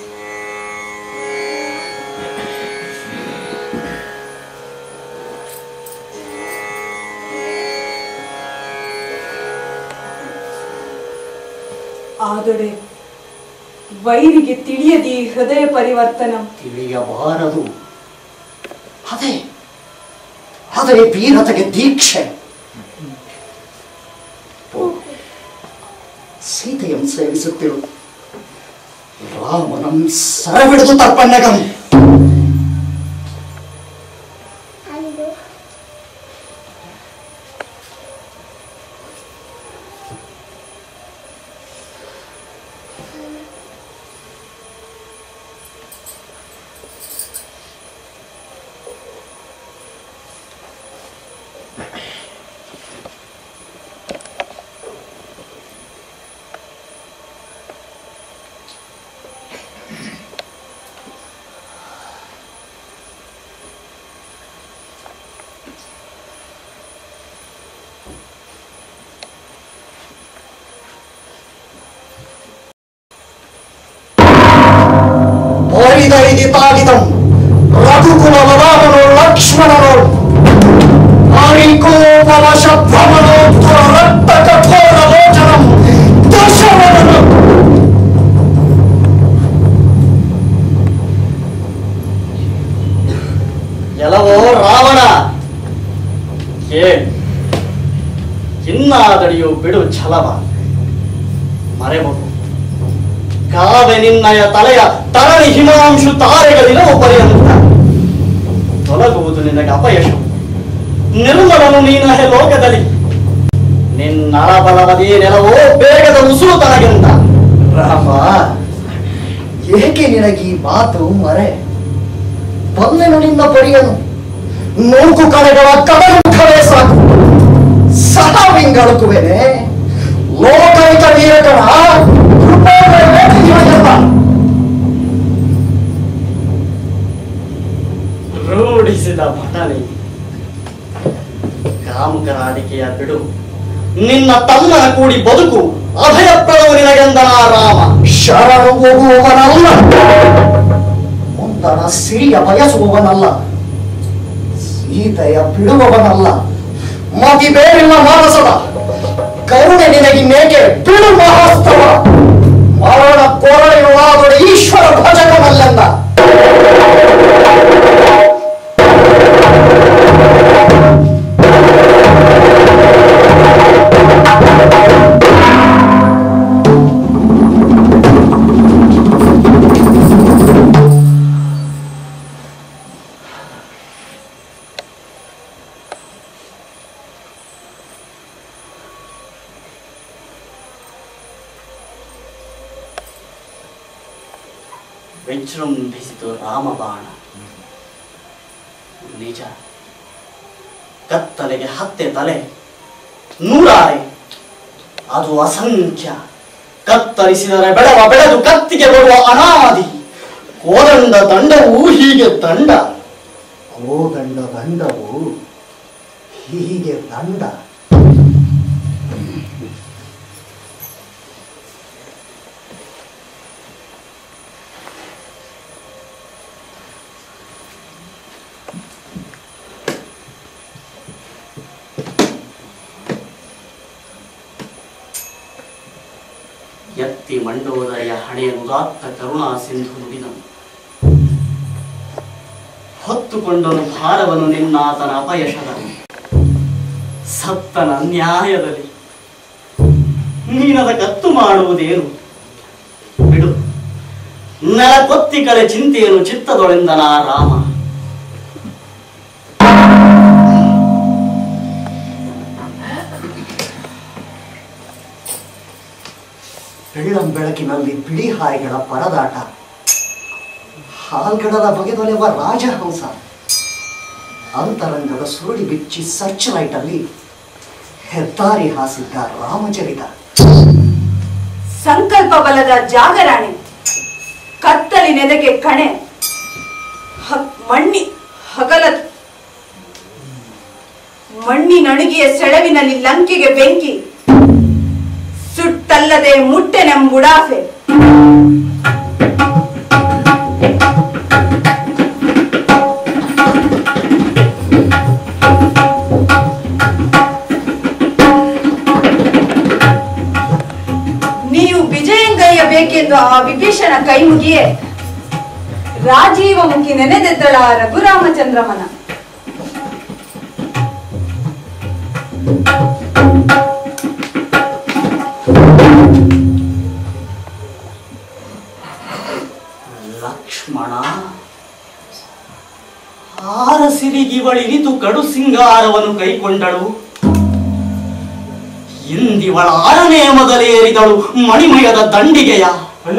Speaker 2: ಆದರೆ ವೈರಿಗೆ ತಿಳಿಯದಿ ಹೃದಯ ಪರಿವರ್ತನ
Speaker 10: ತಿಳಿಯಬಾರದು ಅದೇ ಅದೇ ವೀರತೆಗೆ ದೀಕ್ಷೆ ಓ, ಸೀತೆಯಂ ಸೇವಿಸುತ್ತಿರು ರಾಮನಂ ಸರಬಿಡುದು ತಪ್ಪಣ್ಣಗಂ ಪರಿದೈದಿ ತಾಗಿದಂ ರಘುಕುಲ ವರಾಮನೋ ಲಕ್ಷ್ಮಣನೋ ಹರಿಕೋಪವಶ ಭ್ರಮಣೋತ್ತರ ರಕ್ತ ಕಠೋರ ಲೋಚನಂ ದಶವದನು ಎಲ್ಲವೋ ರಾವಣ
Speaker 3: ಹೇಳಿ ಇನ್ನಾದಡಿಯು ಬಿಡು ಛಲವ ಮರೆಬಹುದು ಕಾವೆ ನಿನ್ನಯ ತಲೆಯ ತರಣಿ ಹಿಮಾಂಶು ತಾರೆಗಳಿರೋ ಪರ್ಯಂತ ತೊಲಗುವುದು ನಿನಗೆ ಅಪಯಶ ನಿರ್ಮಲನು ನೀನಹೆ ಲೋಕದಲ್ಲಿ ನಿನ್ನಳಬಲವದೇ ನೆಲವೋ ಬೇಗದ ಉಸುರು ತನಗಿಂದ
Speaker 11: ರಾಮ ಏಕೆ ನಿನಗೆ ಈ ಮಾತು ಮರೆ ಬಲ್ಲೆನು ನಿನ್ನ ಪರಿಯನು ನೂಕು ಕಡೆಗಳ ಕಡಲುಖವೇ ಸಾಕು ಸಹವಿಂಗಳುಕುವೆನೆ ಲೋಕೈಕ ವೀರಕರ
Speaker 3: ರೂಢಿಸಿದ ಭಟನೆ ಕಾಮುಕರಾಡಿಕೆಯ ಬಿಡು ನಿನ್ನ ತಮ್ಮನ ಕೂಡಿ ಬದುಕು ಅಭಯಪ್ರದವು ನಿನಗೆಂದನ ರಾಮ
Speaker 11: ಶರಣು ಹೋಗುವವನಲ್ಲ ಮುಂದಣ ಸಿರಿಯ ಬಯಸುವವನಲ್ಲ ಸೀತೆಯ ಬಿಡುವವನಲ್ಲ ಮತಿ ಬೇರಿಲ್ಲ ಮಾನಸದ ಕರುಣೆ ನಿನಗಿನ್ನೇಕೆ ಬಿಡು ಮಹಾಸ್ತವ ಮರಣ ಕೊರಳಿರುವಾಗಲೂ ಈಶ್ವರ ಭಜಕವಲ್ಲೆಂದ
Speaker 3: ವಿಜೃಂಭಿಸಿತು ರಾಮಬಾಣ ನಿಜ ಕತ್ತಲೆಗೆ ಹತ್ತೆ ತಲೆ ನೂರಾರೆ ಅದು ಅಸಂಖ್ಯ ಕತ್ತರಿಸಿದರೆ ಬೆಳವ ಬೆಳೆದು ಕತ್ತಿಗೆ ಬರುವ ಅನಾದಿ ಕೋದಂಡ ದಂಡವು ಹೀಗೆ ದಂಡ
Speaker 11: ಕೋದಂಡ ದಂಡವು ಹೀಗೆ ದಂಡ
Speaker 3: ಎತ್ತಿ ಮಂಡೋದರಿಯ ಹಣೆಯ ಉದಾತ್ತ ಕರುಣಾ ಸಿಂಧು ನುಡಿದನು ಹೊತ್ತುಕೊಂಡನು ಭಾರವನ್ನು ನಿನ್ನಾತನ ಅಪಯಶದ ಸತ್ತನ ನ್ಯಾಯದಲ್ಲಿ ನೀನದ ಕತ್ತು ಮಾಡುವುದೇನು ಬಿಡು ನೆಲ ಕೊತ್ತಿ ಕಳೆ ಚಿಂತೆಯನ್ನು ಚಿತ್ತದೊಳೆಂದನ ರಾಮ
Speaker 11: ಬೆಳ್ಳಂ ಬೆಳಕಿನಲ್ಲಿ ಬಿಳಿ ಹಾಯಿಗಳ ಪರದಾಟ ಹಾಲ್ಗಡದ ಬಗೆದೊಲೆವ ರಾಜಹಂಸ ಅಂತರಂಗದ ಸುರುಳಿ ಬಿಚ್ಚಿ ಸರ್ಚ್ ಲೈಟ್ ಅಲ್ಲಿ ಹೆದ್ದಾರಿ ಹಾಸಿದ್ದ ರಾಮಚರಿತ
Speaker 2: ಸಂಕಲ್ಪ ಬಲದ ಜಾಗರಾಣೆ ಕತ್ತಲಿನೆದೆಗೆ ಕಣೆ ಹ- ಮಣ್ಣಿ ಹಗಲ ಮಣ್ಣಿನಣುಗಿಯ ಸೆಳವಿನಲ್ಲಿ ಲಂಕೆಗೆ ಬೆಂಕಿ ಸುಟ್ಟಲ್ಲದೆ ಮುಟ್ಟೆನೆಂಬುಡಾಫೆ ನೀವು ವಿಜಯಂಗೈಯಬೇಕೆಂದು ಆ ವಿಭೀಷಣ ಕೈ ಮುಗಿಯೇ ರಾಜೀವ ಮುಖಿ ನೆನೆದೆದ್ದಳ ರಘುರಾಮಚಂದ್ರಮನ
Speaker 3: ಲಕ್ಷ್ಮಣ ಆರಸಿರಿಗಿವಳಿರಿತು ಕಡು ಸಿಂಗಾರವನ್ನು ಕೈಕೊಂಡಳು ಇಂದಿವಳ ಆರನೇ ಮೊದಲೇರಿದಳು ಮಣಿಮಯದ ದಂಡಿಗೆಯ
Speaker 6: ಅಣ್ಣ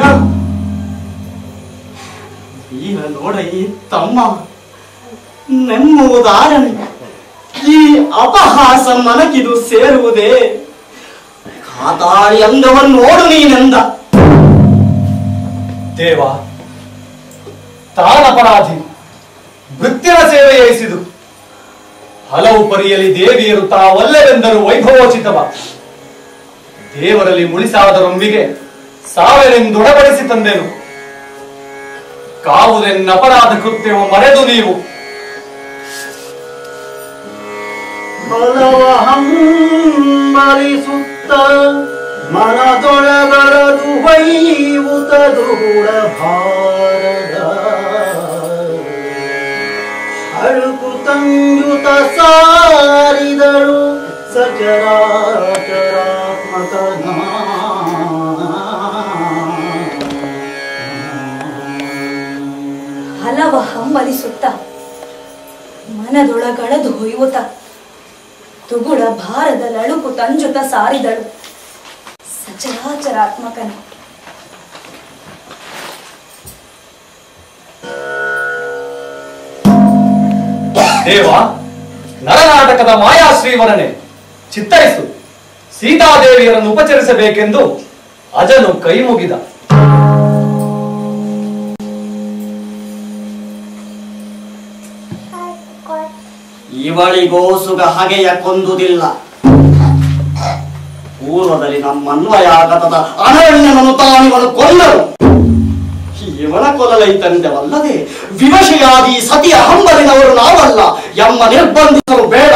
Speaker 3: ಈಗ ನೋಡ ಈ ತಮ್ಮ ನೆಮ್ಮುವುದಾರನೆ ಈ ಅಪಹಾಸ ಮನಕಿದು ಸೇರುವುದೇ ಕಾತಾಳಿ ಅಂಗವನ್ನು ನೋಡು ನೀನೆಂದ
Speaker 1: ದೇವ ತಾನಪರಾಧಿ ವೃತ್ತಿನ ಸೇವೆ ಯೈಸಿದು ಹಲವು ಪರಿಯಲ್ಲಿ ದೇವಿಯರು ತಾವಲ್ಲವೆಂದರು ವೈಭವೋಚಿತವ ದೇವರಲ್ಲಿ ಮುಳಿಸಾದರೊಂದಿಗೆ ಸಾವೆನೆಂದೊಡಬಡಿಸಿ ತಂದೆನು ಕಾವುದೆನ್ನಪರಾಧ ಕೃತ್ಯವು ಮರೆದು ನೀವು
Speaker 3: ಬಲವ ಹಂಬಲಿಸುತ್ತ ಮನದೊಳಗರದು ವೈವುತ ದೂರ ಭಾರದ ಅಳುಕು ತಂಗುತ ಸಾರಿದ
Speaker 7: ಹಲವ ಹಂಬಲಿಸುತ್ತ ಮನದೊಳಗಳದು ಹೊಯ್ಯುತ್ತ ತುಗುಡ ಭಾರದ ಲಳುಕು ತಂಜುತ ಸಾರಿದಳು ಸಚರಾಚರಾತ್ಮಕನು
Speaker 1: ದೇವ ನರನಾಟಕದ ಮಾಯಾಶ್ರೀವರನೆ ಚಿತ್ತರಿಸು ಸೀತಾದೇವಿಯರನ್ನು ಉಪಚರಿಸಬೇಕೆಂದು ಅಜನು ಕೈ ಮುಗಿದ
Speaker 3: ಇವಳಿಗೋ ಸುಗ ಹಗೆಯ ಕೊಂದುದಿಲ್ಲ ಪೂರ್ವದಲ್ಲಿ ನಮ್ಮನ್ವಯಾಗತದ ಅನರಣ್ಯನನ್ನು ತಾನಿವನು ಕೊಲ್ಲರು ಇವನ ಕೊಲ್ಲಲೈತಂತೆವಲ್ಲದೆ ವಿವಶೆಯಾದಿ ಸತಿಯ ಹಂಬಲಿನವರು ನಾವಲ್ಲ ಎಂಬ ನಿರ್ಬಂಧಿಸಲು ಬೇಡ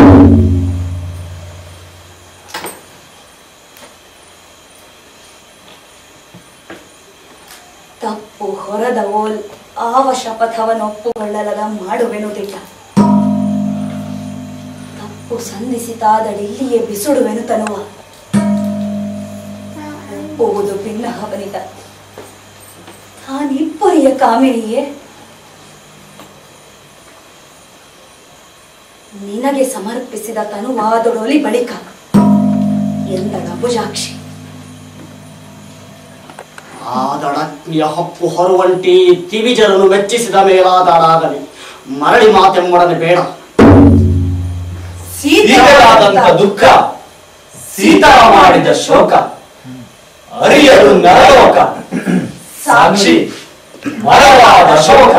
Speaker 7: ತಪ್ಪು ಹೊರದ ಓಲ್ ಆವ ಶಪಥವನ್ನೊಪ್ಪುಗೊಳ್ಳಲದ ಮಾಡುವೆನುದಿಲ್ಲ ತಪ್ಪು ಸಂಧಿಸಿತಾದಡಿಲ್ಲಿಯೇ ಬಿಸುಡುವೆನು ತನುವ ಒಪ್ಪುವುದು ಭಿನ್ನ ಹವನಿತ ತಾನಿಬ್ಬರಿಯ ಕಾಮಿಣಿಯೇ ನಿನಗೆ ಸಮರ್ಪಿಸಿದ ತನುವಾದೊಡೊಲಿ ಬಳಿಕ ಎಂದಳ ಭುಜಾಕ್ಷಿ
Speaker 3: ಆದಡಗ್ನಿಯ ಹಪ್ಪು ಹೊರುವಂಟಿ ತಿವಿಜರನು ಮೆಚ್ಚಿಸಿದ ಮೇಲಾದಾಡಾಗಲಿ ಮರಳಿ ಮಾತೆಂಬೊಡನೆ ಬೇಡ
Speaker 1: ಸೀತೆಯಾದಂತ ದುಃಖ ಸೀತಾ ಮಾಡಿದ ಶೋಕ ಅರಿಯಲು ನರಲೋಕ ಸಾಕ್ಷಿ ಮರವಾದ ಶೋಕ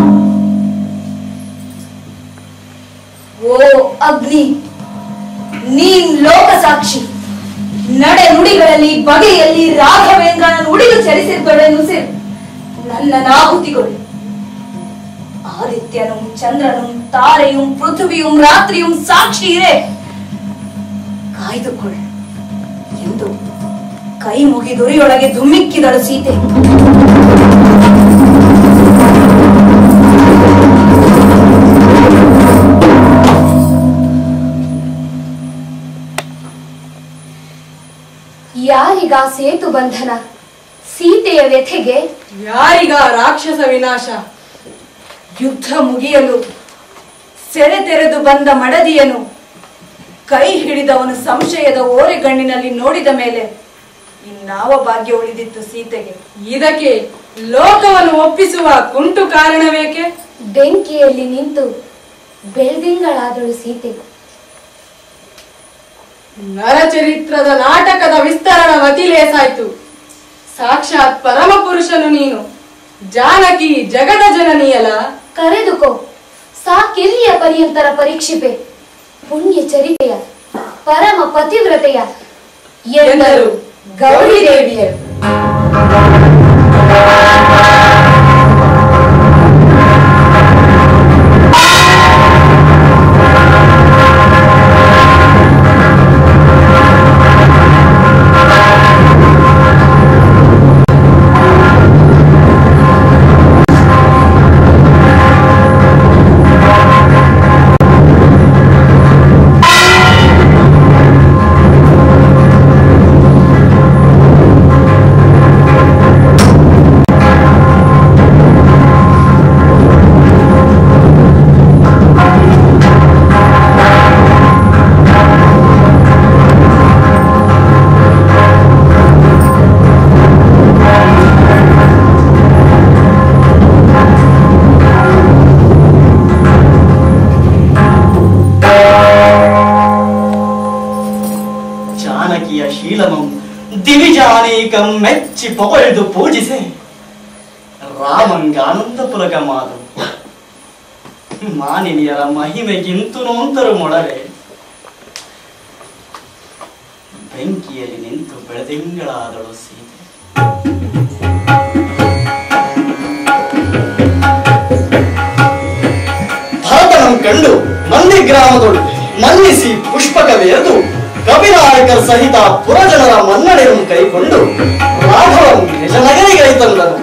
Speaker 7: ಓ ಅಗ್ನಿ ನೀನ್ ಲೋಕ ಸಾಕ್ಷಿ ನಡೆ ನುಡಿಗಳಲ್ಲಿ ಬಗೆಯಲ್ಲಿ ರಾಘವೇಂದ್ರನ ನುಡಿದು ಚರಿಸಿದ್ದೊಡೆನುಸಿರು ನನ್ನ ನಾಹುತಿಗಳು ಆದಿತ್ಯನು ಚಂದ್ರನು ತಾರೆಯು ಪೃಥ್ವಿಯು ರಾತ್ರಿಯು ಸಾಕ್ಷಿ ಇರೆ ಕಾಯ್ದುಕೊಳ್ಳು ಎಂದು ಕೈ ಮುಗಿದುರಿಯೊಳಗೆ ಧುಮ್ಮಿಕ್ಕಿದಳು ಸೀತೆ
Speaker 9: ಯಾರಿಗ ಸೇತು ಬಂಧನ ಸೀತೆಯ ವ್ಯಥೆಗೆ
Speaker 8: ಯಾರಿಗ ರಾಕ್ಷಸ ವಿನಾಶ
Speaker 2: ಯುದ್ಧ ಮುಗಿಯಲು ಸೆರೆ ತೆರೆದು ಬಂದ ಮಡದಿಯನು ಕೈ ಹಿಡಿದವನು ಸಂಶಯದ ಓರೆಗಣ್ಣಿನಲ್ಲಿ ನೋಡಿದ ಮೇಲೆ ಇನ್ನಾವ ಭಾಗ್ಯ ಉಳಿದಿತ್ತು ಸೀತೆಗೆ
Speaker 8: ಇದಕ್ಕೆ ಲೋಕವನ್ನು ಒಪ್ಪಿಸುವ ಕುಂಟು ಕಾರಣವೇಕೆ
Speaker 9: ಬೆಂಕಿಯಲ್ಲಿ ನಿಂತು ಬೆಳ್ದಿಂಗಳಾದಳು ಸೀತೆ
Speaker 8: ನರಚರಿತ್ರದ ನಾಟಕದ ವಿಸ್ತರಣ ಮತಿಲೇಸಾಯ್ತು ಸಾಕ್ಷಾತ್ ಪರಮ ಪುರುಷನು ನೀನು ಜಾನಕಿ ಜಗದ ಜನನಿಯಲ
Speaker 9: ಕರೆದುಕೋ ಸಾಕೆಲ್ಲಿಯ ಪರ್ಯಂತರ ಪರೀಕ್ಷಿಪೆ ಪುಣ್ಯ ಚರಿತೆಯ ಪರಮ ಪತಿವ್ರತೆಯ ಎಂದರು ಗೌರಿ ದೇವಿಯರು
Speaker 3: ಜಾನಕಿಯ ಶೀಲಮಂ ದಿವಿಜಾನೀಕಂ ಮೆಚ್ಚಿ ಪೊಗಳ್ದು ಪೂಜಿಸೆ ರಾಮಂಗಾನಂದ ಪುಲಕ ಮಾದು ಮಾನಿನಿಯರ ಮಹಿಮೆಗಿಂತು ನೋಂತರು ಮೊಳರೆ ಬೆಂಕಿಯಲ್ಲಿ ನಿಂತು ಬೆಳೆದಿಂಗಳಾದಳು ಸೀತೆ ಭರತನಂ ಕಂಡು ಮಂದಿ ಗ್ರಾಮದೊಳು ಮನ್ನಿಸಿ ಪುಷ್ಪಕವೆಯದು ಕವಿನಾಯಕರ ಸಹಿತ ಪುರಜನರ ಮನ್ನಣೆಯನ್ನು ಕೈಕೊಂಡು ರಾಘವನ್ ನಿಜ ನಗರಿಗೆ ತಂದನು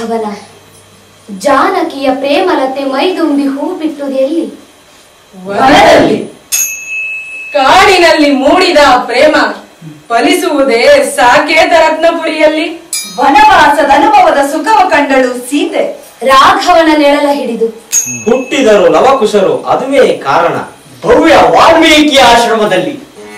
Speaker 12: ರಾಘವನ ಜಾನಕಿಯ ಪ್ರೇಮಲತೆ ಮೈದುಂಬಿ ಹೂ ಬಿಟ್ಟುದು ಎಲ್ಲಿ
Speaker 8: ವನದಲ್ಲಿ ಕಾಡಿನಲ್ಲಿ ಮೂಡಿದ ಪ್ರೇಮ ಫಲಿಸುವುದೇ ಸಾಕೇತ ರತ್ನಪುರಿಯಲ್ಲಿ
Speaker 2: ವನವಾಸದ ಅನುಭವದ ಸುಖವ ಕಂಡಳು ಸೀತೆ
Speaker 12: ರಾಘವನ ನೆಳಲ ಹಿಡಿದು
Speaker 3: ಹುಟ್ಟಿದರು ಲವಕುಶರು ಅದುವೇ ಕಾರಣ ಭವ್ಯ ವಾಲ್ಮೀಕಿ ಆಶ್ರಮದಲ್ಲಿ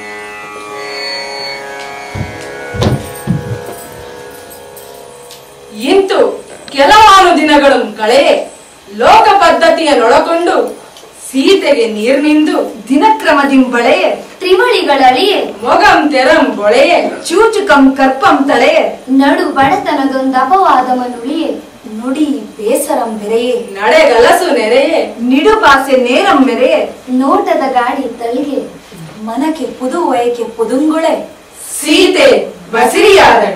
Speaker 8: ಇಂತು ಕೆಲವಾರು ದಿನಗಳನ್ನು ಕಳೆಯೆ ಲೋಕ ಪದ್ಧತಿಯನ್ನೊಳಕೊಂಡು ಸೀತೆಗೆ ನೀರ್ನಿಂದು
Speaker 2: ದಿನಕ್ರಮದಿಂಬಳೆಯೇ
Speaker 12: ತ್ರಿಮಳಿಗಳಳಿಯೇ
Speaker 8: ಮೊಗಂ ತೆರಂ ಬೊಳೆಯೆ
Speaker 2: ಚೂಚುಕಂ ಕರ್ಪಂ ತಳೆಯೇ
Speaker 12: ನಡು ಬಡತನದೊಂದು ಅಪವಾದಮನುಳಿಯೇ
Speaker 2: ನುಡಿ ಬೇಸರಂ ಬೆರೆಯೇ
Speaker 8: ನಡೆಗಲಸು ನೆರೆಯೆ
Speaker 2: ನಿಡುಪಾಸೆ ನೇರಂ ಮೆರೆಯೇ
Speaker 12: ನೋಟದ ಗಾಡಿ ತಳಿಗೆ
Speaker 2: ಮನಕ್ಕೆ ಪುದುವಯಕ್ಕೆ ಪುದುಂಗುಳೆ
Speaker 8: ಸೀತೆ ಬಸಿರಿಯಾದಳು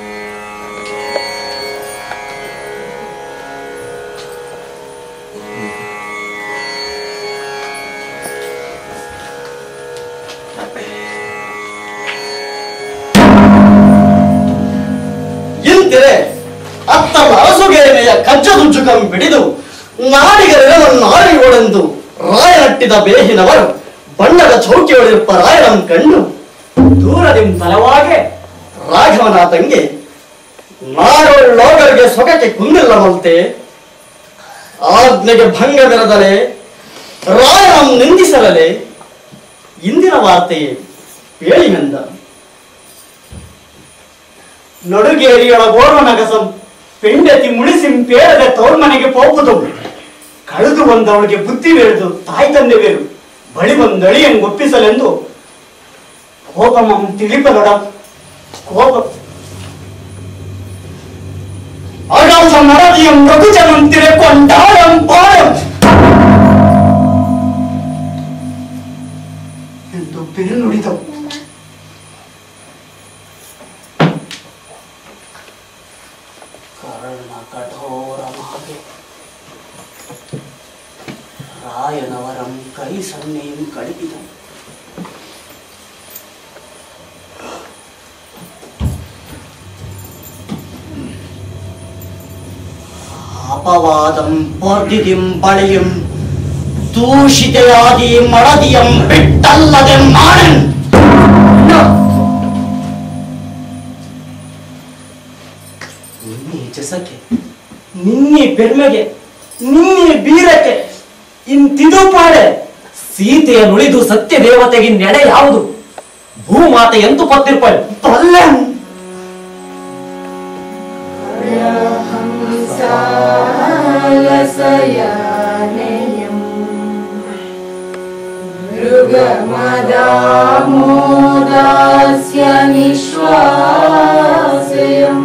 Speaker 3: ಇಂತಿರೆ ಅತ್ತಲ ಅರಸುಗೇನೆಯ ಕಜ್ಜದುಜ್ಜುಕಂ ಬಿಡಿದು ನಾಡಿಗರೆಲ್ಲವನ್ನು ಆರಿಯೋಳೆಂದು ರಾಯನಟ್ಟಿದ ಬೇಹಿನವರು ಬಣ್ಣದ ಚೌಕಿಯೊಳಿರ್ಪ ರಾಯನಂ ಕಂಡು ದೂರದಿಂ ತಲವಾಗೆ ರಾಘವನ ತಂಗಿ ನಾಡೋಳ್ಳೋಗರಿಗೆ ಸೊಗಕ್ಕೆ ಕುಂದಿಲ್ಲವಂತೆ ಆಜ್ಞೆಗೆ ಭಂಗವಿರದಲೆ ರಾಯನಂ ನಿಂದಿಸಲಲೆ ಇಂದಿನ ವಾರ್ತೆಯೇ ಹೇಳಿನೆಂದ
Speaker 13: ನಡುಗೇರಿಯೊಳ ಓರ್ವ ನಗಸಂ ಪೆಂಡತಿ ಮುಳಿಸಿಂ ಪೇರದ ತೋರ್ಮನೆಗೆ ಪೋಪುದು ಕಳೆದು ಬಂದವಳಿಗೆ ಬುದ್ಧಿ ಬೇಡದು ತಾಯಿ ತಂದೆ ಬೇರು ಬಳಿ ಬಂದಳಿಯಂಗ್ ಒಪ್ಪಿಸಲೆಂದು ಕೋಪಮಂ ತಿಳಿಪದೊಡ ಕೋಪ ಅಗಾಧ ಮರದಿಯಂ ರಘುಜನಂ ತಿರೆಕೊಂಡಾಳಂ ಪಾಳಂ
Speaker 11: ಎಂದು ಬೇನುಡಿದವು ಕರ್ಣ ಕಠೋರಮಾಗೆ ರಾಯನವರಂ ಕೈ ಸನ್ನೆയും ಕಡಿಪಿದನು ಅಪವಾದಂ ಪೊರ್ದಿದಿಂ ಬಳಿയും ದೂಷಿತೆಯಾದಿ ಮಡದಿಯಂ ಬಿಟ್ಟಲ್ಲದೆ ಮಾಡನ್
Speaker 3: ನಿನ್ನೆ ಜಸಕ್ಕೆ ನಿನ್ನೆ ಬೆರ್ಮೆಗೆ ನಿನ್ನೆ ಬೀರಕ್ಕೆ ಇಂತಿದು ಪಾಡೆ ಸೀತೆಯ ನುಳಿದು ಸತ್ಯ ದೇವತೆಗೆ ನೆಡೆ ಯಾವುದು ಭೂಮಾತೆ ಎಂತು ಪತ್ತಿರ್ಪಾಳೆ
Speaker 11: ಬಲ್ಲೆ
Speaker 8: ಮೃಗಮದಾಮೋದಾಸ್ಯ ನಿಶ್ವಾಸಯಂ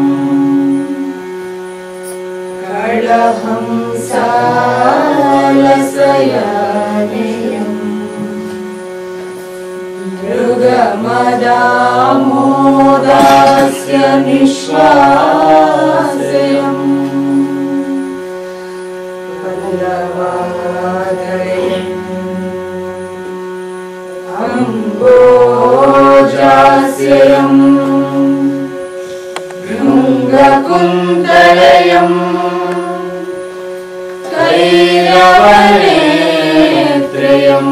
Speaker 8: ಕಳಹಂಸಾಲಸಯಾನೇಯಂ ಮೃಗಮದಾಮೋದಾಸ್ಯ ನಿಶ್ವಾಸಯಂ अम्बोजास्ययम् भृङ्गकुन्तलयम् कैरवनेत्रयम्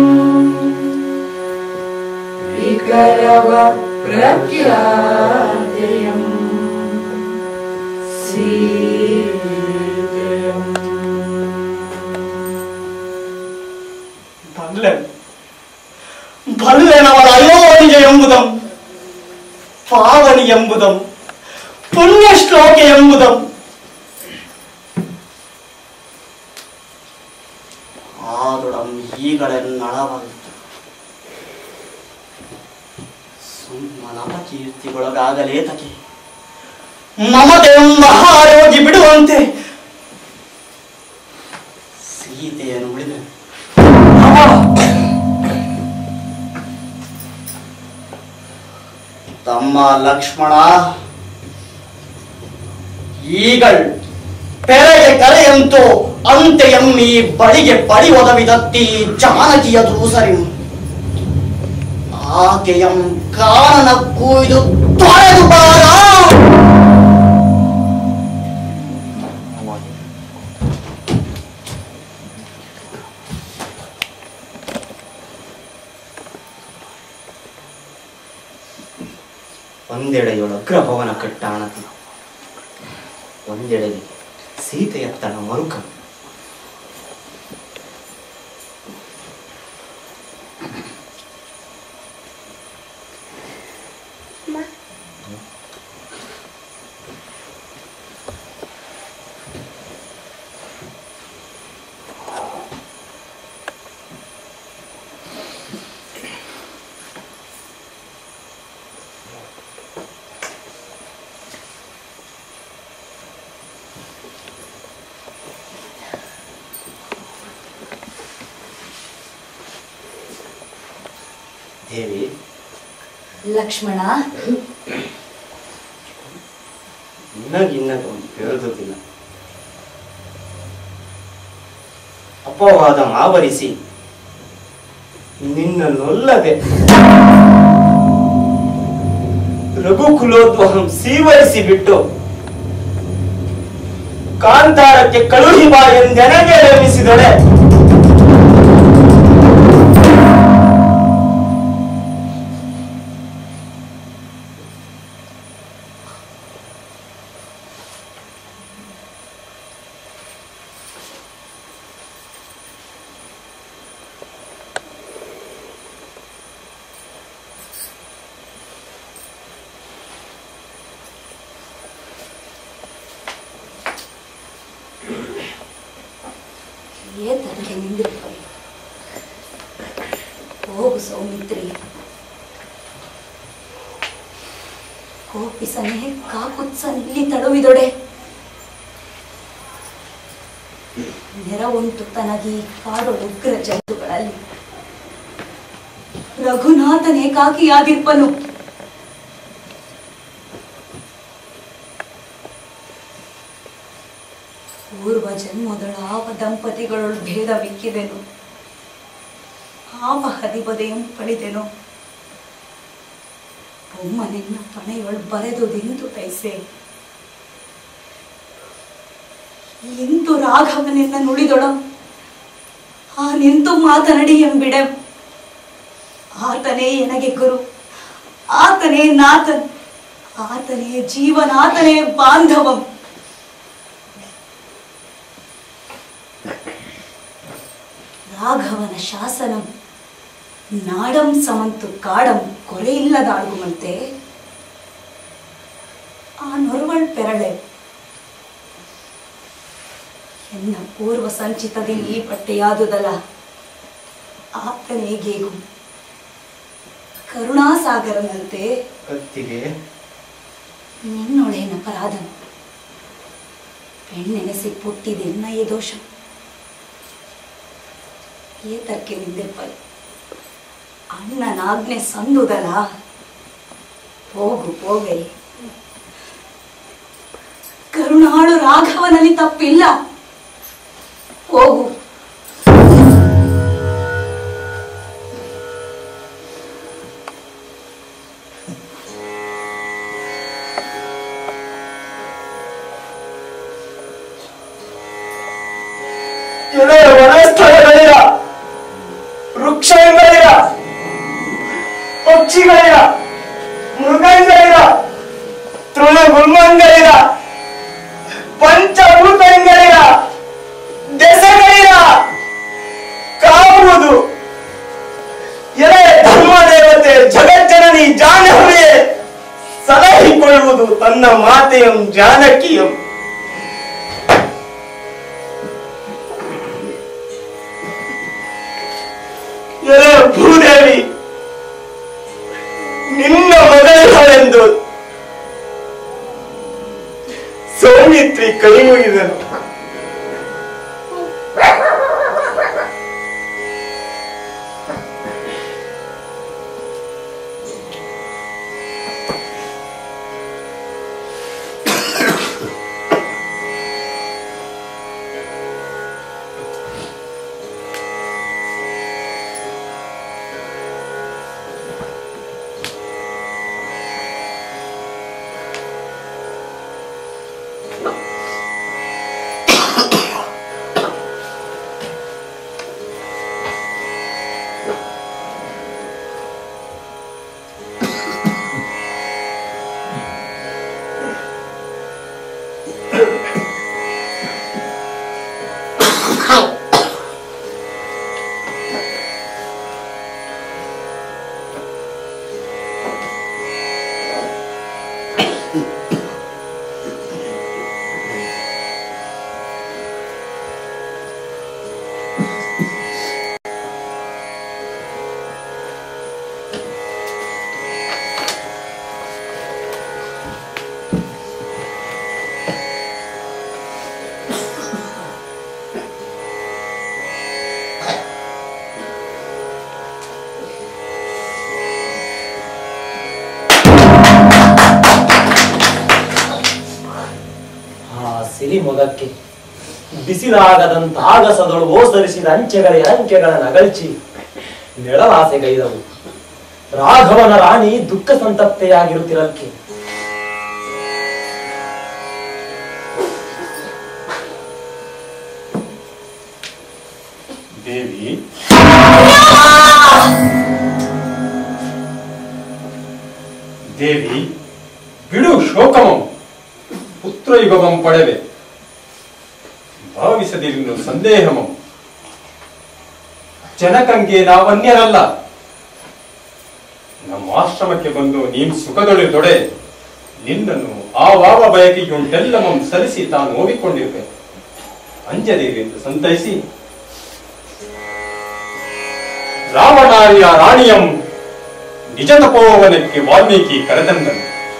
Speaker 8: विकरव प्रख्यातयम्
Speaker 13: ಬಲ್ಲೆನ್ ಬಲ್ಲೆನವಳ ಅಯೋನಿಗೆ ಎಂಬುದಂ ಪಾವನಿ ಎಂಬುದಂ ಪುಣ್ಯ ಶ್ಲೋಕ ಎಂಬುದಂ
Speaker 11: ಆದುಡಂ ಈಗಳೆನ್ನಳವಂತು ಸುಮ್ಮನವ ಕೀರ್ತಿಗೊಳಗಾಗಲೇ ತಕೆ
Speaker 13: ಮಮತೆ ಮಹಾಯೋಗಿ ಬಿಡುವಂತೆ
Speaker 11: ಸೀತೆಯನ್ನು ಉಳಿದ ತಮ್ಮ ಲಕ್ಷ್ಮಣ ಈಗಳ್ ಪೆರೆಗೆ ಕರೆಯಂತೋ ಅಂತೆಯಂ ಈ ಬಳಿಗೆ ಬಳಿ ಒದವಿದತ್ತಿ ಜಾನಕಿಯ ದೂಸರಿ ಆಕೆಯಂ ಕಾರಣ ಕೂಯ್ದು ತೊರೆದು ಬಾರ
Speaker 3: ಒಂದೆಡೆಯೊಳ ಅಗ್ರಭವನ ಕಟ್ಟಾಣತಿ ಒಂದೆಡೆಗೆ ಸೀತೆಯತ್ತನ ಮರುಕ ದೇವಿ
Speaker 7: ಲಕ್ಷ್ಮಣ
Speaker 3: ಇನ್ನಗಿನ್ನಗ ಒಂದು ಬೆಳೆದುದಿಲ್ಲ ಅಪವಾದ ಆವರಿಸಿ ನಿನ್ನನ್ನೊಲ್ಲದೆ ರಘುಕುಲೋದ್ವಹಂ ಸೀವರಿಸಿ ಬಿಟ್ಟು ಕಾಂತಾರಕ್ಕೆ ಕಳುಹಿ ಬಾ ಎಂದೆನಗೆ ನೇಮಿಸಿದಳೆ
Speaker 7: ಏತಕ್ಕೆ ನಿಂದಿರುವೆ ಹೋಗು ಸೌಮಿತ್ರಿ ಕೋಪಿಸನೆ ಕಾಕುತ್ಸ ಇಲ್ಲಿ ತಳುವಿದೊಡೆ ನೆರವುಂಟು ತನಗಿ ಕಾಡು ಉಗ್ರ ಜಂತುಗಳಲ್ಲಿ ರಘುನಾಥನೇ ಕಾಕಿಯಾಗಿರ್ಪನು ಪೂರ್ವ ಜನ್ಮದಳ ಆವ ದಂಪತಿಗಳೊಳು ಭೇದವಿಕ್ಕಿದೆನು ಆವ ಹದಿಬದೆಯಂ ಪಳಿದೆನು ಬೊಮ್ಮನೆನ್ನ ಪಣೆಯೊಳು ಬರೆದು ನಿಂತು ತೈಸೆ ಇಂದು ರಾಘವನೆನ್ನ ನುಡಿದೊಡ ಆ ನಿಂತು ಮಾತನಡಿ ಎಂಬಿಡೆ ಆತನೇ ಎನಗೆ ಗುರು ಆತನೇ ನಾಥನ್ ಆತನೇ ಜೀವನಾತನೇ ಬಾಂಧವಂ ರಾಘವನ ಶಾಸನಂ ನಾಡಂ ಸಮಂತು ಕಾಡಂ ಕೊರೆಯಿಲ್ಲದಾಳುಗುವಂತೆ ಆ ನೊರವಳ್ ಪೆರಳೆ ಎನ್ನ ಪೂರ್ವ ಸಂಚಿತದಿ ಈ ಬಟ್ಟೆಯಾದುದಲ್ಲ ಆತನೇಗೇಗು ಕರುಣಾಸಾಗರನಂತೆ
Speaker 3: ಕತ್ತಿಗೆ
Speaker 7: ನಿನ್ನೊಳೇನ ಅಪರಾಧ ಪೆಣ್ಣೆನೆಸಿ ಪುಟ್ಟಿದೆನ್ನ ಈ ದೋಷ ಏತಕ್ಕೆ ನಿಂದೆಪ್ಪಲ್ ಅಣ್ಣನಾಜ್ಞೆ ಸಂದುದಲ್ಲ ಹೋಗು ಹೋಗೈ ಕರುಣಾಳು ರಾಘವನಲ್ಲಿ ತಪ್ಪಿಲ್ಲ ಹೋಗು
Speaker 3: ಎಲೆ ವನಸ್ಥಳಗಳಿರ ವೃಕ್ಷಗಳಿರ ಪಕ್ಷಿಗಳಿರ ಮೃಗಗಳಿರ ತೃಣಗುಲ್ಮಂಗಳಿರ ಪಂಚಭೂತಗಳಿರ ದೆಸಗಳಿರ ಕಾವುದು ಎಲೆ ಧರ್ಮದೇವತೆ ಜಗಜ್ಜನನಿ ಜಾಹ್ನವಿಯೇ ಸಲಹಿಕೊಳ್ಳುವುದು ತನ್ನ ಮಾತೆಯಂ ಜಾನಕಿಯಂ ಎಲೆ ಭೂದೇವಿ ನಿನ್ನ ಮಗಳೆಂದು ಸೌಮಿತ್ರಿ ಕೈ ಮುಗಿದನು
Speaker 4: ಸಿರಿ ಮೊಗಕ್ಕೆ ಬಿಸಿಲಾಗದಂತಾಗಸದಳು ಓಸರಿಸಿದ ಅಂಚೆಗಳ ಅಂಕೆಗಳ ನಗಲ್ಚಿ ನೆಳಲಾಸೆ ಗೈದವು ರಾಘವನ ರಾಣಿ ದುಃಖ ಸಂತಪ್ತೆಯಾಗಿರುತ್ತಿರಲ್ಕೆ
Speaker 14: ದೇವಿ ದೇವಿ ಬಿಡು ಶೋಕಮಂ ಪುತ್ರಯುಗಮಂ ಪಡೆವೆ ಭಾವಿಸದಿರಿನು ಸಂದೇಹಮಂ ಜನಕಂಗೆ ನಾವನ್ಯರಲ್ಲ ನಮ್ಮ ಆಶ್ರಮಕ್ಕೆ ಬಂದು ನೀನ್ ಸುಖದೊಳೆ ದೊಡೆ ನಿನ್ನನ್ನು ಆ ವಾವ ಬಯಕೆಯುಂಟೆಲ್ಲಮಂ ಸರಿಸಿ ತಾನು ಓದಿಕೊಂಡಿರುವೆ ಅಂಜದಿರೆಂದು ಸಂತೈಸಿ ರಾವಣಾರ್ಯ ರಾಣಿಯಂ ನಿಜ ತಪೋವನಕ್ಕೆ ವಾಲ್ಮೀಕಿ ಕರೆತಂದನು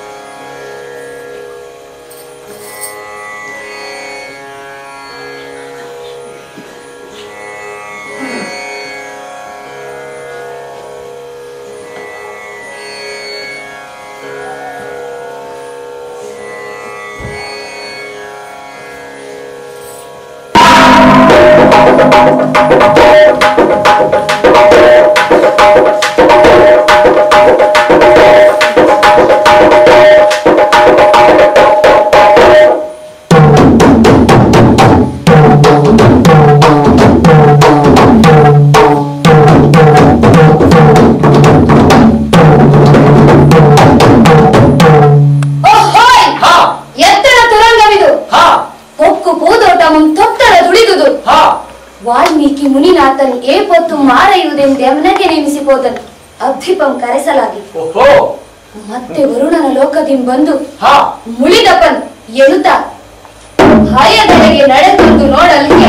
Speaker 12: ಓಹೋಯ್! ಎತ್ತರ ತುರಂಗವಿದು ಹೊಕ್ಕು ಪೂದೋಟಮಂ ತೊತ್ತರ ದುಡಿದುದು ವಾಲ್ಮೀಕಿ ಮುನಿನಾಥನ್ ಏ ಪೊತ್ತು ಮಾರೆಯುವುದೆಂದು ಯಮನಗೆ ನೇಮಿಸಿపోದನು ಅಬ್ಧಿಪಂ ಕರೆಸಲಾಗಿ
Speaker 1: ಓಹೋ
Speaker 12: ಮತ್ತೆ ವರುಣನ ಲೋಕದಿಂದ ಬಂದು ಮುಳಿದಪ್ಪನ್ ಎಳುತ್ತ ಹಯದೆಡೆಗೆ ನಡೆದುಂಡು ನೋಡಲಿಕ್ಕೆ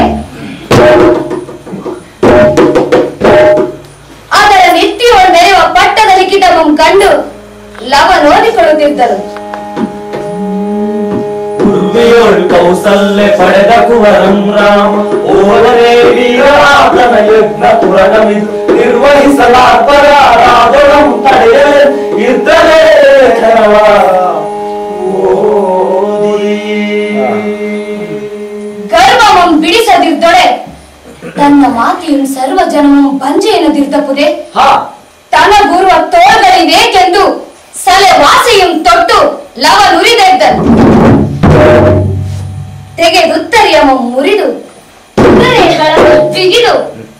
Speaker 12: ಅದರ ನೆತ್ತಿಯೊಳ ಮೆರೆಯುವ ಪಟ್ಟದ ಲಿಖಿತವಂ ಕಂಡು ಲವ ನೋಡಿಕೊಳ್ಳುತ್ತಿದ್ದರು
Speaker 4: ಪೂರ್ವೆಯೋಳ್ ಕೌಸಲ್ಯ ಪಡೆದ ಕುವರಂ ರಾಮ ಓಲನೆ ವೀರರಾಧನ ಯಜ್ಞ ಪುರಗಮಿದು ನಿರ್ವಹಿಸಲಾರ್ಪರಾದೊಳಂ ತಡೆಯಲೆ ಇದ್ದಲೇ ಜನವ
Speaker 12: ಗರ್ವವಂ ಬಿಡಿಸದಿರ್ದೊಡೆ ತನ್ನ ಮಾತೆಯು ಸರ್ವ ಜನಮಂ ಬಂಜೆಯನದಿರ್ದಪ್ಪುದೆ ತನಗುರುವ ತೋಳ್ಗಳಿದೇಕೆಂದು ಸಲೆ ವಾಸೆಯಂ ತೊಟ್ಟು ಲವ ನುರಿದೆದ್ದನು ತೆಗೆದುತ್ತರಿಯಮಂ ಮುರಿದು ಕುದುರೆಗಳನ್ನು ಬಿಗಿದು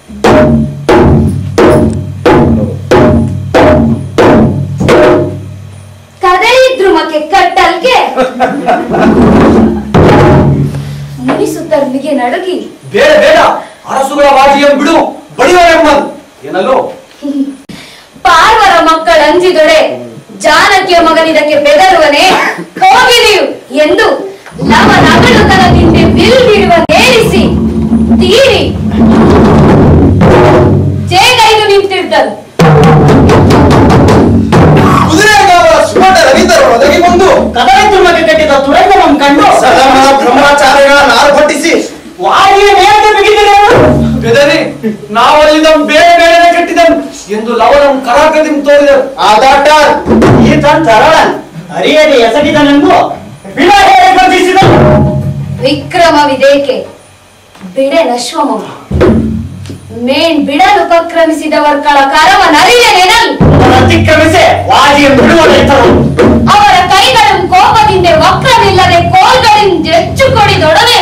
Speaker 12: ಕದಳಿದ್ರುಮಕ್ಕೆ ಕಟ್ಟಲ್ಗೆ ಮುನಿಸುತ್ತರ್ನಿಗೆ ನಡುಗಿ
Speaker 1: ಬೇಡ ಬೇಡ ಅರಸುಗಳ ಬಾಜಿಯ ಬಿಡು ಬಡಿಯವರೆಂಬನ್ ಏನಲ್ಲೋ
Speaker 12: ಪಾರ್ವರ ಮಕ್ಕಳ ಅಂಜಿದೊಡೆ ಜಾನಕಿಯ ಮಗನಿದಕ್ಕೆ ಬೆದರುವನೆ ಹೋಗಿದೆಯು ಎಂದು ಲವ ನಗಳುತನದಿಂದ ಬಿಲ್ ಬಿಡುವ ನೇರಿಸಿ ತೀರಿ ಜೇಗೈದು ನಿಂತಿದ್ದರು
Speaker 5: ಕುದುರೆಗಾವರ ಸುಮಟ ರವೀಂದ್ರ ಒದಗಿ ಬಂದು
Speaker 3: ಕದಳಿದ್ರುಮಗೆ ಕಟ್ಟಿದ ತುರಂಗಮಂ ಕಂಡು
Speaker 5: ಸದಮನ ಬ್ರಹ್ಮಚಾರಿಗಳನ್ನ ಆರ್ಭಟಿಸಿ
Speaker 3: ವಾರಿಯ ನೇರಕ್ಕೆ ಬಿಗಿದಿರು
Speaker 1: ಬೆದರಿ ನಾವಲ್ಲಿದ ಬೇರೆ ಬೇರೆ ಕಟ್ಟಿದನು ಎಂದು ಲವನಂ ಕರಾಕದಿಂ ತೋರಿದರು
Speaker 5: ಆದಾಟ
Speaker 3: ಈತನ್ ತರಳನ್ ಅರಿಯದೆ ಎಸಗಿದನೆಂದು ಬಿಡ ಹೇಳಿ ಗರ್ಜಿಸಿದನು
Speaker 12: ವಿಕ್ರಮವಿದೇಕೆ ಬಿಡೆ ನಶ್ವಮಂ ಮೇನ್ ಬಿಡಲು ಉಪಕ್ರಮಿಸಿದವರ್ಗಳ ಕರವ ನರಿಯನೆನಲ್
Speaker 3: ಅತಿಕ್ರಮಿಸಿ ವಾಜಿಯ ಬಿಡುವಳಿತರು
Speaker 12: ಅವರ ಕೈಗಳು ಕೋಪದಿಂದ ವಕ್ರವಿಲ್ಲದೆ ಕೋಲ್ಗಳಿಂದ ಹೆಚ್ಚು ಕೊಡಿದೊಡನೆ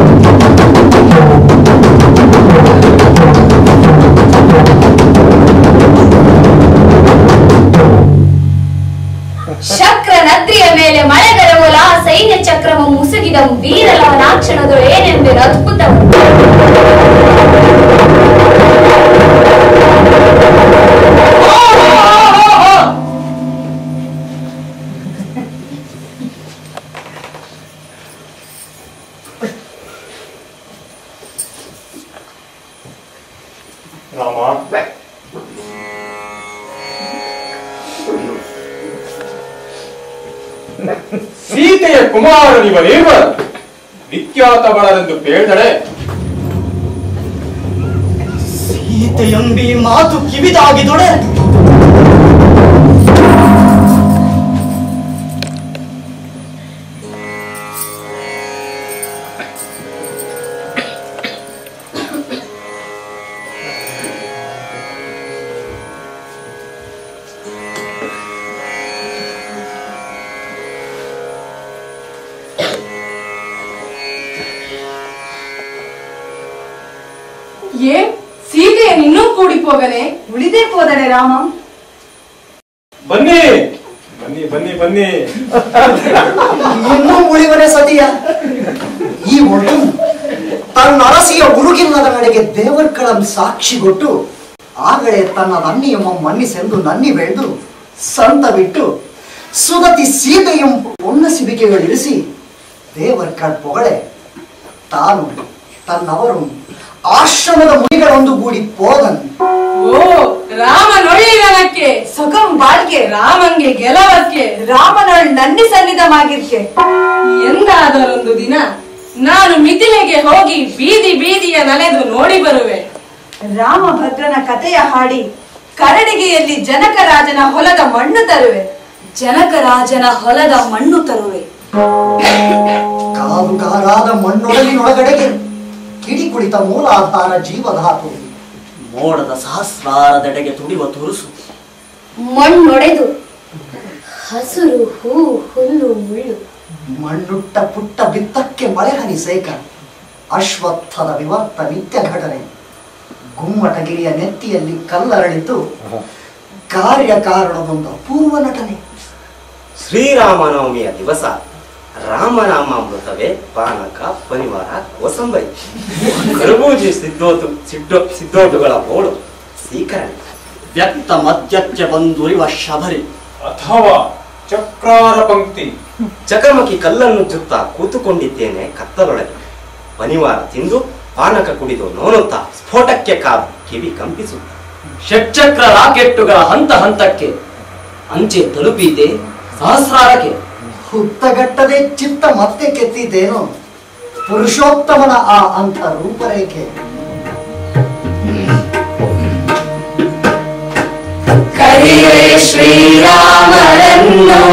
Speaker 12: ಶಕ್ರ ನದ್ರಿಯ ಮೇಲೆ ಮಳೆಗರವಲ ಸೈನ್ಯ ಚಕ್ರವ ಮುಸುಗಿದ ವೀರಲವನಾಕ್ಷಣಗಳು ಏನೆಂದರೆ ಅದ್ಭುತವು
Speaker 14: ರಾಮ ಸೀತೆಯ ಕುಮಾರನಿವರೇವ ವಿಖ್ಯಾತ ಬಳರೆಂದು ಪೇಳ್ದಳೆ
Speaker 3: ಸೀತೆಯಂಬಿ ಮಾತು ಕಿವಿದಾಗಿದೊಡೆ
Speaker 2: ಪೊಗನೆ ಉಳಿದೇ ಪೋದನೆ ರಾಮ
Speaker 14: ಬನ್ನಿ ಬನ್ನಿ ಬನ್ನಿ ಬನ್ನಿ
Speaker 11: ಇನ್ನೂ ಉಳಿವನೆ ಸತಿಯ ಈ ಒಟ್ಟು ತನ್ನ ಅರಸಿಯ ಉರುಗಿಲ್ಲದ ನಡೆಗೆ ದೇವರ್ಕಳಂ ಸಾಕ್ಷಿಗೊಟ್ಟು ಆಗಲೇ ತನ್ನ ನನ್ನಿಯಮ್ಮ ಮನ್ನಿಸೆಂದು ನನ್ನಿ ಬೆಳೆದು ಸಂತ ಬಿಟ್ಟು ಸುದತಿ ಸೀತೆಯಂ ಪೊನ್ನ ಸಿಬಿಕೆಗಳಿರಿಸಿ ದೇವರ್ಕಳ್ ಪೊಗಳೆ ತಾನು ತನ್ನವರು ಆಶ್ರಮದ ಮುನಿಗಳೊಂದು ಗೂಡಿ ಪೋದನ್
Speaker 8: ಓ ರಾಮನೊಳ್ಳಿಗನಕ್ಕೆ
Speaker 2: ಸುಗಂ ಬಾಳ್ಗೆ
Speaker 8: ರಾಮಂಗೆ ಗೆಲವಕ್ಕೆ
Speaker 2: ರಾಮನೊಳ್ ನನ್ನಿ ಸನ್ನಿಧಮಾಗಿರ್ಕೆ
Speaker 8: ಎಂದಾದರೊಂದು ದಿನ ನಾನು ಮಿಥಿಲೆಗೆ ಹೋಗಿ ಬೀದಿ ಬೀದಿಯ ನಲೆದು ನೋಡಿ ಬರುವೆ
Speaker 2: ರಾಮಭದ್ರನ ಕಥೆಯ ಹಾಡಿ ಕರಡಿಗೆಯಲ್ಲಿ ಜನಕರಾಜನ ಹೊಲದ ಮಣ್ಣು ತರುವೆ
Speaker 7: ಜನಕರಾಜನ ಹೊಲದ ಮಣ್ಣು ತರುವೆ
Speaker 11: ಕಾದು ಕಾರಾದ ಮಣ್ಣೊಡಲಿನೊಳಗಡೆಗೆ ಕಿಡಿ ಕುಳಿತ ಮೂಲಾಧಾರ ಜೀವಧಾತು
Speaker 13: ಮೋಡದ ಸಹಸ್ರಾರದೆಡೆಗೆ ತುಡಿಯುವ ತುರುಸು
Speaker 12: ಮಣ್ಣೊಡೆದು ಹಸುರು ಹೂ ಹುಲ್ಲು ಮುಳ್ಳು
Speaker 11: ಮಣ್ಣುಟ್ಟ ಪುಟ್ಟ ಬಿತ್ತಕ್ಕೆ ಮಳೆ ಹನಿ ಸೇಕ ಅಶ್ವತ್ಥದ ವಿವರ್ತ ನಿತ್ಯ ಘಟನೆ ಗುಮ್ಮಟಗಿರಿಯ ನೆತ್ತಿಯಲ್ಲಿ ಕಲ್ಲರಳಿತು ಕಾರ್ಯಕಾರಣದೊಂದು ಅಪೂರ್ವ ನಟನೆ
Speaker 15: ಶ್ರೀರಾಮನವಮಿಯ ದಿವಸ ರಾಮನಾಮಾಮೃತವೇ ಪಾನಕ ಪನಿವಾರ ಕೋಸಂಬರಿ ಕರಬೂಜಿ ಸಿದ್ದೋತು ಸಿದ್ದೋ ಸಿದ್ದೋಟುಗಳ ಬೋಳು ಸ್ವೀಕರಣೆ
Speaker 13: ವ್ಯಕ್ತ ಮದ್ಯಕ್ಕೆ ಬಂದುರಿವ ಶಬರಿ
Speaker 14: ಅಥವಾ ಚಕ್ರಾರ ಪಂಕ್ತಿ
Speaker 15: ಚಕಮಕಿ ಕಲ್ಲನ್ನು ಜುತ್ತ ಕೂತುಕೊಂಡಿದ್ದೇನೆ ಕತ್ತಲೊಳಗೆ ಪನಿವಾರ ತಿಂದು ಪಾನಕ ಕುಡಿದು ನೋನುತ್ತಾ ಸ್ಫೋಟಕ್ಕೆ ಕಾದು ಕಿವಿ ಕಂಪಿಸುತ್ತ
Speaker 4: ಷಟ್ಚಕ್ರ ರಾಕೆಟ್ಟುಗಳ ಹಂತ ಹಂತಕ್ಕೆ ಅಂಚೆ ತಲುಪೀತೆ ಸಹಸ್ರಾರಕ್ಕೆ
Speaker 11: ಹುತ್ತಗಟ್ಟದೆ ಚಿತ್ತ ಮತ್ತೆ ಕೆತ್ತಿದ್ದೇನು ಪುರುಷೋತ್ತಮನ ಆ ಅಂಥ ರೂಪರೇಖೆ
Speaker 16: ಕರಿವೆ ಶ್ರೀರಾಮರನ್ನು